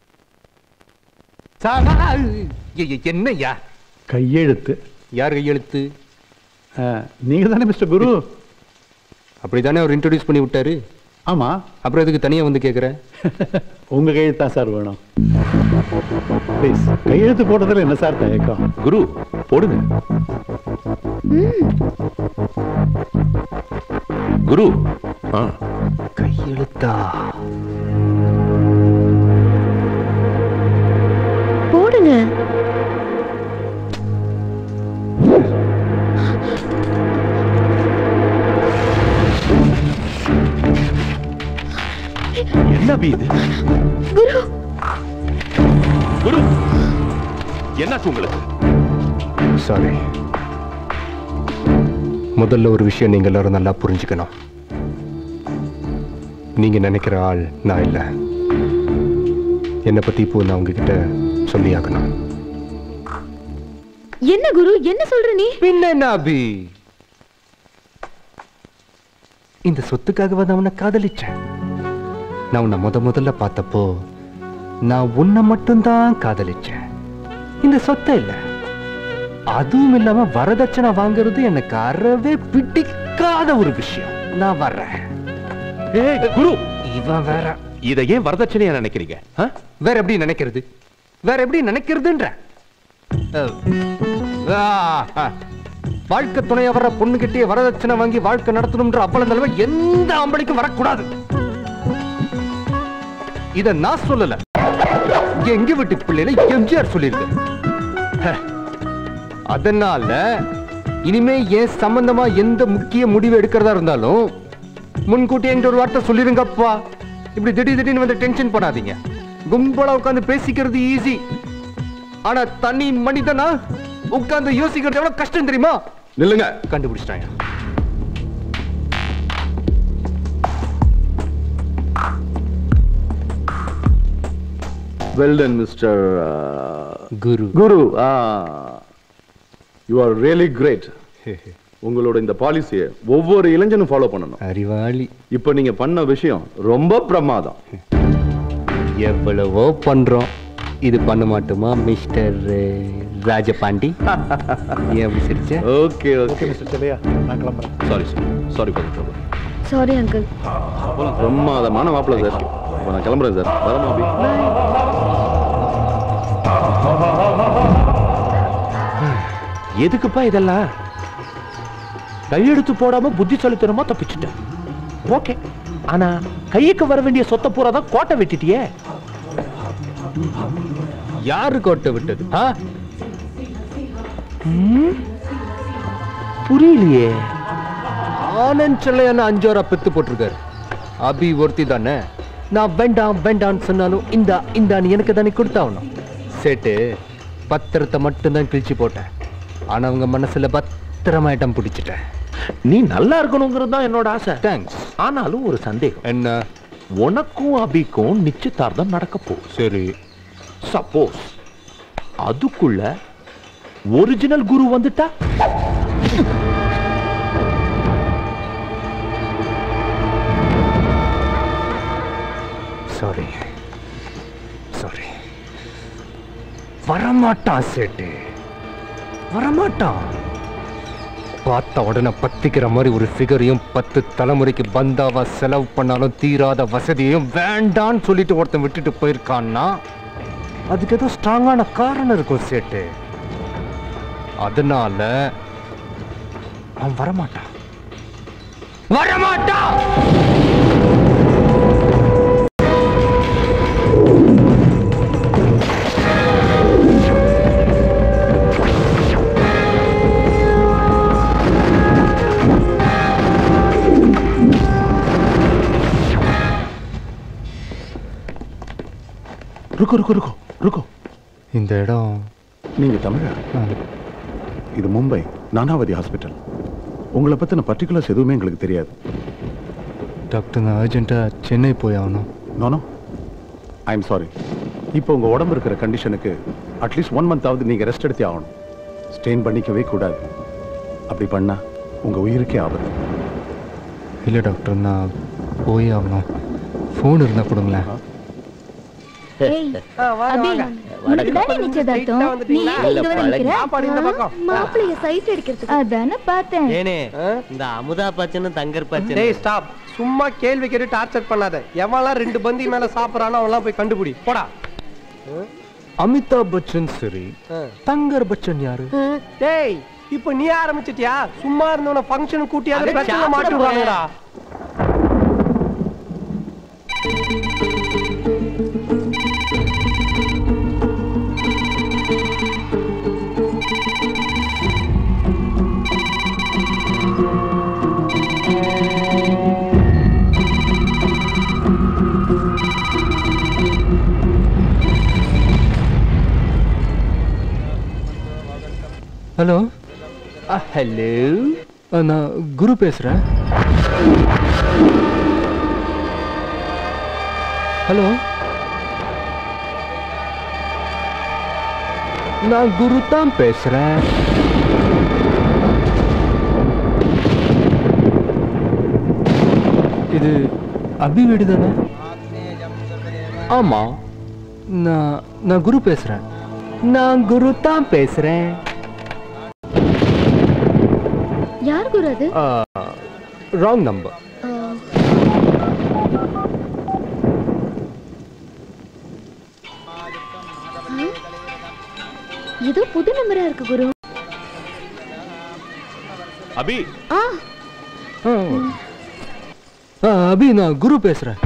என்னய்யா
கையெழுத்து
யார் கையெழுத்து
நீங்க தானே mister குரு
அப்படிதானே அவர் introduce பண்ணி விட்டாரு
ஆமா
அப்புறம் எதுக்கு தனியா வந்து கேக்குற
உங்க கையெழுத்து தான் சார் வேணும் ப்ளீஸ் கையெழுத்து போடுறதுல என்ன சார் தயக்கம்
குரு போடுங்க குரு ஆ
கையெழுத்தா
போடுங்க
என்ன அபி இது
குரு
குரு என்னாச்சு உங்களுக்கு
சாரி முதல்ல ஒரு விஷயம் நீங்க எல்லாரும் நல்லா புரிஞ்சுக்கணும் நீங்க நினைக்கிற ஆள் நான் இல்ல என்னை பத்தி இப்போ நான் உங்ககிட்ட சொல்லி ஆகணும்
என்ன குரு என்ன சொல்ற நீ
பின்ன என்ன அபி இந்த சொத்துக்காக தான் உன்னை காதலிச்சேன் நான் உன்னை முத முதல்ல பார்த்தப்போ நான் உன்னை மட்டும்தான் காதலிச்சேன் இந்த சொத்தை இல்ல அதுவும் இல்லாம வரதட்சணை வாங்குறது எனக்கு அறவே பிடிக்காத ஒரு விஷயம் நான் வர்றேன்
ஏய் குரு
இவன் வேற
இதை ஏன் வரதட்சணையா நினைக்கிறீங்க ஆ?
வேற எப்படி நினைக்கிறது வேற எப்படி நினைக்கிறதுன்ற அஹ், ஆ, ஆ. வாழ்க்கை துணைய வர பொண்ணுகிட்டே வரதட்சணை வாங்கி வாழ்க்கை நடத்தணும்ன்ற அப்பளம் தலைமை எந்த ஆம்பளைக்கும் வரக்கூடாது இத நான் சொல்லல எங்க வீட்டு பிள்ளைல எம்ஜிஆர் சொல்லியிருக்கு ஹ. அதனால இனிமே என் சம்பந்தமா எந்த முக்கிய முடிவு எடுக்கிறதா இருந்தாலும் முன்கூட்டி என்கிட்ட ஒரு வார்த்தை சொல்லிருங்கப்பா இப்படி திடீர் திடீர்னு வந்து டென்ஷன் பண்ணாதீங்க கும்பலா உட்காந்து பேசிக்கிறது ஈஸி ஆனா தனி மனிதனா உட்கார்ந்து யோசிக்கிறது எவ்வளவு கஷ்டம் தெரியுமா
நில்லுங்க
கண்டுபிடிச்சிட்டாங்க
well done mister
Guru
Guru you are really great உங்களோட இந்த பாலிசியை ஒவ்வொரு இளைஞனும் ஃபாலோ பண்ணணும்
அறிவாளி
இப்போ நீங்க பண்ண விஷயம் ரொம்ப பிரமாதம்
எவ்வளவோ பண்றோம் இது பண்ண மாட்டோமா மிஸ்டர் ராஜபாண்டி ஏன் அப்படி சிரிச்ச
ஓகே
ஓகே மிஸ்டர் செல்லையா நான் கிளம்புறேன்
sorry sir sorry for trouble
sorry uncle
பிரமாதமான மாப்பிள்ளை சார் இப்போ நான் கிளம்புறேன் சார் வரமா அபி
எதுக்குப்பா இதெல்லாம் கையெழுத்து போடாம புத்திசாலித்தனமா தப்பிச்சுட்டேன் ஓகே ஆனா கையுக்கு வர வேண்டிய சொத்தை பூரா தான் கோட்டை வெட்டிட்டியே
யாரு கோட்டை விட்டது ஆ?
புரியலையே
ஆனந்த் செல்லையான அஞ்சோரா பெத்து போட்டிருக்காரு அபி ஒருத்தி தானே நான் வேண்டாம் வேண்டாம்னு சொன்னாலும் இந்தா இந்தான்னு எனக்கு தானே கொடுத்தாகணும் சேட்டு பத்திரத்தை மட்டும்தான் கிழிச்சு போட்டேன் ஆனா அவங்க மனசுல பத்திரமா இடம் பிடிச்சிட்டேன்
நீ நல்லா இருக்கணுங்கிறது தான் என்னோட ஆசை
தேங்க்ஸ்
ஆனாலும் ஒரு சந்தேகம்
என்ன
உனக்கும் அபிக்கும் நிச்சயதார்த்தம் நடக்க போகுது
சரி
சப்போஸ் அதுக்குள்ள ஒரிஜினல் குரு வந்துட்டா
சாரி சாரி வரமாட்டான் சேட்டு வரமாட்டான் பார்த்த உடனே பத்திக்கிற மாதிரி ஒரு ஃபிகரையும் பத்து தலைமுறைக்கு பந்தாவா செலவு பண்ணாலும் தீராத வசதியையும் வேண்டான்னு சொல்லிட்டு ஒருத்தன் விட்டுட்டு போயிருக்கான்னா அதுக்கு ஏதோ ஸ்ட்ராங்கான காரணம் இருக்கும் சேட்டு அதனால அவன் வரமாட்டான் வரமாட்டான்
ருக்கோ ருக்கோ ருக்கோ ருக்கோ
இந்த இடம்
நீங்க தமிழா இது மும்பை நானாவதி ஹாஸ்பிட்டல் உங்களை பத்தின பர்டிகுலர்ஸ் எதுவுமே எங்களுக்கு தெரியாது
டாக்டர் நான் அர்ஜென்ட்டாக சென்னை போய் ஆகணும்
நானோ ஐ எம் சாரி இப்போ உங்க உடம்பு இருக்கிற கண்டிஷனுக்கு அட்லீஸ்ட் ஒன் மந்த் ஆகுது நீங்க ரெஸ்ட் எடுத்தே ஆகணும் ஸ்டெயின் பண்ணிக்கவே கூடாது அப்படி பண்ணா உங்க உயிருக்கே ஆபத்து
இல்லை டாக்டர் நான் போய் ஆகணும் ஃபோன் இருந்தால் கொடுங்களேன்
ஏய், அபி, உனக்கு தானே நிச்சயதார்த்தம்? நீ ஏன் இங்க வந்து நிக்கிற? ஆ, மாப்பிள்ளைய sight அடிக்கிறதுக்கு. அதானே பார்த்தேன்.
ஏனே இந்த அமுதா பச்சனும் தங்கர் பச்சனும்
டேய் ஸ்டாப் சும்மா கேள்வி கேட்டு டார்ச்சர் பண்ணாத எவன்லாம் ரெண்டு பந்தி மேல சாப்பிடறானோ அவன்லாம் போய் கண்டுபிடி போடா
அமிதாப் பச்சன் சரி தங்கர் பச்சன் யாரு
டேய் இப்போ நீ ஆரம்பிச்சிட்டியா சும்மா இருந்தவன ஃபங்க்ஷன் கூட்டியாவது
அட,
பிரச்சனை
சாப்பிட
மாட்டி விடுவாங்கடா
ஹலோ ஹலோ நான் குரு பேசுகிறேன் ஹலோ நான் குரு தான் பேசுகிறேன் இது அபி வீடு தானே ஆமாம் நான் நான் குரு பேசுகிறேன் நான் குரு தான் பேசுறேன்
யார் குரு அது
ராங் நம்பர்
ஆ, ஆ? ஏதோ புது நம்பரா இருக்கு குரு
அபி
ஆ
அபி நான் குரு பேசுறேன்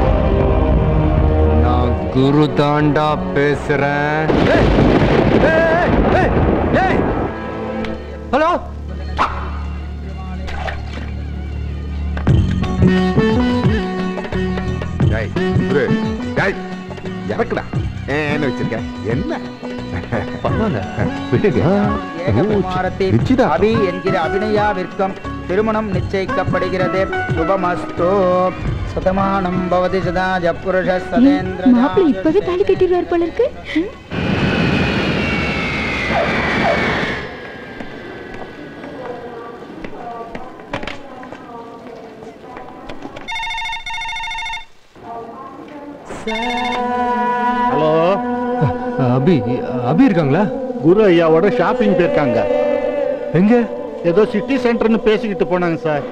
நான் குரு தாண்டா பேசுறேன் ஹலோ
ஏய், குரு, ஏய், இறக்குடா என்ன வச்சிருக்க என்ன
பரவாயில்ல விடுங்க
குமாரத்தில்
நிச்சயதார்த்தம்.
அபி என்கிற அபிநயாவிற்கும் திருமணம் நிச்சயிக்கப்படுகிறது சுபமஸ்து சதமானம் பவதி சதா ஜப்புருஷ சதேந்திர
மாப்பிள்ளை இப்பவே தாலி கட்டிடுவார் போல இருக்கு ம்?
ஹலோ
அபி அபி இருக்காங்களா
குரு ஐயாவோட ஷாப்பிங் போயிருக்காங்க
எங்க
ஏதோ சிட்டி சென்டர்னு பேசிக்கிட்டு போனாங்க சார்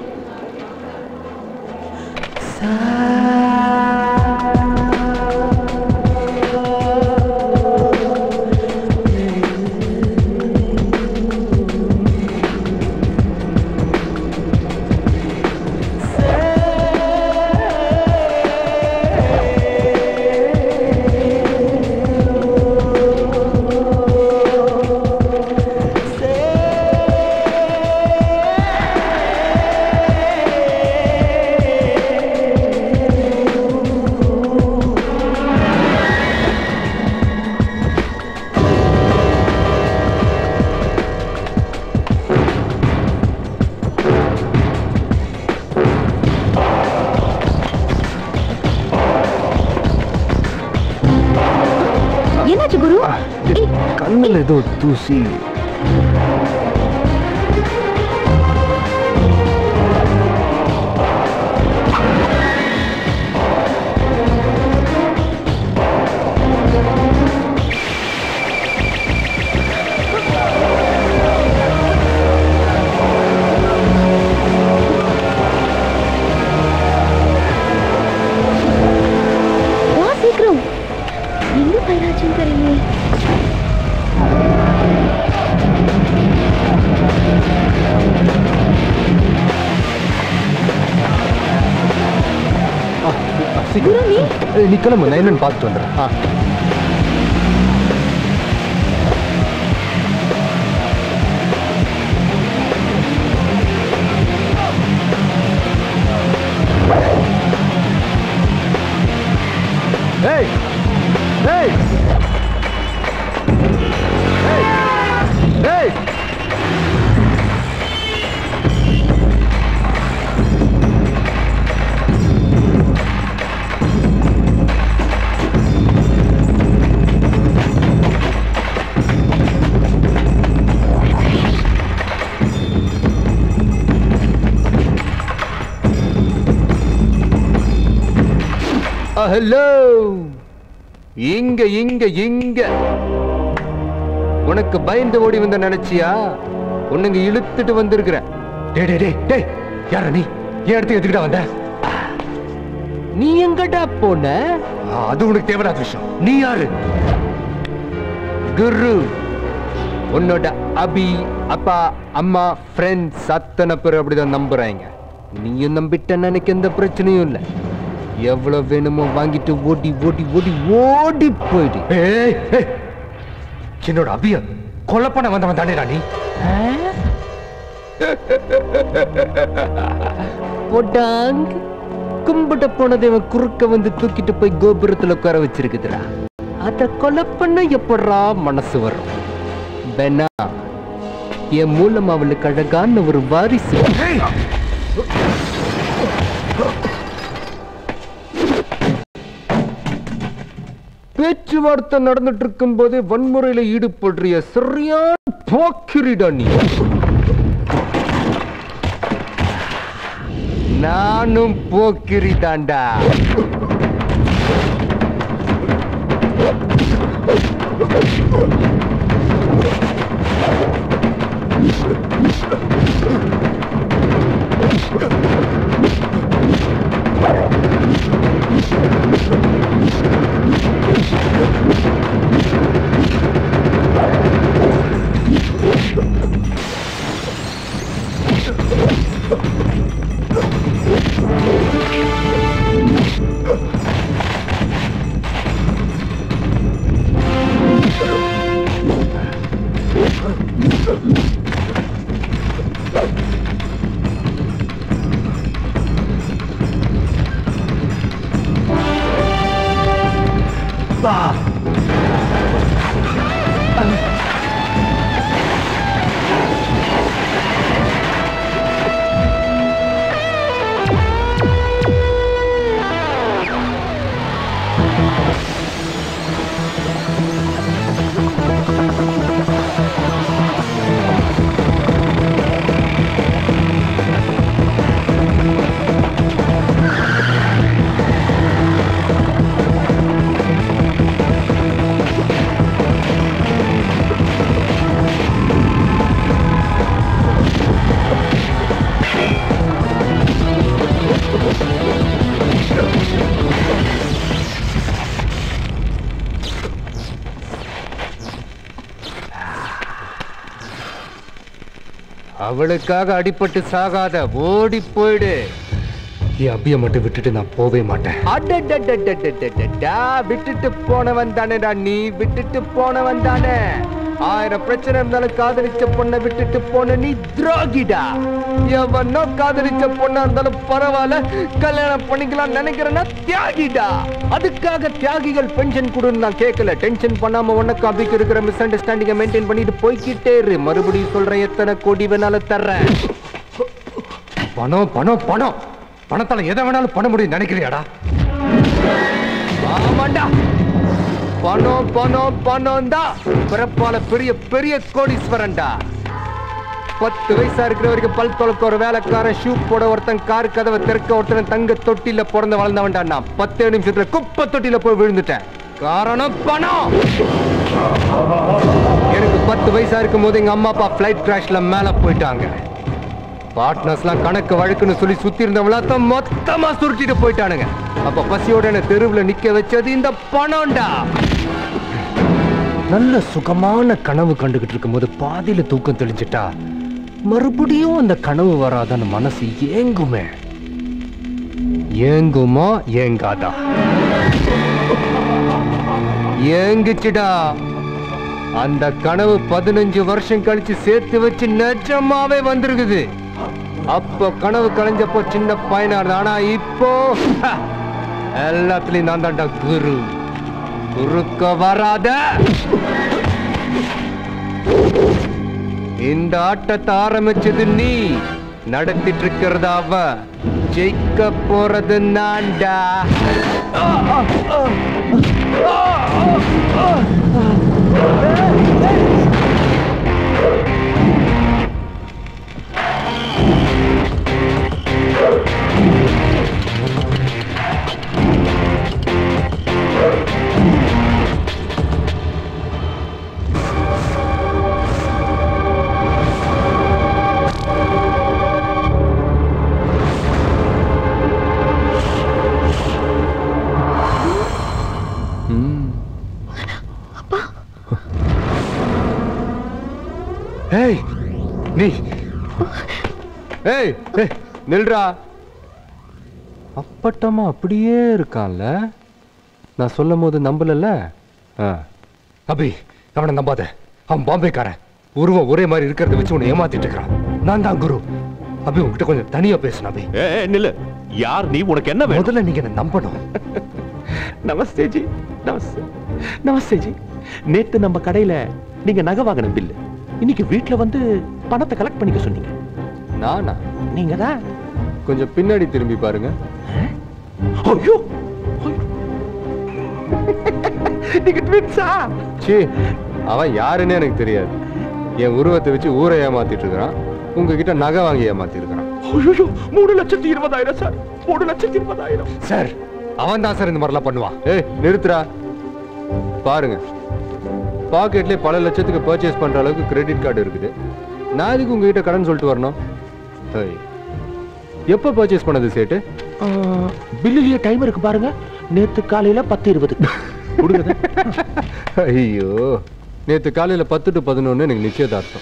என்னாச்சு குரு ஏய்,
கண்ணில் ஏதோ தூசி
வா சீக்கிரம் எங்க பயிராச்சுன்னு தெரியலையே
குரு நீ நீ கிளம்பு நான் என்னன்னு பார்த்துட்டு வந்துடுறேன் ஆ Hey! Hey! Hey! Hey! Hello இங்க இங்க இங்க உனக்கு பயந்து ஓடி வந்த நினைச்சியா உன்னுங்க இழுத்துட்டு வந்திருக்கிறேன் டேய் டேய் டேய் டேய் யார நீ ஏன் இடத்துக்கு எடுத்துக்கிட்ட வந்த நீ எங்கடா போன அது உனக்கு தேவையில்லாத விஷயம் நீ யாரு குரு உன்னோட அபி அப்பா அம்மா ஃப்ரெண்ட்ஸ் அத்தனை பேர் அப்படிதான் நம்புறாங்க நீயும் நம்பிட்டேன்னு எனக்கு எந்த பிரச்சனையும் இல்லை எவ்வளவு வேணுமோ வாங்கிட்டு ஓடி ஓடி ஓடி ஓடி போயிடு ஏய், ஏய், என்னோட அபிய கொலை பண்ண வந்தவன் தானே ராணி போட்டாங் கும்பிட்ட போனதை இவன் குறுக்க வந்து தூக்கிட்டு போய் கோபுரத்துல உட்கார வச்சிருக்குதுடா அத கொலை பண்ண எப்படா மனசு வரும் பெனா என் மூலம் அவளுக்கு அழகான ஒரு வாரிசு பேச்சுவார்த்தை நடந்துட்டு இருக்கும் போதே வன்முறையில ஈடுபடுறிய சரியான போக்கிரிடா நீ நானும் போக்கிரி தாண்டா
அவளுக்காக அடிபட்டு சாகாத ஓடி போயிடு
என் அபிய மட்டும் விட்டுட்டு நான் போவே மாட்டேன்
அடடடடடடடடா, விட்டுட்டு போனவன் தானேடா நீ விட்டுட்டு போனவன் தானே ஆயிரம் பிரச்சனை இருந்தாலும் காதலிச்ச பொண்ணை விட்டுட்டு போன நீ துரோகிடா எவனோ காதலிச்ச பொண்ணா இருந்தாலும் பரவாயில்ல கல்யாணம் பண்ணிக்கலாம் நினைக்கிறேன்னா தியாகிடா அதுக்காக தியாகிகள் பென்ஷன் கொடுன்னு நான் கேட்கல டென்ஷன் பண்ணாம உனக்கு அபிக்கு இருக்கிற மிஸ் அண்டர்ஸ்டாண்டிங்கை மெயின்டைன் பண்ணிட்டு போய்க்கிட்டே இரு மறுபடியும் சொல்றேன் எத்தனை கோடி வேணாலும் தர்றேன்
பணம் பணம் பணம் பணத்தால எதை வேணாலும் பண்ண முடியும் நினைக்கிறியாடா
ஆமாண்டா பணம் பணம் பணம் தான் பிறப்பால பெரிய பெரிய கோடீஸ்வரன்டா பத்து வயசா இருக்கிற வரைக்கும் பல் தொலைக்க ஒரு வேலைக்காரன் ஷூ போட ஒருத்தன் கார் கதவை திறக்க ஒருத்தன் தங்க தொட்டில பிறந்து வளர்ந்தவன்டா நான் பத்தே நிமிஷத்துல குப்பை தொட்டில போய் விழுந்துட்டேன் காரணம் பணம் எனக்கு பத்து வயசா இருக்கும் போது எங்க அம்மா அப்பா ஃபிளைட் கிராஷ்ல மேல போயிட்டாங்க பார்ட்னர்ஸ்லாம் கணக்கு வழக்குன்னு சொல்லி சுத்தி இருந்தவங்கள மொத்தமா சுருட்டிட்டு போயிட்டானுங்க அப்ப பசியோட என்ன தெருவுல நிக்க வச்சது இந்த பணம்டா
நல்ல சுகமான கனவு கண்டுகிட்டு இருக்கும்போது பாதியில தூக்கம் தெளிஞ்சிட்டா மறுபடியும் அந்த கனவு வராதன்னு மனசு ஏங்குமே
ஏங்குமா ஏங்காதா ஏங்குச்சுடா அந்த கனவு பதினஞ்சு வருஷம் கழிச்சு சேர்த்து வச்சு நிஜமாவே வந்திருக்குது அப்போ கனவு கலைஞ்சப்போ சின்ன பையனா இருந்தேன் ஆனா இப்போ ஹ, எல்லாத்துலயும் நான் தான்டா குரு குறுக்க வராத இந்த ஆட்டத்தை ஆரம்பிச்சது நீ நடத்திட்டு இருக்கிறத அவ ஜெயிக்க போறது நான்டா ஏய் நீ ஏய் ஏய், நில்றா
அப்பட்டமா அப்படியே இருக்கான்ல நான் சொல்லும் போது நம்பலல்ல ஆ. அபி அவனை நம்பாத அவன் பாம்பேக்காரன் உருவம் ஒரே மாதிரி இருக்கிறத வச்சு உன்னை ஏமாத்திட்டு இருக்கிறான் நான் தான் குரு அபி உன்கிட்ட கொஞ்சம் தனியா பேசணும் அபி
ஏ நில்லு யார் நீ உனக்கு என்ன வேணும்
முதல்ல நீங்க என்ன நம்பணும்
நமஸ்தே ஜி நமஸ்தே நமஸ்தே ஜி நேத்து நம்ம கடையில நீங்க நகை வாங்கின பில்லு இன்னைக்கு வீட்ல வந்து பணத்தை கலெக்ட் பண்ணிக்க சொன்னீங்க
நானா
நீங்க தான்
கொஞ்சம் பின்னாடி திரும்பி பாருங்க
ஐயோ நீங்க ட்வின்ஸா
சீ அவன் யாருன்னு எனக்கு தெரியாது என் உருவத்தை வச்சு ஊரை ஏமாத்திட்டு இருக்கிறான் உங்ககிட்ட நகை வாங்கி ஏமாத்தி இருக்கிறான்
ஐயோ மூணு லட்சத்தி இருபதாயிரம் சார் மூணு லட்சத்தி இருபதாயிரம்
சார் அவன் தான் சார் இந்த மாதிரிலாம் பண்ணுவான் ஏய் நிறுத்துறா பாருங்க பாக்கெட்லயே பல லட்சத்துக்கு பர்ச்சேஸ் பண்ற அளவுக்கு கிரெடிட் கார்டு இருக்குது நான் எதுக்கு உங்ககிட்ட கடன் சொல்லிட்டு வரணும் ஹேய், எப்ப பர்ச்சேஸ் பண்ணது சேட்டு
பில்லுலயே டைம் இருக்கு பாருங்க நேத்து காலையில பத்து இருபது கொடுங்க
ஐயோ நேத்து காலையில பத்து டு பதினொன்னு எனக்கு நிச்சயதார்த்தம்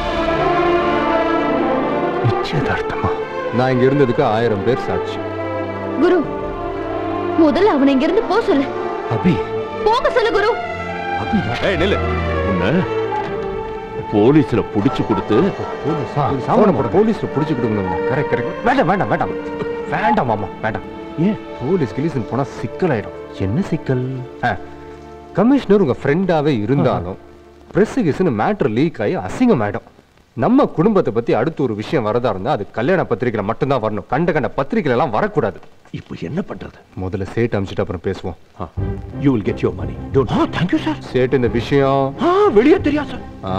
நிச்சயதார்த்தமா நான் இங்க இருந்ததுக்கு ஆயிரம் பேர் சாட்சி
குரு முதல்ல அவனை இங்க இருந்து போக சொல்லு
அபி
போக சொல்லு குரு
ஏய் நில்லு உன்னை போலீஸ்ல புடிச்சு கொடுத்து
சாவன போட போலீஸ்ல புடிச்சு கொடுக்கணும் கரெக்ட் கரெக்ட் வேண்டாம் வேண்டாம் வேண்டாம் வேண்டாம் மாமா வேண்டாம் ஏன் போலீஸ் கிலீஸ்னு போனா சிக்கலாயிடும் என்ன சிக்கல் கமிஷனர் உங்க ஃப்ரெண்டாவே இருந்தாலும் பிரஸ் கிஸ்னு மேட்டர் லீக் ஆகி அசிங்கமாயிடும் நம்ம குடும்பத்தை பத்தி அடுத்து ஒரு விஷயம் வரதா இருந்தா அது கல்யாண பத்திரிக்கையில மட்டும்தான் வரணும் கண்ட கண்ட பத்திரிக்கையில எல்லாம் வரக்கூடாது
இப்போ என்ன பண்றது
முதல்ல சேட் அமிச்சிட்டு அப்புறம் பேசுவோம்
you will get your money don't ஆ தேங்க் யூ சார்
சேட் இந்த விஷயம்
ஆ வெளியே தெரியாது சார்
ஆ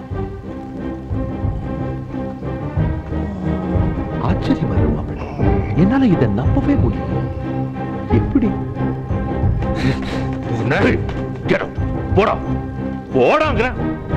ஆச்சரியமா இருக்கு மாப்பிள்ளை என்னால இதை நம்பவே முடியல எப்படி Get out. போடா போடாங்கிற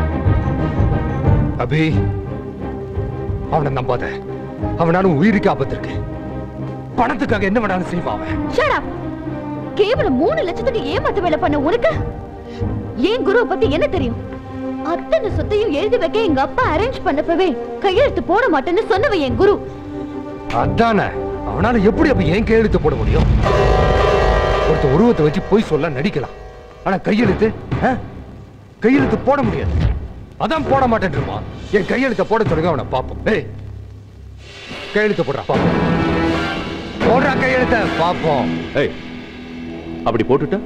அபி அவனை நம்பாத அவனால உன் உயிருக்கு ஆபத்து இருக்கு பணத்துக்காக என்ன வேணாலும் செய்வான் அவன்
ஷட் அப் கேவலம் மூணு லட்சத்துக்கு ஏமாத்து வேலை பண்ண உனக்கு ஏன் குருவை பத்தி என்ன தெரியும் அத்தனை சொத்தையும் எழுதி வைக்க எங்க அப்பா அரேஞ்ச் பண்ணப்பவே கையெழுத்து போட மாட்டேன்னு சொன்னவ என் குரு
அதானே அவனால எப்படி அப்ப ஏன் கையெழுத்து போட முடியும் ஒருத்த உருவத்தை வச்சு போய் சொல்ல நடிக்கலாம் ஆனா கையெழுத்து ஆ? கையெழுத்து போட முடியாது அதான் போட மாட்டேன்ருமா என் கையெழுத்த போட சொல்லுங்க அவனை பாப்போம் ஏய் கையெழுத்த போடுறா பாப்போம் போடுறா கையெழுத்த பாப்போம்
ஏய் அப்படி போட்டுட்டா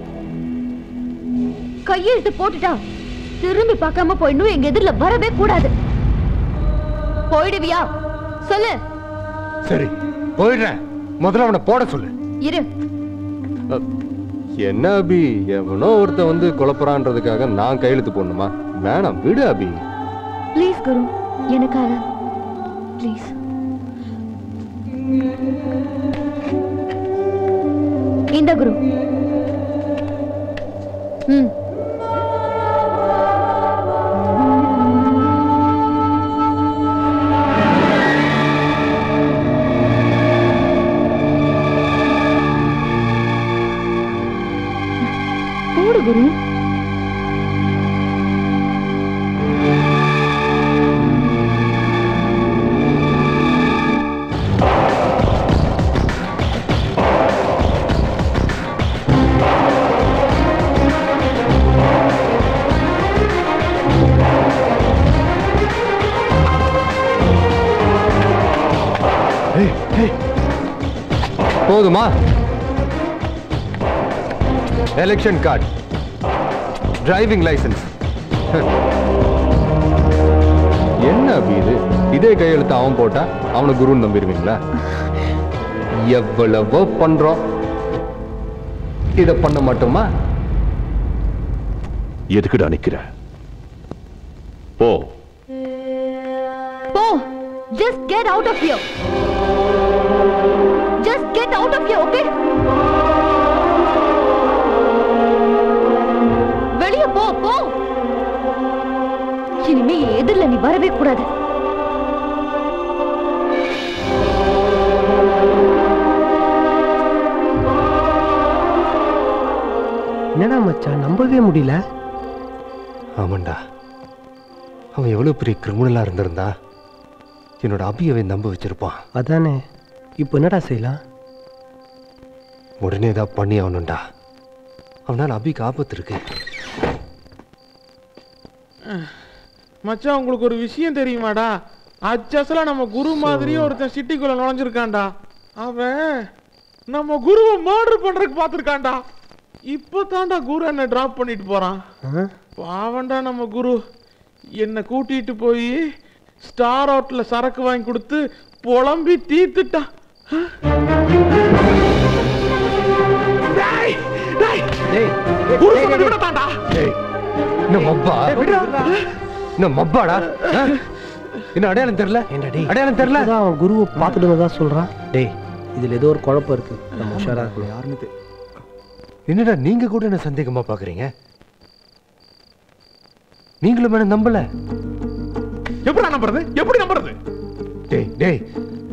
கையெழுத்து போட்டுட்டா திரும்பி பார்க்காம போயிடணும் எங்க எதிரில வரவே கூடாது போயிடுவியா சொல்லு
சரி போயிடுறேன் முதல்ல அவனை போட சொல்லு
இரு
அ, என்ன அபி எவனோ ஒருத்தன் வந்து குழப்பறான்றதுக்காக நான் கையெழுத்து போடணுமா வேணாம் விடு அபி
ப்ளீஸ் குரு எனக்காக ப்ளீஸ் இந்த குரு ம் போடு குரு
போதுமா எலெக்ஷன் கார்டு டிரைவிங் லைசன்ஸ் என்ன அபி இது இதே கையெழுத்து அவன் போட்டா அவனை குருன்னு நம்பிடுவீங்களா எவ்வளவோ பண்றோம் இத பண்ண மாட்டோமா
எதுக்குடா நிக்கிற போ
போ just get out of here just get out of here okay வெளிய போ போ இனிமே என் எதிரில நீ வரவே கூடாது
என்னடா மச்சான் நம்பவே முடியல
ஆமாண்டா அவன் எவ்வளவு பெரிய கிரிமினலா இருந்திருந்தா என்னோட அபியவை நம்ப வச்சிருப்பான்
அதானே இப்போ என்னடா செய்யலாம்
உடனே ஏதாவது பண்ணி ஆகணும்டா அவனால அபிக்கு ஆபத்து இருக்கு
மச்சான் உங்களுக்கு ஒரு விஷயம் தெரியுமாடா அச்சசலா நம்ம குரு மாதிரியே ஒருத்தன் சிட்டிக்குள்ள நுழைஞ்சிருக்கான்டா அவன் நம்ம குருவை மர்டர் பண்றதுக்கு பார்த்துருக்கான்டா இப்போ தான்டா குரு என்ன டிராப் பண்ணிட்டு போறான் பாவண்டா நம்ம குரு என்னை கூட்டிட்டு போய் ஸ்டார் ஹோட்டல்ல சரக்கு வாங்கி கொடுத்து புலம்பி தீத்துட்டான் குரு சொன்னதை விட தான்டா
ஏய், என்ன மப்பா என்ன மப்பாடா ஆ? என்ன அடையாளம் தெரியல அடையாளம் தெரியல
இப்பதான் அவன் குருவை பார்த்துட்டு வந்ததா சொல்றான் டேய் இதுல ஏதோ ஒரு குழப்பம் இருக்கு நம்ம உஷாரா இருக்கணும் யாருன்னு
என்னடா நீங்க கூட என்ன சந்தேகமா பாக்குறீங்க நீங்களும் என்ன நம்பல
எப்படி நம்புறது எப்படி நம்புறது
டேய் டேய்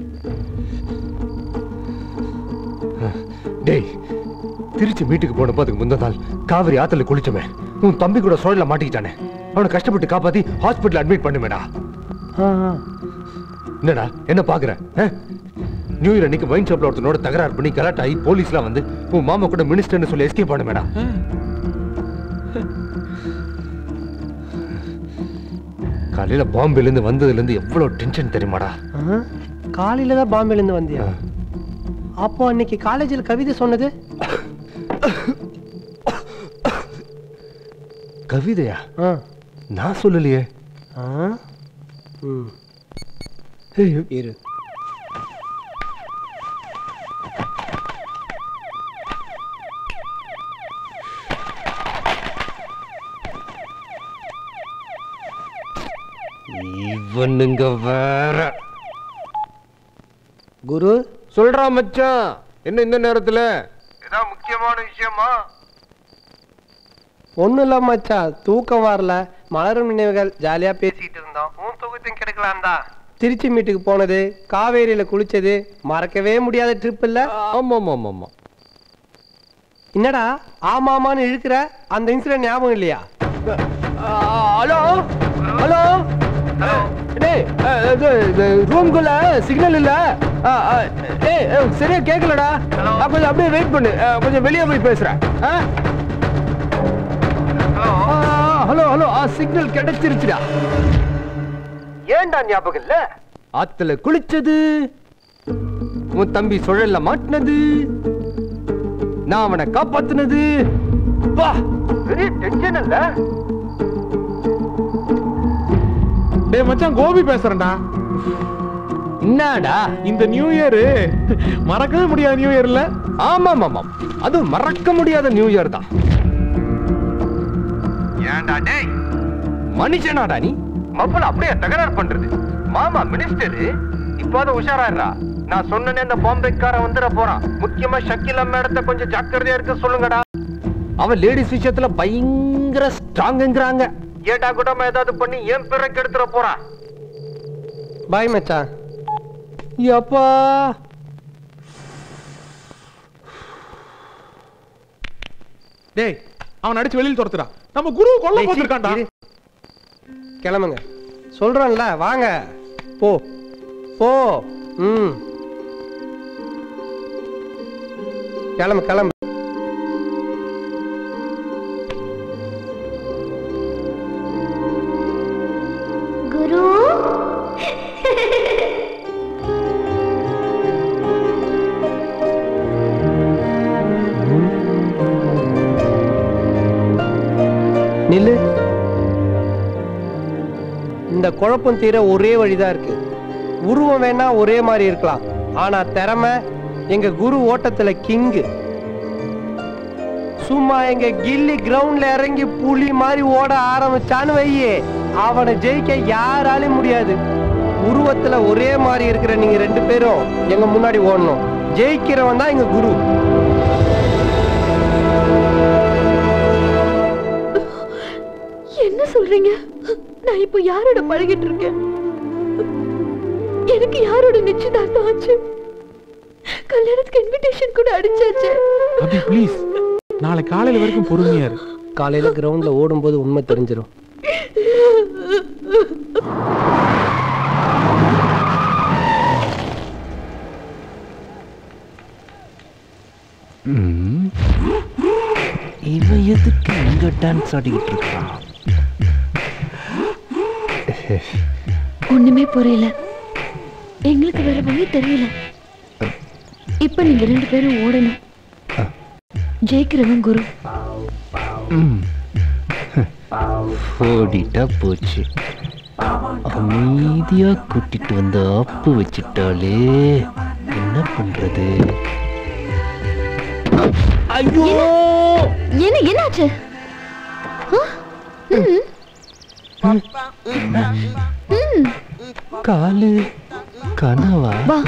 டேய் திருச்சி மீட்டுக்கு போனப்போ அதுக்கு முந்த நாள் காவிரி ஆத்துல குளிச்சமே உன் தம்பி கூட சோழல மாட்டிக்கிட்டானே அவனை கஷ்டப்பட்டு காப்பாத்தி ஹாஸ்பிட்டல் அட்மிட் பண்ணுமேடா என்னடா என்ன பாக்குற ஆ? நியூ இயர் அன்னைக்கு வைன் ஷாப்ல ஒருத்தனோட தகராறு பண்ணி கலாட் ஆகி போலீஸ்லாம் வந்து உன் மாமா கூட மினிஸ்டர்னு சொல்லி எஸ்கேப் பண்ணுமேடா காலையில பாம்பேல இருந்து வந்ததுல இருந்து எவ்வளவு டென்ஷன் தெரியுமாடா
ஆ? காலையில தான் பாம்பேல இருந்து வந்தியா அப்போ அன்னைக்கு காலேஜில் கவிதை சொன்னது
கவிதையா
ஆ.
நான் சொல்லலையே
ஆ? ம். இரு
இவனுங்க வேற
குரு
சொல்றா மச்சான் என்ன இந்த நேரத்துல ஏதாவது முக்கியமான விஷயமா
ஒன்றும் இல்லை மச்சான் தூக்கம் வரல மலரும் நினைவுகள் ஜாலியாக பேசிக்கிட்டு இருந்தோம் உன் தூக்கத்தையும் கிடைக்கலாம் தான் திருச்சி மீட்டுக்கு போனது காவேரியில் குளிச்சது மறக்கவே முடியாத ட்ரிப் இல்ல
ஆமா ஆமா ஆமா ஆமா
என்னடா ஆமாமான்னு இழுக்கிற அந்த இன்சிடென்ட் ஞாபகம் இல்லையா
ஹலோ ஹலோ டேய் அஹ், இது ரூம்குள்ள சிக்னல் இல்ல அஹ், அஹ், டேய் அஹ், சரியா கேட்கலடா அஹ், கொஞ்சம் அப்படியே வெயிட் பண்ணு அஹ், கொஞ்சம் வெளியே போய் பேசுறேன் ஹலோ ஹலோ சிக்னல் கிடைச்சிருச்சுடா ஏன்டா ஞாபகம் இல்ல ஆத்துல குளிச்சது உன் தம்பி சுழல்ல மாட்டினது நான் அவனை காப்பாத்துனது வா பெரிய டென்ஷன் இல்ல
டேய் மச்சான் கோபி பேசுறேன்டா
என்னடா
இந்த நியூ இயர் மறக்கவே முடியாத நியூ இயர்ல
ஆமாம் ஆமாம் அது மறக்க முடியாத நியூ இயர் தான் ஏன்டா டேய் மனுஷனாடா நீ மப்பல அப்படியே தகராறு பண்றது மாமா மினிஸ்டர் இப்போது உஷாராடுறா நான் சொன்னனே அந்த பாம்பேக்காரன் வந்துட போறான் முக்கியமா ஷக்கிலா மேடத்தை கொஞ்சம் ஜாக்கிரதையா இருக்க சொல்லுங்கடா அவன் லேடிஸ் விஷயத்துல பயங்கர ஸ்ட்ராங்கிறாங்க ஏட்டா கூட்டமா ஏதாவது பண்ணி என் பிற கெடுத்துட போறான்
பாய் மச்சான்
எப்பா
டேய் அவன் அடிச்சு வெளியில் துரத்துடா நம்ம குரு கொல்ல
டேய், சீ,
போத்திருக்கான்டா
இரு. கிளம்புங்க சொல்றேன்ல வாங்க போ போ ம் கிளம்பு கிளம்பு
குரு
நில்லு இந்த குழப்பம் தீர ஒரே வழிதான் இருக்கு உருவம் வேணா ஒரே மாதிரி இருக்கலாம் ஆனா திறமை எங்க குரு ஓட்டத்துல கிங்கு சும்மா எங்க கில்லி கிரவுண்ட்ல இறங்கி புலி மாதிரி ஓட ஆரம்பிச்சான்னு வையே அவனை ஜெயிக்க யாராலையும் முடியாது உருவத்துல ஒரே மாதிரி இருக்கிற நீங்க ரெண்டு பேரும் எங்க முன்னாடி ஓடணும் ஜெயிக்கிறவன் தான் எங்க குரு
என்ன சொல்றீங்க நான் இப்போ யாரோட பழகிட்டு இருக்கேன் எனக்கு யாரோட நிச்சயதார்த்தம் ஆச்சு கல்யாணத்துக்கு இன்விடேஷன் கூட அடிச்சாச்சு
அபி ப்ளீஸ் நாளை காலையில வரைக்கும் பொறுமையா இரு
காலையில கிரவுண்ட்ல ஓடும்போது உண்மை தெரிஞ்சிடும்
இவன் எதுக்கு இங்க டான்ஸ் ஆடிக்கிட்டு இருக்கான்
ஒண்ணுமே புரியல எங்களுக்கு வேற வழி தெரியல இப்ப நீங்க ரெண்டு பேரும் ஓடணும் ஜெயிக்கிறவன் குரு
ம். ஓடிட்டா போச்சு அமைதியா கூட்டிட்டு வந்து ஆப்பு வச்சுட்டாலே என்ன பண்றது
ஐயோ என்ன என்னாச்சு ஆ? ம். ம்.
காலு கனவா
வா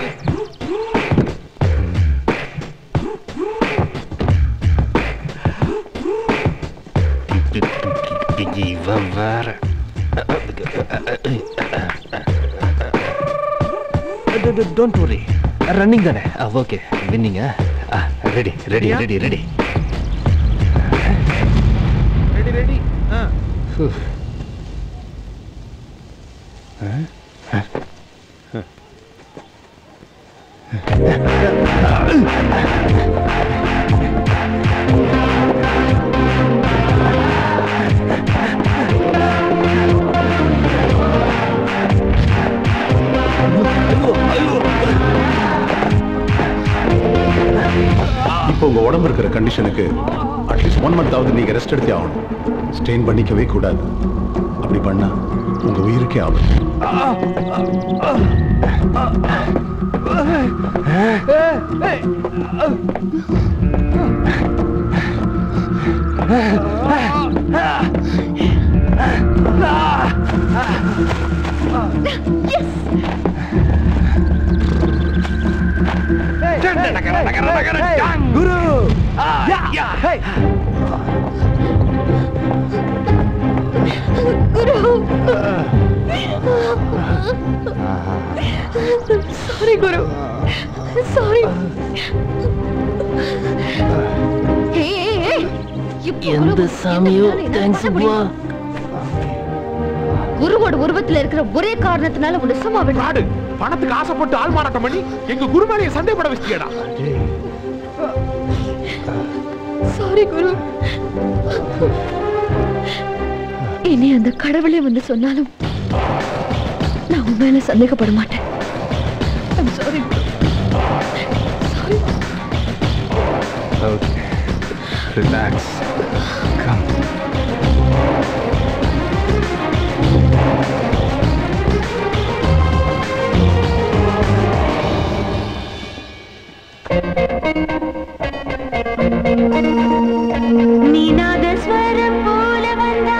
இவன் வேற
டோன்ட் வரி ரன்னிங் தானே ஓகே வின்னிங்க ready ready ready ready
ready ready ஆ
இப்போ உங்க உடம்பு இருக்கிற கண்டிஷனுக்கு அட்லீஸ்ட் ஒன் மந்த் ஆகுது நீங்க ரெஸ்ட் எடுத்தே ஆகணும் ஸ்ட்ரெயின் பண்ணிக்கவே கூடாது அப்படி பண்ணா உங்க உயிருக்கே ஆபத்து
குரு
சாரி குரு சாரி
எந்த சாமியோ தேங்க்ஸ் அப்பா
குருவோட உருவத்துல இருக்கிற ஒரே காரணத்தினால உன்னை சும்மா விடு
பணத்துக்கு ஆசைப்பட்டு ஆள் மாறாட்டம் பண்ணி எங்க குரு மேலேயே சந்தேகப்பட வச்சிட்டியடா
சாரி குரு இனி அந்த கடவுளே வந்து சொன்னாலும் நான் உன் மேல சந்தேகப்பட மாட்டேன் I'm sorry குரு சாரி
ஓகே ரிலாக்ஸ் கம்
நீநாதஸ்வரம் போல வந்தா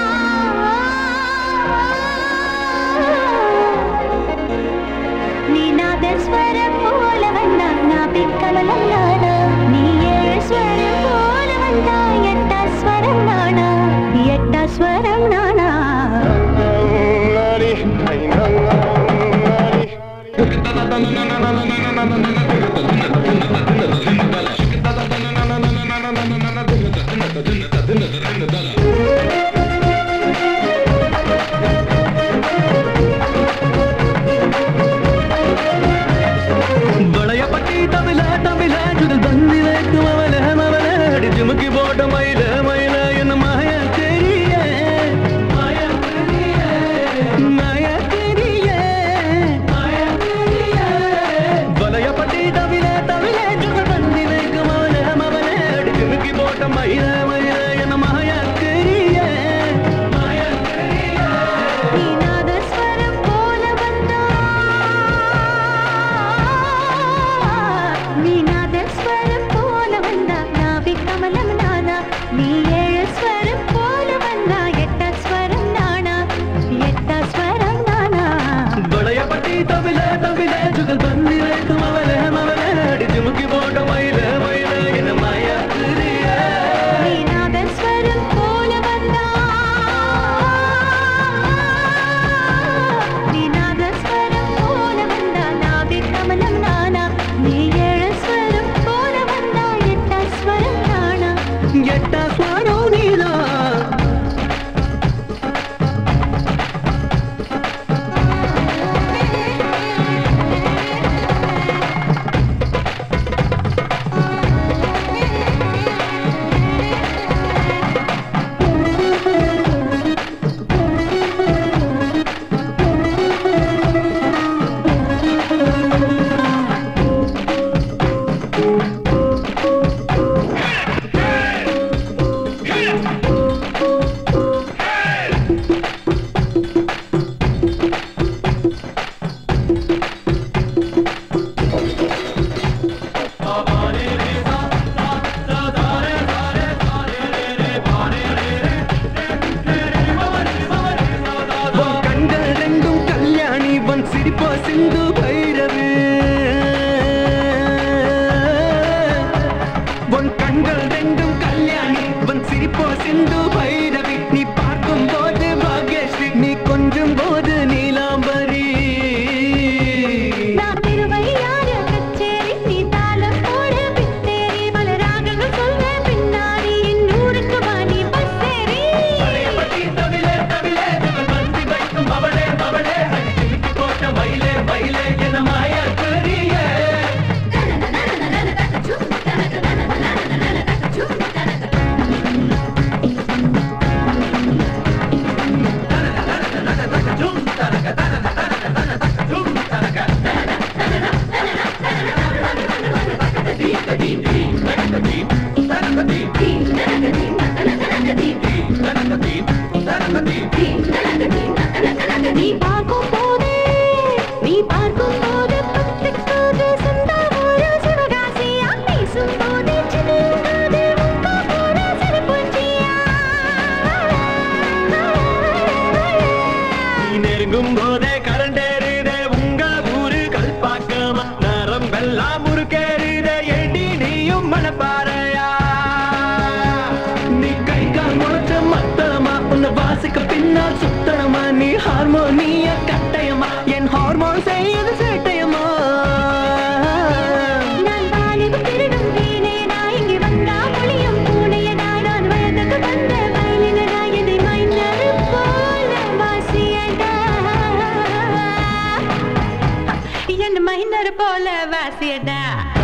நீநாதஸ்வரம் போல வந்தா நான் பிக்கமலம் நானா நீ ஏழு ஸ்வரம் போல வந்தா எட்டா ஸ்வரம் நானா எட்டா ஸ்வரம் நானா
வளைய பட்டி தமிழ தமிழ சுடல் பந்தி வைக்கும் அவல மவல அடி ஜிமுக்கி போட்ட மயில மயில என்ன மாய தெரிய மாய தெரிய மாய தெரிய மாய தெரிய வளைய பட்டி தமிழ தமிழ சுடல் பந்தி வைக்கும் அவல மவல அடி ஜிமுக்கி போட்ட மயில மயில என்ன மாய தெரிய மாய தெரிய
நீநாதஸ்வரம் போல வந்தா நீநாதஸ்வரம் போல வந்தா நாவி கமலம் நானா நீ ஏழு ஸ்வரம் போல வந்தா எட்டா ஸ்வரம் நானா எட்டா ஸ்வரம் நானா
வளைய பட்டி தமிழ தமிழ சுடல் பந்தி வைக்கும் அவல மவல அடி ஜிமுக்கி போட்ட மயில மயில என்ன மாய தெரிய
நீநாதஸ்வரம் போல வந்தா நீநாதஸ்வரம் போல வந்தா நாவி கமலம் நானா நீ ஏழு ஸ்வரம் போல வந்தா எட்டா ஸ்வரம் நானா
எட்டா ஸ்வரம் நீதான் உன் கண்கள் ரெண்டும் கல்யாணி உன் சிரிப்போ சிந்து பைரவி உன் கண்கள் ரெண்டும் கல்யாணி உன் சிரிப்போ சிந்து பைரவி நீ பார்க்கும் போது பாக்யஸ்ரீ நீ கொஞ்சம் சொல்லும் போதே கரண்டேறுதே உங்க ஊரு கல்பாக்கமா நரம்பெல்லாம் முறுக்கேறுதே ஏண்டி நீயும் மனப்பாறையா நீ கை கால் முளைச்ச மத்தமா உன்னை வாசிக்க பின்னால் சுத்தனமா நீ ஹார்மோனிய கட்டயமா என் ஹார்மோன் செய்யுது சேட்டையமா
நான் வாலிப திருடும் வீணேனா இங்கு வந்தா ஒளியும் பூனையடா நான் வயதுக்கு வந்த வயலினடா என்னை மைந்தரு போல வாசியடா
என்ன மைனர் போல வாசியடா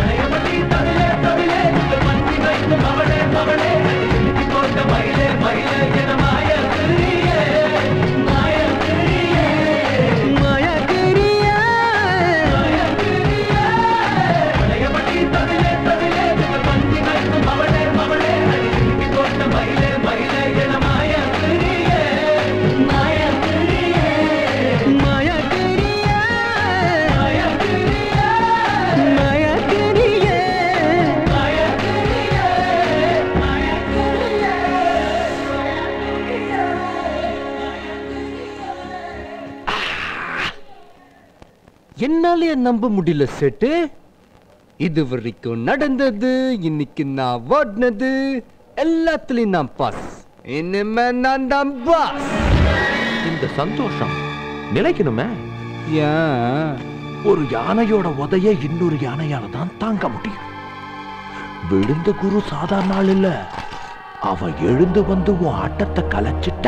என்னாலே நம்ப முடியல செட்டு இது வரைக்கும் நடந்தது இன்னைக்கு நான் ஓடினது எல்லாத்துலயும் நான் பாஸ் இனிமே நான் தான் பாஸ்
இந்த சந்தோஷம் நிலைக்கணுமே
ஏன்
ஒரு யானையோட உதைய இன்னொரு யானையால தான் தாங்க முடியும் விழுந்த குரு சாதாரண ஆள் இல்ல அவ எழுந்து வந்து உன் ஆட்டத்தை கலைச்சிட்டா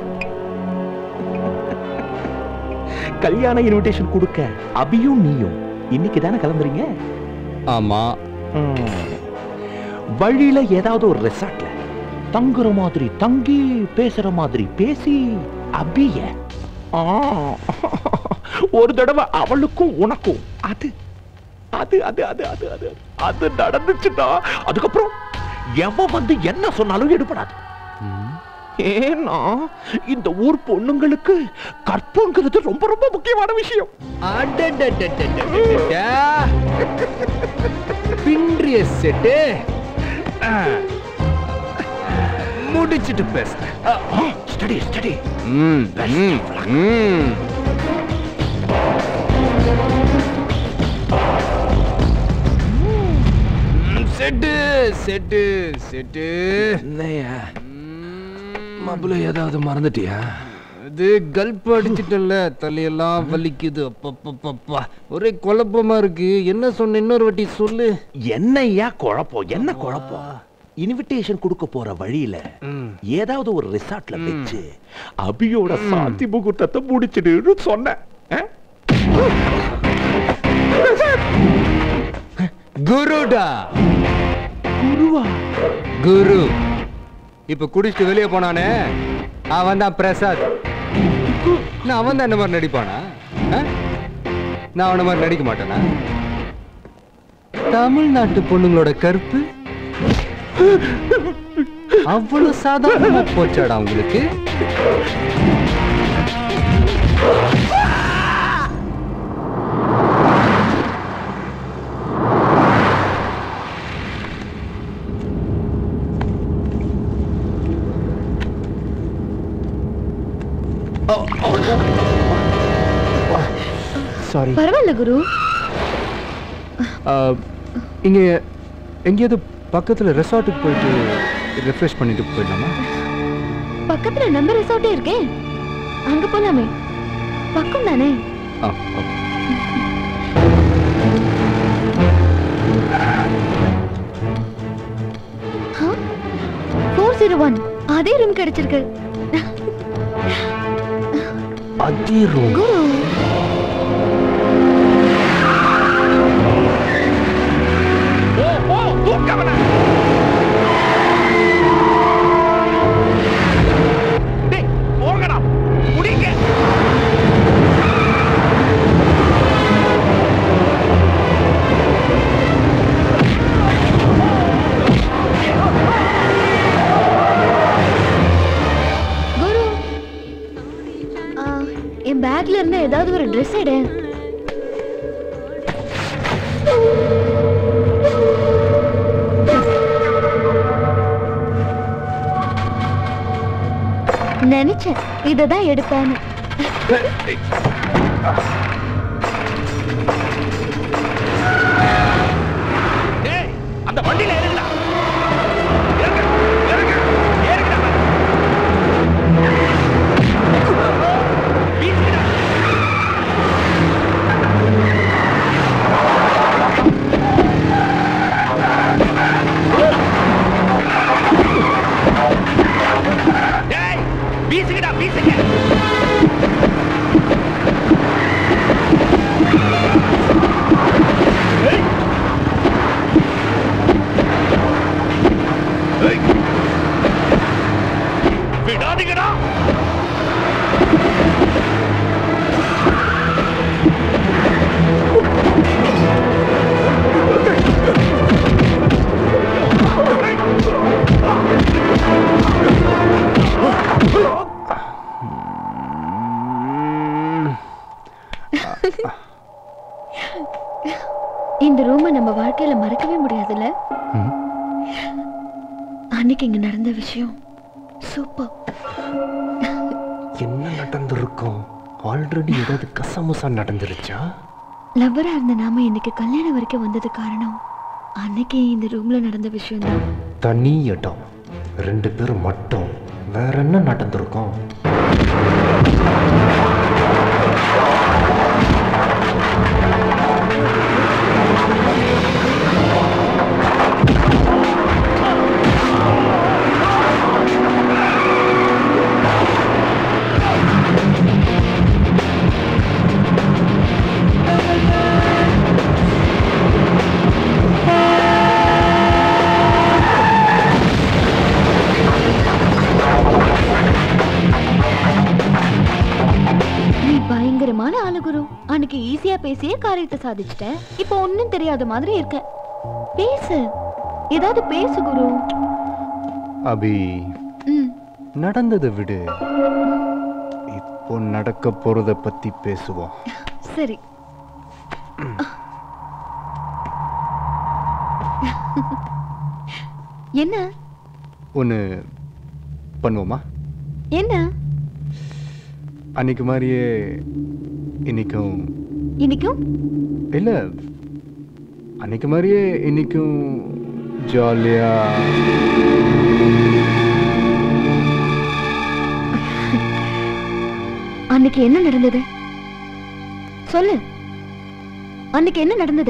கல்யாண இன்விடேஷன் கொடுக்க அபியும் நீயும் இன்னைக்கு தானே கிளம்புறீங்க
ஆமா
வழியில ஏதாவது ஒரு ரெசார்ட்ல தங்குற மாதிரி தங்கி பேசுற மாதிரி பேசி அபிய ஆ, ஒரு தடவை அவளுக்கும் உனக்கும் அது அது அது அது அது அது அது நடந்துச்சுன்னா அதுக்கப்புறம் எவன் வந்து என்ன சொன்னாலும் எடுபடாது ஏன்னா இந்த ஊர் பொண்ணுங்களுக்கு கற்புங்கிறது ரொம்ப ரொம்ப முக்கியமான விஷயம்
பின்றிய செட்டு முடிச்சிட்டு பேசுறேன்
ஸ்டடி ஸ்டடி
ம் ம் ம் செட்டு செட்டு செட்டு
என்னையா மாப்பிள்ள ஏதாவது மறந்துட்டியா
அது கல்ப் அடிச்சிட்டல தலையெல்லாம் வலிக்குது அப்பப்பப்பப்பா ஒரே குழப்பமா இருக்கு என்ன சொன்ன இன்னொரு வாட்டி சொல்லு
என்னையா குழப்பம் என்ன குழப்பம் இன்விடேஷன் கொடுக்க போற வழியில ஏதாவது ஒரு ரிசார்ட்ல வச்சு அபியோட சாந்தி முகூர்த்தத்தை முடிச்சிடுன்னு சொன்னேன் ஆ?
குருடா
குருவா
குரு இப்ப குடிச்சிட்டு வெளியே போனானே அவன் தான் பிரசாத் நான் அவன் தான் இந்த மாதிரி நடிப்பானா ஆ? நான் அவன மாதிரி நடிக்க மாட்டேனா தமிழ்நாட்டு பொண்ணுங்களோட கருப்பு அவ்வளவு சாதாரணமா போச்சாடா உங்களுக்கு சாரி
பரவாயில்ல குரு
இங்க எங்கேயாவது பக்கத்துல ரெசார்ட்டுக்கு போயிட்டு ரெஃப்ரெஷ் பண்ணிட்டு போயிடலாமா
பக்கத்துல நம்ம ரிசார்ட்டே இருக்கே அங்க போலாமே பக்கம் தானே
ஆ ஓகே
ஃபோர் ஜீரோ ஒன் அதே ரூம் கிடைச்சிருக்கு
அதே ரூம்
குரு குரு ஆ, என் பேக்ல இருந்து ஏதாவது ஒரு ட்ரெஸ் எடு நினைச்சேன் இததான் எடுப்பேன்னு
டேய், அந்த வண்டியில ஏறுங்கடா டேய் வீசுங்கடா வீசுங்க ஏய். ஏய். விடாதீங்கடா
இந்த ரூமை நம்ம வாழ்க்கையில மறக்கவே முடியாதுல்ல அன்னைக்கு இங்க நடந்த விஷயம் சூப்பர்
என்ன நடந்திருக்கும் ஆல்ரெடி ஏதாவது கசமுசா நடந்துருச்சா
லவ்வரா இருந்த நாம இன்னைக்கு கல்யாணம் வரைக்கும் வந்தது காரணம் அன்னைக்கு இந்த ரூம்ல நடந்த விஷயம் தான்
தனி இடம் ரெண்டு பேரும் மட்டும் வேற என்ன நடந்திருக்கும்
நீ பயங்கரமான ஆளு குரு அன்னைக்கு ஈஸியா பேசியே காரியத்தை சாதிச்சிட்ட இப்போ ஒண்ணும் தெரியாத மாதிரி இருக்க பேசு ஏதாவது பேசு குரு
அபி
ம்
நடந்ததை விடு இப்போ நடக்க போறத பத்தி பேசுவோம்
சரி என்ன
ஒன்று பண்ணுவோமா
என்ன
அன்னைக்கு மாதிரியே இன்னைக்கும்
இன்னைக்கும்
இல்ல அன்னைக்கு மாதிரியே இன்னைக்கும் ஜாலியா
அன்னைக்கு என்ன நடந்தது சொல்லு அன்னைக்கு என்ன நடந்தது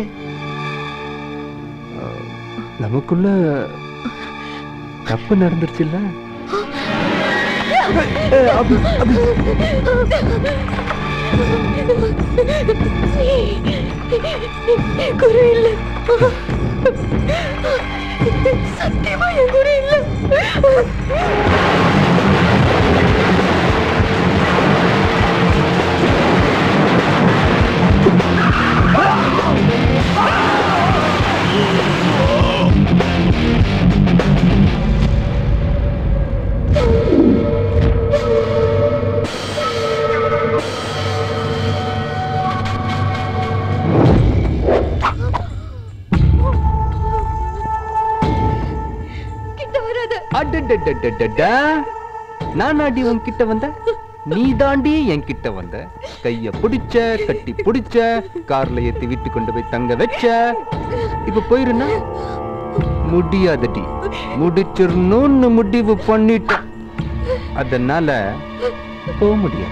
நமக்குள்ள தப்பு நடந்துருச்சுல்ல
குரு இல்ல சத்தியமா என் குரு இல்ல
கிட்ட வராத
அடடடடடடா. நான் அடி உன்கிட்ட வந்த நீ தாண்டி என்கிட்ட வந்த கைய பிடிச்ச கட்டி பிடிச்ச கார்ல ஏத்தி வீட்டு கொண்டு போய் தங்க வச்ச இப்ப போயிருன்னா முடியாதடி முடிச்சிடணும்னு முடிவு பண்ணிட்டேன் அதனால போக முடியாது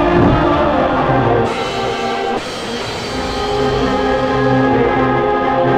ஆ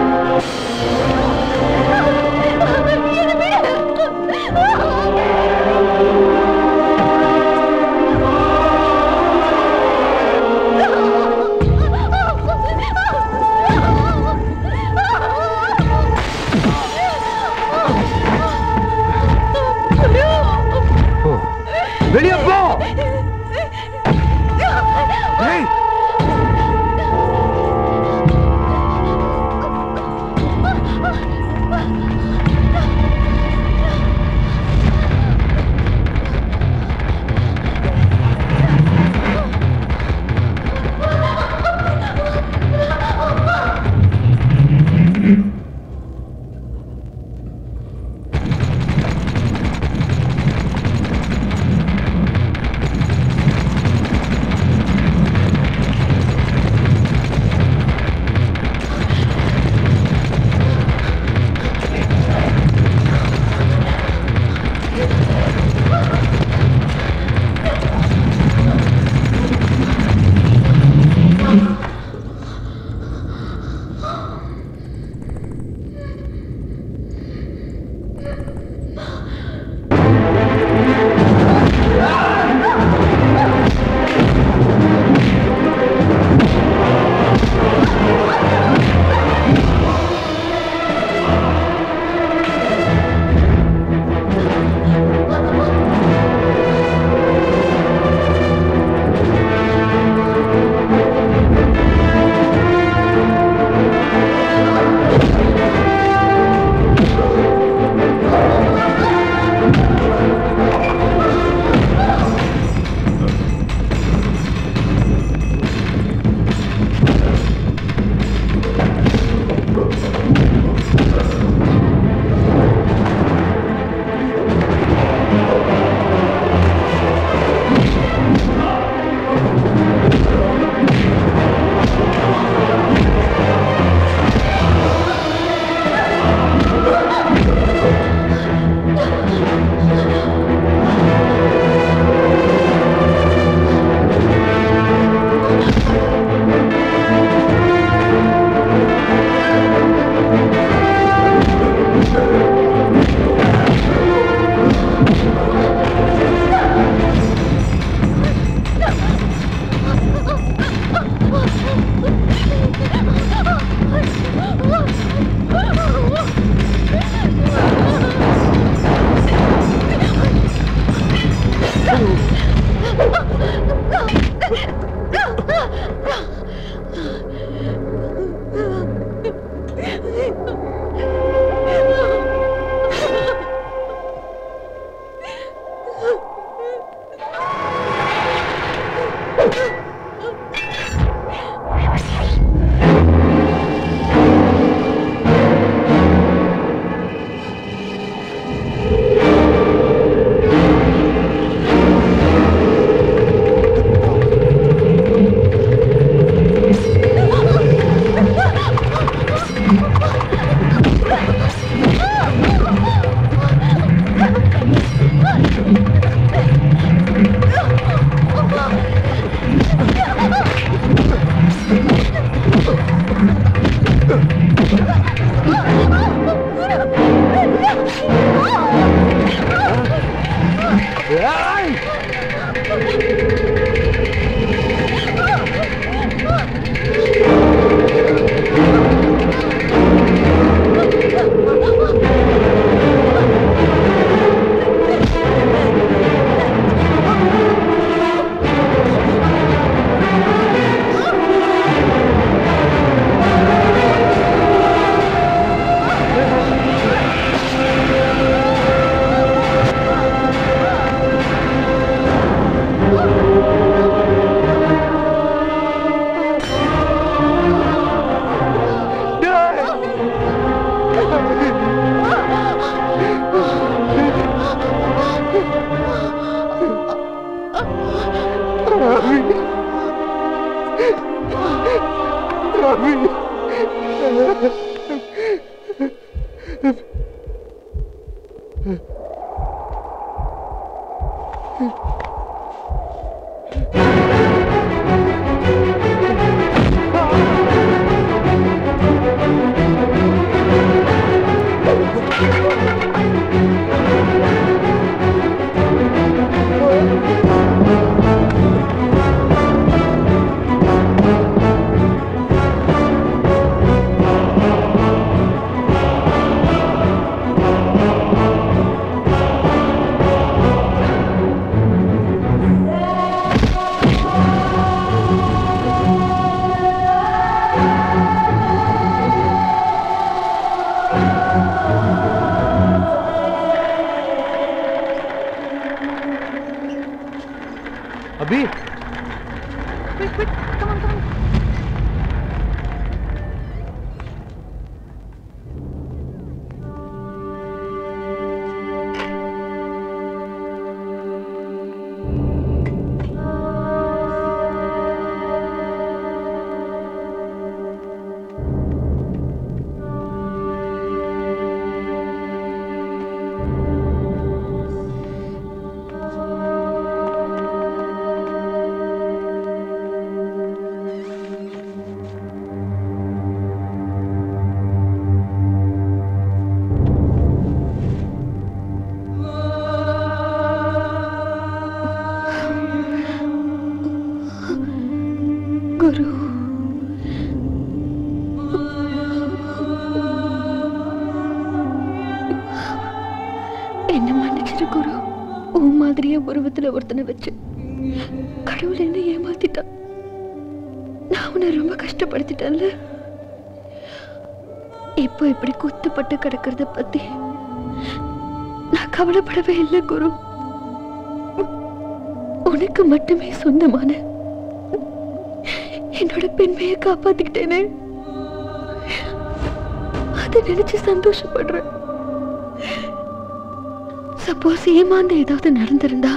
ஆ
என்ன மன்னிச்சிரு குரு உன் மாதிரியே உருவத்துல ஒருத்தனை வச்சு கடவுள் என்ன ஏமாத்திட்டான் நான் உன்னை ரொம்ப கஷ்டப்படுத்திட்டேன்ல இப்போ இப்படி குத்துப்பட்டு கிடக்கிறத பத்தி நான் கவலைப்படவே இல்லை குரு உனக்கு மட்டுமே சொந்தமான என்னோட பெண்மையை காப்பாத்திக்கிட்டேனே அதை நினைச்சு சந்தோஷப்படுறேன் சப்போஸ் ஏமாந்து ஏதாவது நடந்திருந்தா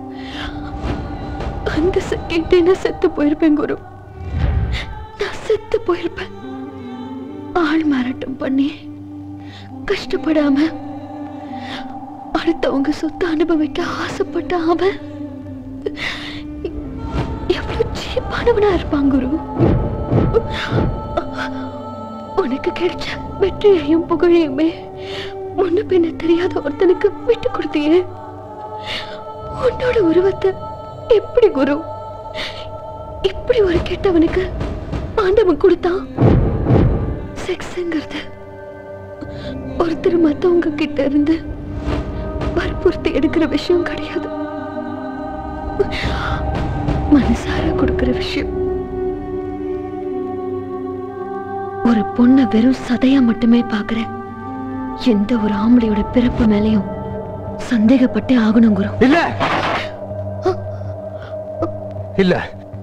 அந்த செகண்டே நான் செத்து போயிருப்பேன் குரு நான் செத்து போயிருப்பேன் ஆள் மாறாட்டம் பண்ணி கஷ்டப்படாம அடுத்தவங்க சொத்து அனுபவிக்க ஆசைப்பட்ட அவன் எவ்வளவு சீப்பானவனா இருப்பான் குரு உனக்கு கிடைச்ச வெற்றியையும் புகழையுமே முன்ன பின்ன தெரியாத ஒருத்தனுக்கு விட்டு கொடுத்தியே உன்னோட உருவத்தை எப்படி குரு இப்படி ஒரு கெட்டவனுக்கு ஆண்டவன் கொடுத்தான் செக்ஸ்ங்கிறது ஒருத்தர் மத்தவங்க கிட்ட இருந்து வற்புறுத்தி எடுக்கிற விஷயம் கிடையாது மனசார கொடுக்கிற விஷயம் ஒரு பொண்ணை வெறும் சதையா மட்டுமே பாக்குற எந்த ஒரு ஆம்பளையோட பிறப்பு மேலையும் சந்தேகப்பட்டே ஆகணும் குரு
இல்ல இல்ல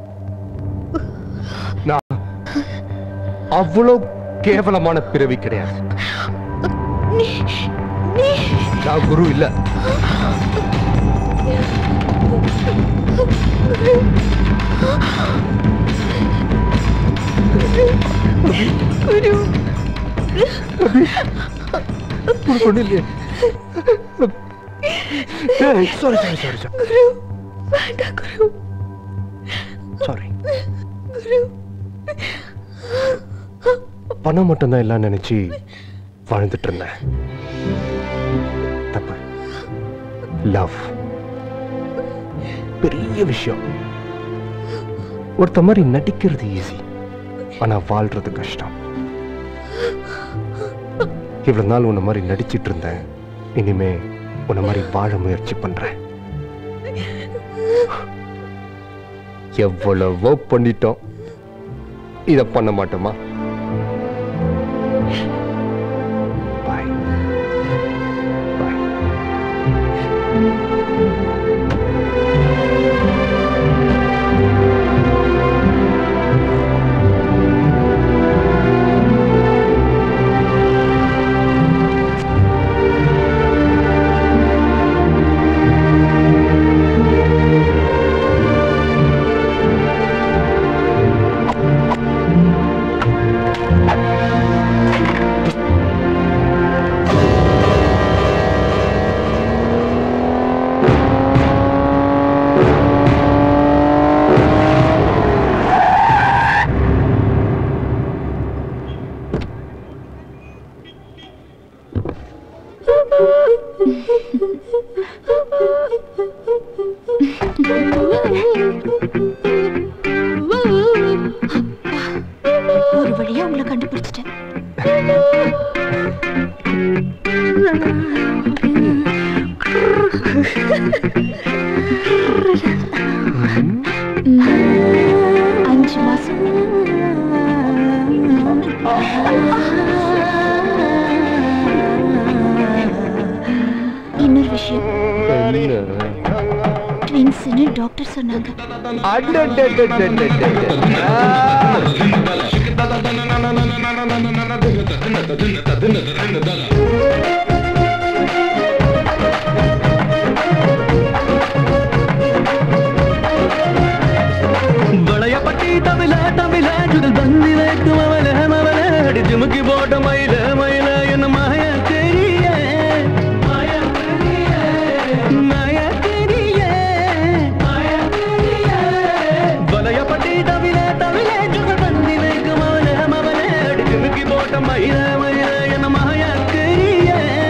நான் அவ்வளவு கேவலமான பிறவி கிடையாது நான் குரு இல்ல
குரு
உனக்கு ஒண்ணு இல்லையே சாரி சாரி சாரி சாரி
குரு வேண்டாம் குரு
சாரி
குரு
பணம் மட்டும்தான் எல்லாம் நினைச்சு வாழ்ந்துட்டு இருந்தேன் தப்பு லவ் பெரிய விஷயம் ஒருத்த மாதிரி நடிக்கிறது ஈஸி ஆனா வாழ்றது கஷ்டம் இவ்வளவு நாள் உன்ன மாதிரி நடிச்சிட்டு இருந்தேன் இனிமே உன்ன மாதிரி வாழ முயற்சி பண்றேன் எவ்வளவோ பண்ணிட்டோம் இத பண்ண மாட்டோமா
ஒரு வழியா உங்களை கண்டுபிடிச்சிட்டேன் அஞ்சு மாசம் இன்னொரு விஷயம் ட்வின்ஸ்னு டாக்டர் சொன்னாங்க
ಬಳೆಯ ಪಟ್ಟಿ ತಮಿಲ ತಮಿಲ ಜುಗಲ್ ಬಂದಿಬೇಕು ಮವಲ ಮವಲ ಅಡಿ ಜುಮುಕಿ ಬೋಟ ಮೈಲ ಮೈಲ ಎನ್ನ ಮಾಯ ತೆರಿಯ ಮಾಯ ತೆರಿಯ ಮಾಯ ತೆರಿಯ ಮಾಯ ತೆರಿಯ ಬಲೆಯ ಪಟ್ಟಿ ತಮಿಲ ತಮಿಲ ಜುಗಲ್ ಬಂದಿಬೇಕು ಮವಲ ಮವಲ ಅಡಿ ಜುಮುಕಿ ಬೋಟ ಮೈಲ ಮೈಲ ಎನ್ನ ಮಾಯ ತೆರಿಯ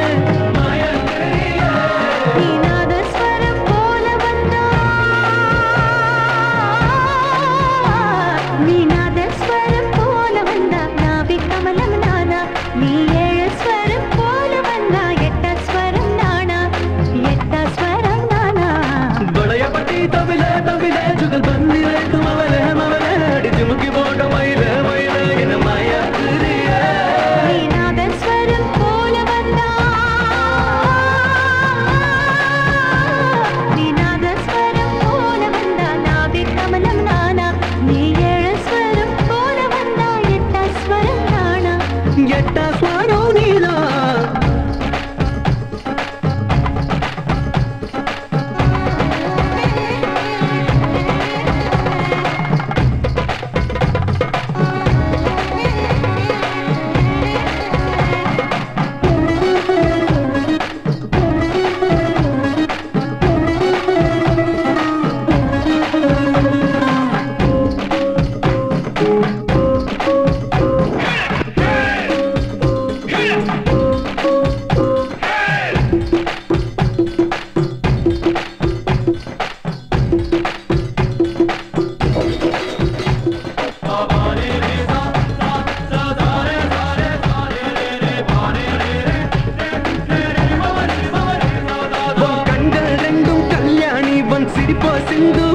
வந்து